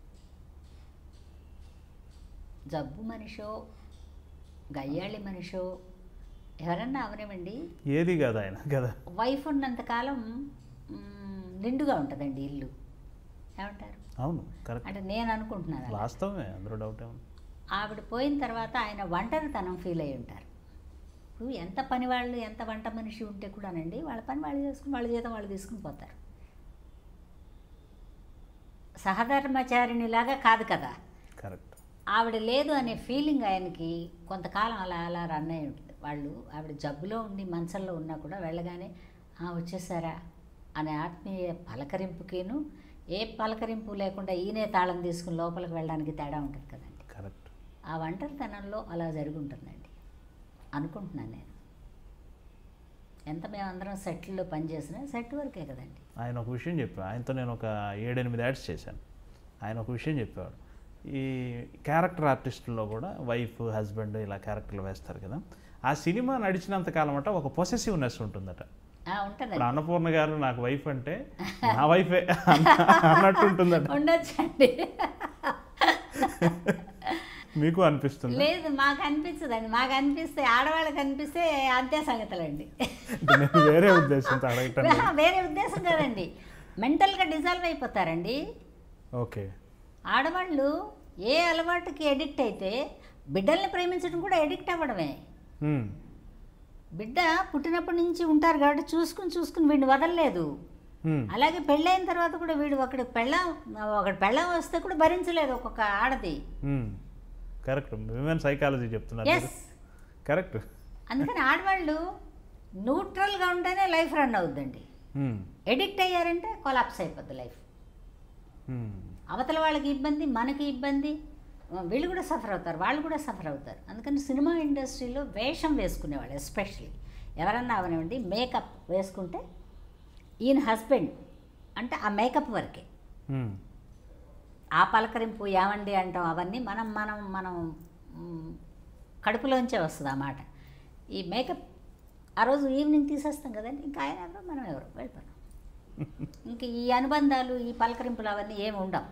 జబ్బు మనిషో గయ్యాళి మనిషో ఎవరన్నా అవనివ్వండి ఏది కాదు ఆయన కదా వైఫ్ ఉన్నంతకాలం మ్, నిండుగా ఉంటుందండి ఇల్లు ఏమంటారు అవును కరెక్ట్ అంటే నేను అనుకుంటున్నాను అలా. వాస్తవమే అందులో డౌట్ ఏముంది ఆవిడ పోయిన తర్వాత ఆయన ఒంటరితనం ఫీల్ అయి ఉంటారు ఇప్పుడు ఎంత పని వాళ్ళు ఎంత వంట మనిషి ఉంటే కూడానండి వాళ్ళ పని వాళ్ళు చేసుకుని వాళ్ళ జీతం వాళ్ళు తీసుకుని పోతారు సహధర్మచారిణిలాగా కాదు కదా కరెక్ట్ ఆవిడ లేదు అనే ఫీలింగ్ ఆయనకి కొంతకాలం అలా అలా రన్ అయి ఉంటుంది వాళ్ళు ఆవిడ జబ్బులో ఉండి మంచంలో ఉన్నా కూడా వెళ్ళగానే "ఆ, వచ్చేసారా అనే ఆత్మీయ పలకరింపుకిను ఏ పలకరింపు లేకుండా ఈయనే తాళం తీసుకుని లోపలికి వెళ్ళడానికి తేడా ఉంటుంది కదండి కరెక్ట్ ఆ ఒంటరితనంలో అలా జరిగి ఉంటుందండి అనుకుంటున్నాను నేను ఎంత మేమందరం సెట్లో పనిచేసినా సెట్ వరకే కదండి ఆయన ఒక విషయం చెప్పాడు ఆయనతో నేను ఒక ఏడెనిమిది యాడ్స్ చేశాను ఆయన ఒక విషయం చెప్పేవాడు ఈ క్యారెక్టర్ ఆర్టిస్టుల్లో కూడా వైఫ్ హస్బెండ్ ఇలా క్యారెక్టర్లు వేస్తారు కదా ఆ సినిమా నడిచినంత కాలం అట ఒక పొసెసివ్నెస్ ఉంటుందట ఆ, ఉంటుందండి ఇప్పుడు అన్నపూర్ణ గారు నాకు వైఫ్ అంటే నా వైఫే అన్నట్టు ఉంటుందట ఉండొచ్చండి మీకు అనిపిస్తుంది లేదు మాకు అనిపించదండి మాకు అనిపిస్తే ఆడవాళ్ళకి అనిపిస్తే అంతే సంగతులండి అంటే నేను వేరే ఉద్దేశంతో అడగటం లేదు. వేరే ఉద్దేశం కాదండి మెంటల్గా డిజాల్వ్ అయిపోతారండి ఓకే ఆడవాళ్ళు ఏ అలవాటుకి ఎడిక్ట్ అయితే బిడ్డల్ని ప్రేమించడం కూడా ఎడిక్ట్ అవ్వడమే హ్మ్. బిడ్డ పుట్టినప్పటి నుంచి ఉంటారు కాబట్టి చూసుకుని చూసుకుని వీడిని వదలలేదు హ్మ్. అలాగే పెళ్ళైన తర్వాత కూడా వీడు ఒకటి పెళ్ళం ఒకటి పెళ్ళం వస్తే కూడా భరించలేదు ఒక్కొక్క ఆడది హ్మ్. కరెక్ట్ విమెన్ సైకాలజీ చెప్తున్నారు మీరు. ఎస్ కరెక్ట్ అందుకని ఆడవాళ్ళు న్యూట్రల్గా ఉంటేనే లైఫ్ రన్ అవుద్దండి హ్మ్. ఎడిక్ట్ అయ్యారంటే కొలాప్స్ అయిపోద్ది లైఫ్ హ్మ్. అవతల వాళ్ళకి ఇబ్బంది మనకి ఇబ్బంది వీళ్ళు కూడా సఫర్ అవుతారు వాళ్ళు కూడా సఫర్ అవుతారు అందుకని సినిమా ఇండస్ట్రీలో వేషం వేసుకునేవాళ్ళు ఎస్పెషలీ ఎవరన్నా అవనివ్వండి మేకప్ వేసుకుంటే ఈయన హస్బెండ్ అంటే ఆ మేకప్ వరకే హ్మ్. ఆ పలకరింపు ఏమండి అంటాం అవన్నీ మనం మనం మనం మ్, కడుపులోంచే వస్తుంది ఆ మాట ఈ మేకప్ ఆ రోజు ఈవినింగ్ తీసేస్తాం కదండి ఇంకా ఆయన ఎవరో మనం ఎవరో వెళ్ళిపోతాం ఇంక ఈ అనుబంధాలు ఈ పలకరింపులు అవన్నీ ఏమి ఉండవు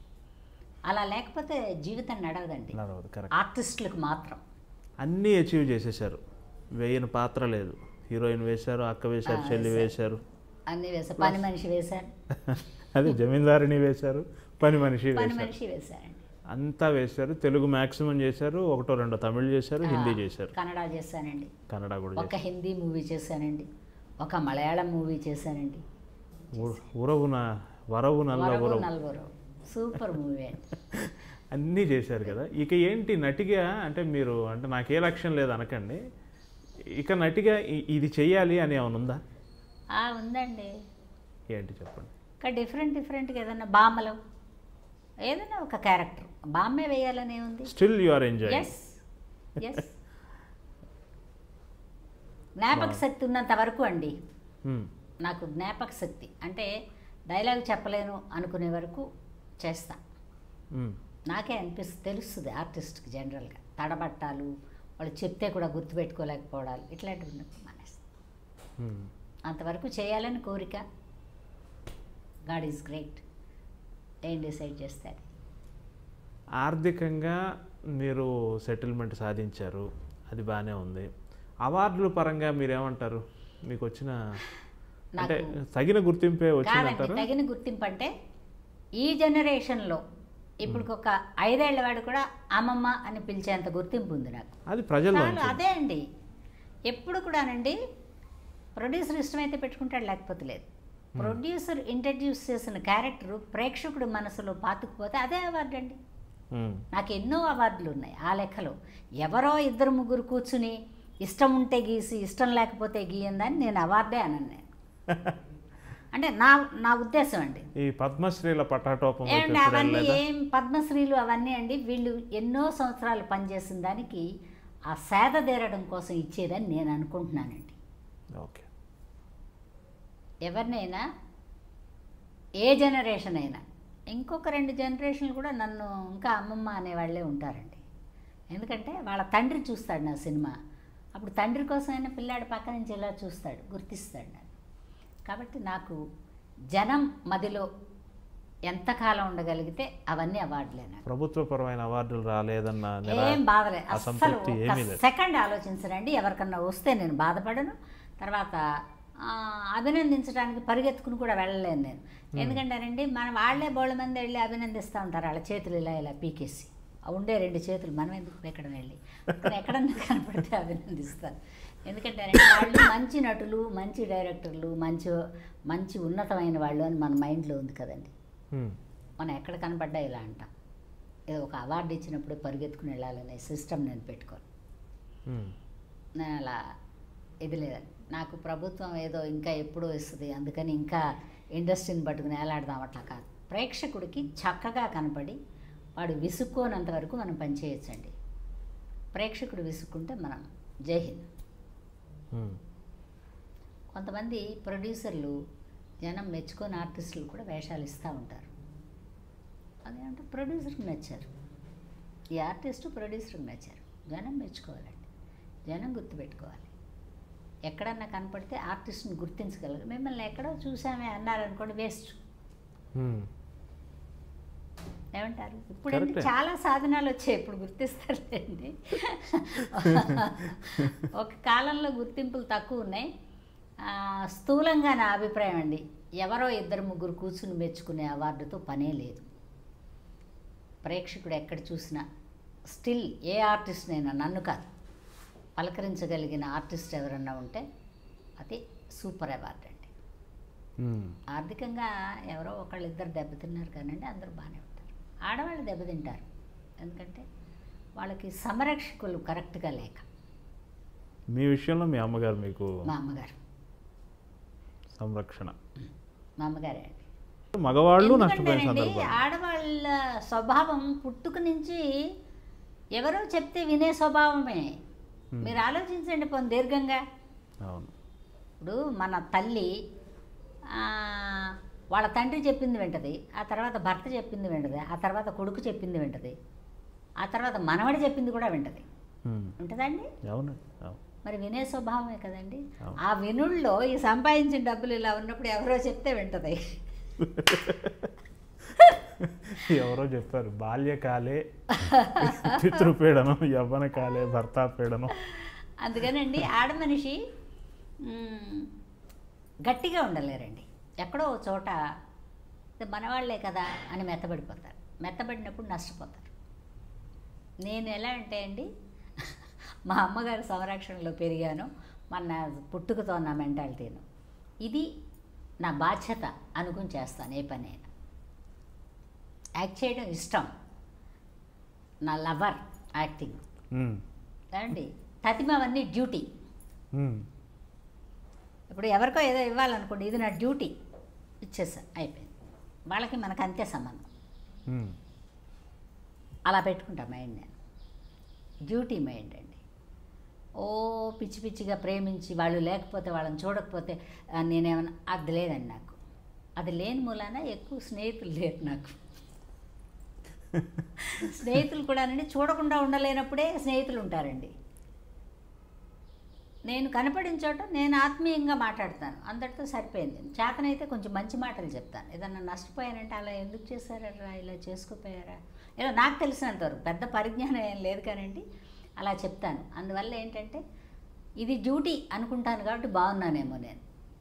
అలా లేకపోతే జీవితం నడవదండి నడవదు కరెక్ట్ ఆర్టిస్టులకు మాత్రం అన్నీ అచీవ్ చేసేసారు వేయని పాత్ర లేదు హీరోయిన్ వేశారు అక్క వేశారు ఆ, చెల్లి వేశారు. వేశారు అన్నీ వేశారు పని మనిషి వేశారు అదే జమీందారిని వేశారు పని మనిషి పని వేశారు మనిషి వేశారండి అంతా వేశారు తెలుగు మ్యాక్సిమం చేశారు ఒకటో రెండో తమిళ్ చేశారు హిందీ ఆ, చేశారు కన్నడ చేశానండి కన్నడ కూడా ఒక చేశారు హిందీ మూవీ చేశానండి ఒక మలయాళం మూవీ చేశానండి ఉ- ఉరవున వరవు నల్ల వరవు ఉరవు నలుగురు సూపర్ మూవీ అండి అన్నీ చేశారు కదా ఇక ఏంటి నటిగా అంటే మీరు అంటే నాకే లక్ష్యం లేదు అనకండి ఇక నటిగా ఇ- ఇది చెయ్యాలి అని ఏమైనా ఉందా ఆ, ఉందండి ఏంటి చెప్పండి ఇంకా డిఫరెంట్ డిఫరెంట్గా ఏదన్నా బామ్మలు ఏదైనా ఒక క్యారెక్టర్ బామ్మే వేయాలనే ఉంది still you are enjoy yes yes జ్ఞాపక శక్తి ఉన్నంత వరకు అండి నాకు జ్ఞాపక శక్తి అంటే డైలాగ్ చెప్పలేను అనుకునే వరకు చేస్తా నాకే అనిపిస్తుంది తెలుస్తుంది ఆర్టిస్ట్కి జనరల్గా తడబట్టాలు వాళ్ళు చెప్తే కూడా గుర్తుపెట్టుకోలేకపోవడాలు ఇట్లాంటివి ఉన్నప్పుడు మానేస్తాం అంతవరకు చేయాలని కోరిక గాడ్ ఈజ్ గ్రేట్ ఏం డిసైడ్ చేస్తారు ఆర్థికంగా మీరు సెటిల్మెంట్ సాధించారు అది బాగానే ఉంది అవార్డుల పరంగా మీరేమంటారు మీకు వచ్చిన అంటే నాకు- తగిన గుర్తింపే కాదండి వచ్చిందంటారు తగిన గుర్తింపు అంటే ఈ జనరేషన్లో ఇప్పుడు ఒక ఐదేళ్ల వాడు కూడా అమ్మమ్మ అని పిలిచేంత గుర్తింపు ఉంది నాకు అది ప్రజల్లో చాలు అదే అండి ఎప్పుడు కూడానండి ప్రొడ్యూసర్ ఇష్టమైతే పెట్టుకుంటాడు లేకపోతే లేదు ప్రొడ్యూసర్ ఇంట్రడ్యూస్ చేసిన క్యారెక్టర్ ప్రేక్షకుడు మనసులో పాతుకుపోతే అదే అవార్డు అండి నాకు ఎన్నో అవార్డులు ఉన్నాయి ఆ లెక్కలో ఎవరో ఇద్దరు ముగ్గురు కూర్చుని ఇష్టం ఉంటే గీసి ఇష్టం లేకపోతే గీయందని నేను అవార్డే అనను నేను అంటే నా నా ఉద్దేశం అండి ఈ పద్మశ్రీల పటాటోపం వైపు ఏమండి ఎప్పుడు అవన్నీ వెళ్ళలేదా? ఏం పద్మశ్రీలు అవన్నీ అండి వీళ్ళు ఎన్నో సంవత్సరాలు పనిచేసిన దానికి ఆ సేద తీరడం కోసం ఇచ్చేదని నేను అనుకుంటున్నానండి ఓకే ఎవరినైనా ఏ జనరేషన్ అయినా ఇంకొక రెండు జనరేషన్లు కూడా నన్ను ఇంకా అమ్మమ్మ అనేవాళ్ళే ఉంటారండి ఎందుకంటే వాళ్ళ తండ్రి చూస్తాడు నా సినిమా అప్పుడు తండ్రి కోసమైనా పిల్లాడి పక్క నుంచి ఇలా చూస్తాడు గుర్తిస్తాడు నన్ను కాబట్టి నాకు జనం మదిలో ఎంతకాలం ఉండగలిగితే అవన్నీ అవార్డులే నాకు ప్రభుత్వపరమైన అవార్డులు రాలేదన్న నిరా- ఏం బాధలే అస్సలు అసంతృప్తి ఏమీ ఒక లేదు సెకండ్ ఆలోచించరండి ఎవరికన్నా వస్తే నేను బాధపడను తర్వాత ఆ, అభినందించడానికి పరిగెత్తుకుని కూడా వెళ్ళలేను నేను ఎందుకంటేనండి మన వాళ్ళే బోళ్ళ మంది వెళ్ళి అభినందిస్తూ ఉంటారు వాళ్ళ చేతులు ఇలా ఇలా పీకేసి ఆ ఉండే రెండు చేతులు మనం ఎందుకు ఎక్కడ వెళ్ళి అక్కడ ఎక్కడన్నా కనపడితే అభినందిస్తారు ఎందుకంటే వాళ్ళు మంచి నటులు మంచి డైరెక్టర్లు మంచి మంచి ఉన్నతమైన వాళ్ళు అని మన మైండ్లో ఉంది కదండి ఉమ్. మనం ఎక్కడ కనపడ్డా ఇలా అంటాం ఏదో ఒక అవార్డు ఇచ్చినప్పుడు పరిగెత్తుకుని వెళ్ళాలనే సిస్టమ్ నేను పెట్టుకోను ఉమ్. నేను అలా ఇది లేదండి నాకు ప్రభుత్వం ఏదో ఇంకా ఎప్పుడో ఇస్తుంది అందుకని ఇంకా ఇండస్ట్రీని పట్టుకుని వేలాడదాం అట్లా కాదు ప్రేక్షకుడికి చక్కగా కనపడి వాడు విసుక్కోనంత వరకు మనం పనిచేయచ్చండి ప్రేక్షకుడు విసుక్కుంటే మనం జై హింద్ ఉమ్. కొంతమంది ప్రొడ్యూసర్లు జనం మెచ్చుకొని ఆర్టిస్టులు కూడా వేషాలు ఇస్తూ ఉంటారు అదేంటే ప్రొడ్యూసర్కి నచ్చారు ఈ ఆర్టిస్టు ప్రొడ్యూసర్కి నచ్చారు జనం మెచ్చుకోవాలండి జనం గుర్తుపెట్టుకోవాలి ఎక్కడన్నా కనపడితే ఆర్టిస్ట్ని గుర్తించగలరు మిమ్మల్ని ఎక్కడో చూసామే అన్నారనుకోండి వేస్ట్ ఉమ్. ఏమంటారు ఇప్పుడు Correct. చాలా సాధనాలు వచ్చాయి ఇప్పుడు గుర్తిస్తారులేండి ఒక కాలంలో గుర్తింపులు తక్కువ ఉన్నాయి ఆ, స్థూలంగా నా అభిప్రాయం అండి ఎవరో ఇద్దరు ముగ్గురు కూర్చుని మెచ్చుకునే అవార్డుతో పనే లేదు ప్రేక్షకుడు ఎక్కడ చూసినా స్టిల్ ఏ ఆర్టిస్ట్నైనా నన్ను కాదు పలకరించగలిగిన ఆర్టిస్ట్ ఎవరన్నా ఉంటే అది సూపర్ అవార్డు అండి ఉమ్. ఆర్థికంగా ఎవరో ఒకళ్ళు ఇద్దరు దెబ్బతిన్నారు కానండి అందరూ బాగానే ఉంటారు ఆడవాళ్ళు దెబ్బతింటారు ఎందుకంటే వాళ్ళకి సంరక్షకులు కరెక్ట్గా లేక మీ విషయంలో మీ అమ్మగారు మీకు మా అమ్మగారు సంరక్షణ మా అమ్మగారే అండి మగవాళ్ళు నష్టపోయిన ఎందుకంటేనండి సందర్భాలు ఆడవాళ్ళ స్వభావం పుట్టుక నుంచి ఎవరో చెప్తే వినే స్వభావమే Hmm. మీరు ఆలోచించండి పోనీ దీర్ఘంగా అవును ఇప్పుడు మన తల్లి ఆ, వాళ్ళ తండ్రి చెప్పింది వింటది ఆ తర్వాత భర్త చెప్పింది వింటది ఆ తర్వాత కొడుకు చెప్పింది వింటది ఆ తర్వాత మనవడి చెప్పింది కూడా వింటది ఉమ్. ఉంటుందండి అవును అవును మరి వినే స్వభావమే కదండి అవును. ఆ వినుల్లో ఈ సంపాదించిన డబ్బులు ఇలా ఉన్నప్పుడు ఎవరో చెప్తే వింటది ఎవరో చెప్పారు బాల్యకాలే పితృపీడనం యవ్వన కాలే భర్తాపీడనం అందుకనండి ఆడ మనిషి మ్, గట్టిగా ఉండలేరండి ఎక్కడో ఓ చోట "ఇది మనవాళ్లే కదా అని మెత్తబడిపోతారు మెత్తబడినప్పుడు నష్టపోతారు నేను ఎలా అంటే అండి మా అమ్మగారి సంరక్షణలో పెరిగాను మన పుట్టుకతో నా మెంటాలిటీను ఇది నా బాధ్యత అనుకుని చేస్తాను ఏ పని అయినా యాక్ట్ చేయడం ఇష్టం నా లవర్ యాక్టింగ్ ఉమ్. అండి తతిమవన్నీ డ్యూటీ ఉమ్. ఇప్పుడు ఎవరికో ఏదో ఇవ్వాలనుకోండి ఇది నా డ్యూటీ ఇచ్చేసాను అయిపోయింది వాళ్ళకి మనకు అంతే సంబంధం ఉమ్. అలా పెట్టుకుంటా మైండ్ నేను డ్యూటీ మైండ్ అండి ఓ పిచ్చి పిచ్చిగా ప్రేమించి వాళ్ళు లేకపోతే వాళ్ళని చూడకపోతే ఆ, నేనేమన్నా అది లేదండి నాకు అది లేని మూలాన ఎక్కువ స్నేహితులు లేరు నాకు స్నేహితులు కూడా అండి చూడకుండా ఉండలేనప్పుడే స్నేహితులు ఉంటారండి నేను కనపడిన చోట నేను ఆత్మీయంగా మాట్లాడతాను అందరితో సరిపోయింది చేతనైతే కొంచెం మంచి మాటలు చెప్తాను ఏదన్నా నష్టపోయానంటే అలా ఎందుకు చేశారా ఇలా చేసుకోపోయారా ఏదో నాకు తెలిసినంత వరకు పెద్ద పరిజ్ఞానం ఏం లేదు కానండి అలా చెప్తాను అందువల్ల ఏంటంటే ఇది డ్యూటీ అనుకుంటాను కాబట్టి బాగున్నానేమో నేను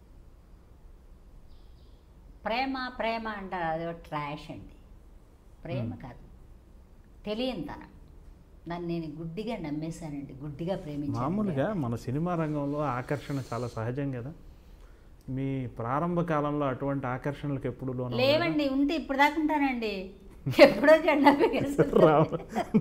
ప్రేమ ప్రేమ అంటారు అదో ట్రాష్ అండి ప్రేమ కాదు తెలియనితనం దాన్ని నేను గుడ్డిగా నమ్మేశానండి గుడ్డిగా ప్రేమించాను మామూలుగా మన సినిమా రంగంలో ఆకర్షణ చాలా సహజం కదా మీ ప్రారంభ కాలంలో అటువంటి ఆకర్షణలకు ఎప్పుడు లోన లేవండి ఉంటే ఇప్పుడు దాకా ఉంటానండి ఎప్పుడో జెండా పీకేసుకుంటా. రావు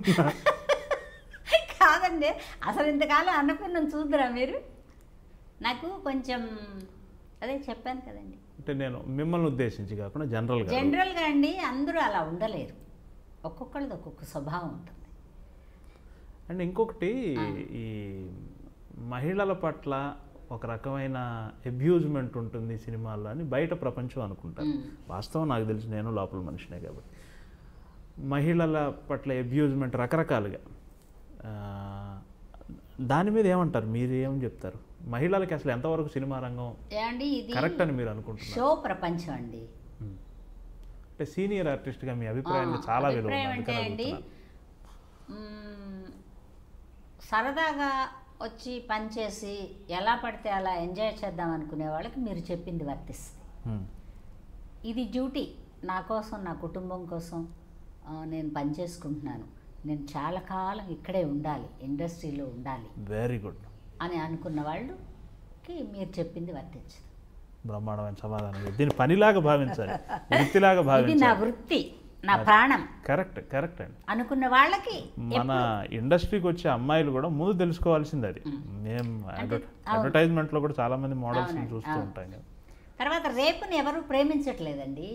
కాదండి అసలు ఇంతకాలం అన్నపూర్ణం చూద్దరా మీరు నాకు కొంచెం అదే చెప్పాను కదండి అంటే నేను మిమ్మల్ని ఉద్దేశించి కాకుండా జనరల్గా జనరల్గా అండి అందరూ అలా ఉండలేరు ఒక్కొక్కళ్ళది ఒక్కొక్క స్వభావం ఉంటుంది అండ్ ఇంకొకటి ఆ. ఈ మహిళల పట్ల ఒక రకమైన అబ్యూజ్మెంట్ ఉంటుంది సినిమాల్లో అని బయట ప్రపంచం అనుకుంటారు మ్మ్. వాస్తవం నాకు తెలిసి నేను లోపల మనిషినే కాబట్టి మహిళల పట్ల అబ్యూజ్మెంట్ రకరకాలుగా ఆ, దాని మీద ఏమంటారు మీరు ఏం చెప్తారు మహిళలకి అసలు ఎంతవరకు సినిమా రంగం ఏమండి ఇది కరెక్ట్ అని మీరు అనుకుంటున్నారు షో ప్రపంచం అండి మ్మ్. అంటే సీనియర్ ఆర్టిస్ట్గా మీ అభిప్రాయానికి ఆ, చాలా విలువ అభిప్రాయం ఉంది అంటే అందుకని అండి అడుగుతున్నాను. మ్మ్, సరదాగా వచ్చి పనిచేసి ఎలా పడితే అలా ఎంజాయ్ చేద్దాం అనుకునే వాళ్ళకి మీరు చెప్పింది వర్తిస్తుంది మ్మ్. ఇది డ్యూటీ నా కోసం నా కుటుంబం కోసం ఆ, నేను పనిచేసుకుంటున్నాను నేను చాలా కాలం ఇక్కడే ఉండాలి ఇండస్ట్రీలో ఉండాలి వెరీ గుడ్ అని అనుకున్న వాళ్ళకి మీరు చెప్పింది వర్తించదు బ్రహ్మాండమైన సమాధానం ఇది. దీన్ని పనిలాగా భావించాలి వృత్తిలాగా ఇది నా భావించాలి వృత్తి నా ప్రాణం కరెక్ట్ కరెక్ట్ అండి అనుకున్న వాళ్ళకి మన ఇండస్ట్రీకి వచ్చే అమ్మాయిలు కూడా ముందు తెలుసుకోవాల్సింది అది మేము అడ్వర్టైజ్మెంట్లో కూడా చాలా మంది మోడల్స్ అవునండి, చూస్తూ అవును. ఉంటాం కదా తర్వాత రేపుని ఎవరు ప్రేమించట్లేదండి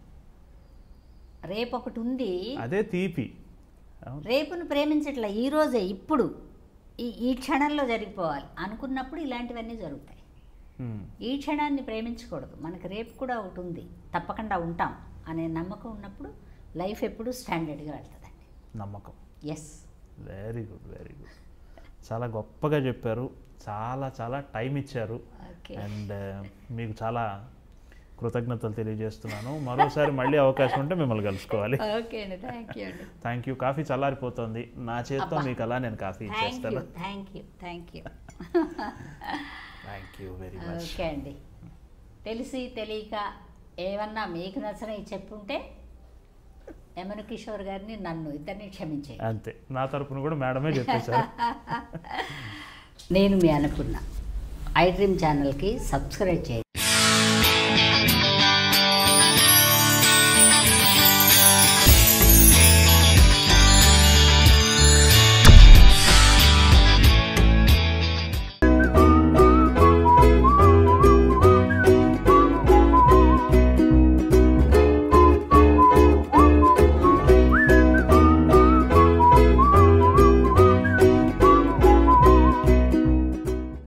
రేపు ఒకటి ఉంది అదే తీపి అవును. రేపును ప్రేమించట్లే ఈ రోజే ఇప్పుడు ఈ ఈ క్షణంలో జరిగిపోవాలి అనుకున్నప్పుడు ఇలాంటివన్నీ జరుగుతాయి మ్మ్. ఈ క్షణాన్ని ప్రేమించకూడదు మనకి రేపు కూడా ఒకటి ఉంది తప్పకుండా ఉంటాం అనే నమ్మకం ఉన్నప్పుడు లైఫ్ ఎప్పుడు స్టాండర్డ్గా వెళ్తుందండి నమ్మకం yes very good very good చాలా గొప్పగా చెప్పారు చాలా చాలా టైం ఇచ్చారు ఓకే అండ్ మీకు చాలా కృతజ్ఞతలు తెలియజేస్తున్నాను మరోసారి మళ్ళీ అవకాశం ఉంటే మిమ్మల్ని కలుసుకోవాలి ఓకే అండి థ్యాంక్ యూ అండి థ్యాంక్ యూ కాఫీ చల్లారిపోతుంది నా చేత్తో అబ్బా. మీకు అలా నేను కాఫీ థ్యాంక్ ఇచ్చేస్తాను you thank you thank you thank you very much okay అండి తెలిసి తెలియక ఏమన్నా మీకు నచ్చని చెప్పుంటే యమన కిషోర్ గారిని నన్ను ఇద్దరిని క్షమించే అంతే నా తరపున కూడా మేడమే చెప్పేశారు నేను మీ అనుకున్న ఐ డ్రీమ్ ఛానల్కి సబ్స్క్రైబ్ చేయండి